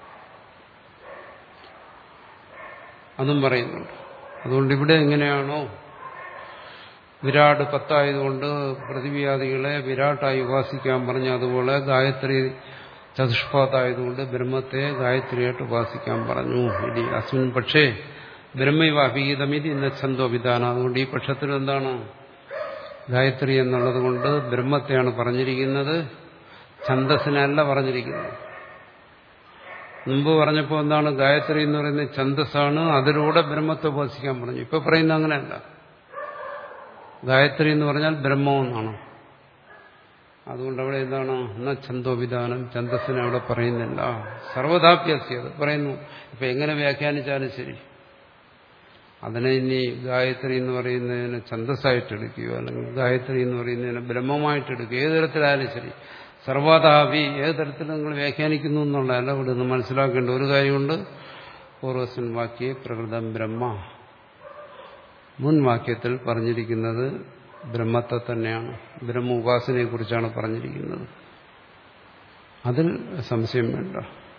അതും പറയുന്നുണ്ട് അതുകൊണ്ട് ഇവിടെ എങ്ങനെയാണോ വിരാട് പത്തായതുകൊണ്ട് പ്രതിവ്യാദികളെ വിരാട്ടായി ഉപാസിക്കാൻ പറഞ്ഞ അതുപോലെ ഗായത്രി ചതുഷ്പാതായതുകൊണ്ട് ബ്രഹ്മത്തെ ഗായത്രിയായിട്ട് ഉപാസിക്കാൻ പറഞ്ഞു ഇനി അസ്മിൻ പക്ഷേ ബ്രഹ്മൈവ അഭീതമിതി എന്ന ഛന്തോ വിധാനം അതുകൊണ്ട് ഈ പക്ഷത്തിൽ എന്താണ് ഗായത്രി എന്നുള്ളത് കൊണ്ട് ബ്രഹ്മത്തെയാണ് പറഞ്ഞിരിക്കുന്നത് ഛന്തസ്സിനല്ല പറഞ്ഞിരിക്കുന്നത് മുമ്പ് പറഞ്ഞപ്പോൾ എന്താണ് ഗായത്രി എന്ന് പറയുന്നത് ഛന്തസ്സാണ് അതിലൂടെ ബ്രഹ്മത്തെ ഉപാസിക്കാൻ പറഞ്ഞു ഇപ്പൊ പറയുന്ന അങ്ങനെയല്ല ഗായത്രി എന്ന് പറഞ്ഞാൽ ബ്രഹ്മമെന്നാണ് അതുകൊണ്ട് അവിടെ എന്താണ് എന്ന ഛന്തോവിധാനം ഛന്തസ്സിനെ അവിടെ പറയുന്നില്ല സർവതാപ്യസ്യ അത് പറയുന്നു ഇപ്പൊ എങ്ങനെ വ്യാഖ്യാനിച്ചാലും ശരി അതിനെ ഇനി ഗായത്രി എന്ന് പറയുന്നതിനെ ഛന്തസ്സായിട്ട് എടുക്കുകയോ അല്ലെങ്കിൽ ഗായത്രി എന്ന് പറയുന്നതിനെ ബ്രഹ്മമായിട്ട് എടുക്കുകയോ ഏത് തരത്തിലായാലും ശരി സർവതാപി ഏത് തരത്തിൽ നിങ്ങൾ വ്യാഖ്യാനിക്കുന്നു എന്നുള്ളതല്ല ഇവിടെ നിന്ന് മനസ്സിലാക്കേണ്ട ഒരു കാര്യമുണ്ട് പൂർവസ്വൻ വാക്യെ പ്രകൃതം ബ്രഹ്മ മുൻ വാക്യത്തിൽ പറഞ്ഞിരിക്കുന്നത് ബ്രഹ്മത്തെ തന്നെയാണ് ബ്രഹ്മ ഉപാസനയെ കുറിച്ചാണ് പറഞ്ഞിരിക്കുന്നത് അതിൽ സംശയം വേണ്ട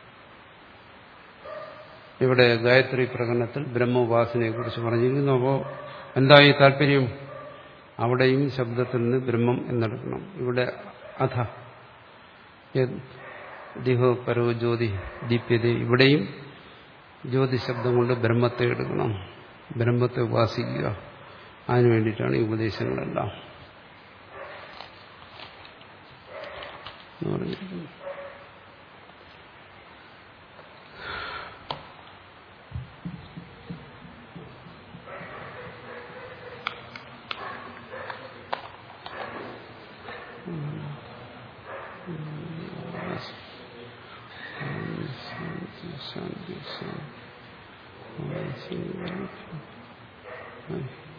ഇവിടെ ഗായത്രി പ്രകടനത്തിൽ ബ്രഹ്മ ഉപാസനയെ കുറിച്ച് പറഞ്ഞിരിക്കുന്നു അപ്പോൾ എന്തായി താല്പര്യം അവിടെയും ശബ്ദത്തിൽ നിന്ന് ബ്രഹ്മം എന്നെടുക്കണം ഇവിടെ അധ ദിഹോ പരോ ജ്യോതി ദീപ്യത ഇവിടെയും ജ്യോതി ശബ്ദം കൊണ്ട് ബ്രഹ്മത്തെ എടുക്കണം ബ്രഹ്മത്തെ ഉപാസിക്കുക അതിനു വേണ്ടിയിട്ടാണ് ഈ ഉപദേശങ്ങളെല്ലാം പറഞ്ഞിരിക്കുന്നത് ശാന്തി ശാന്തി ശാന്തി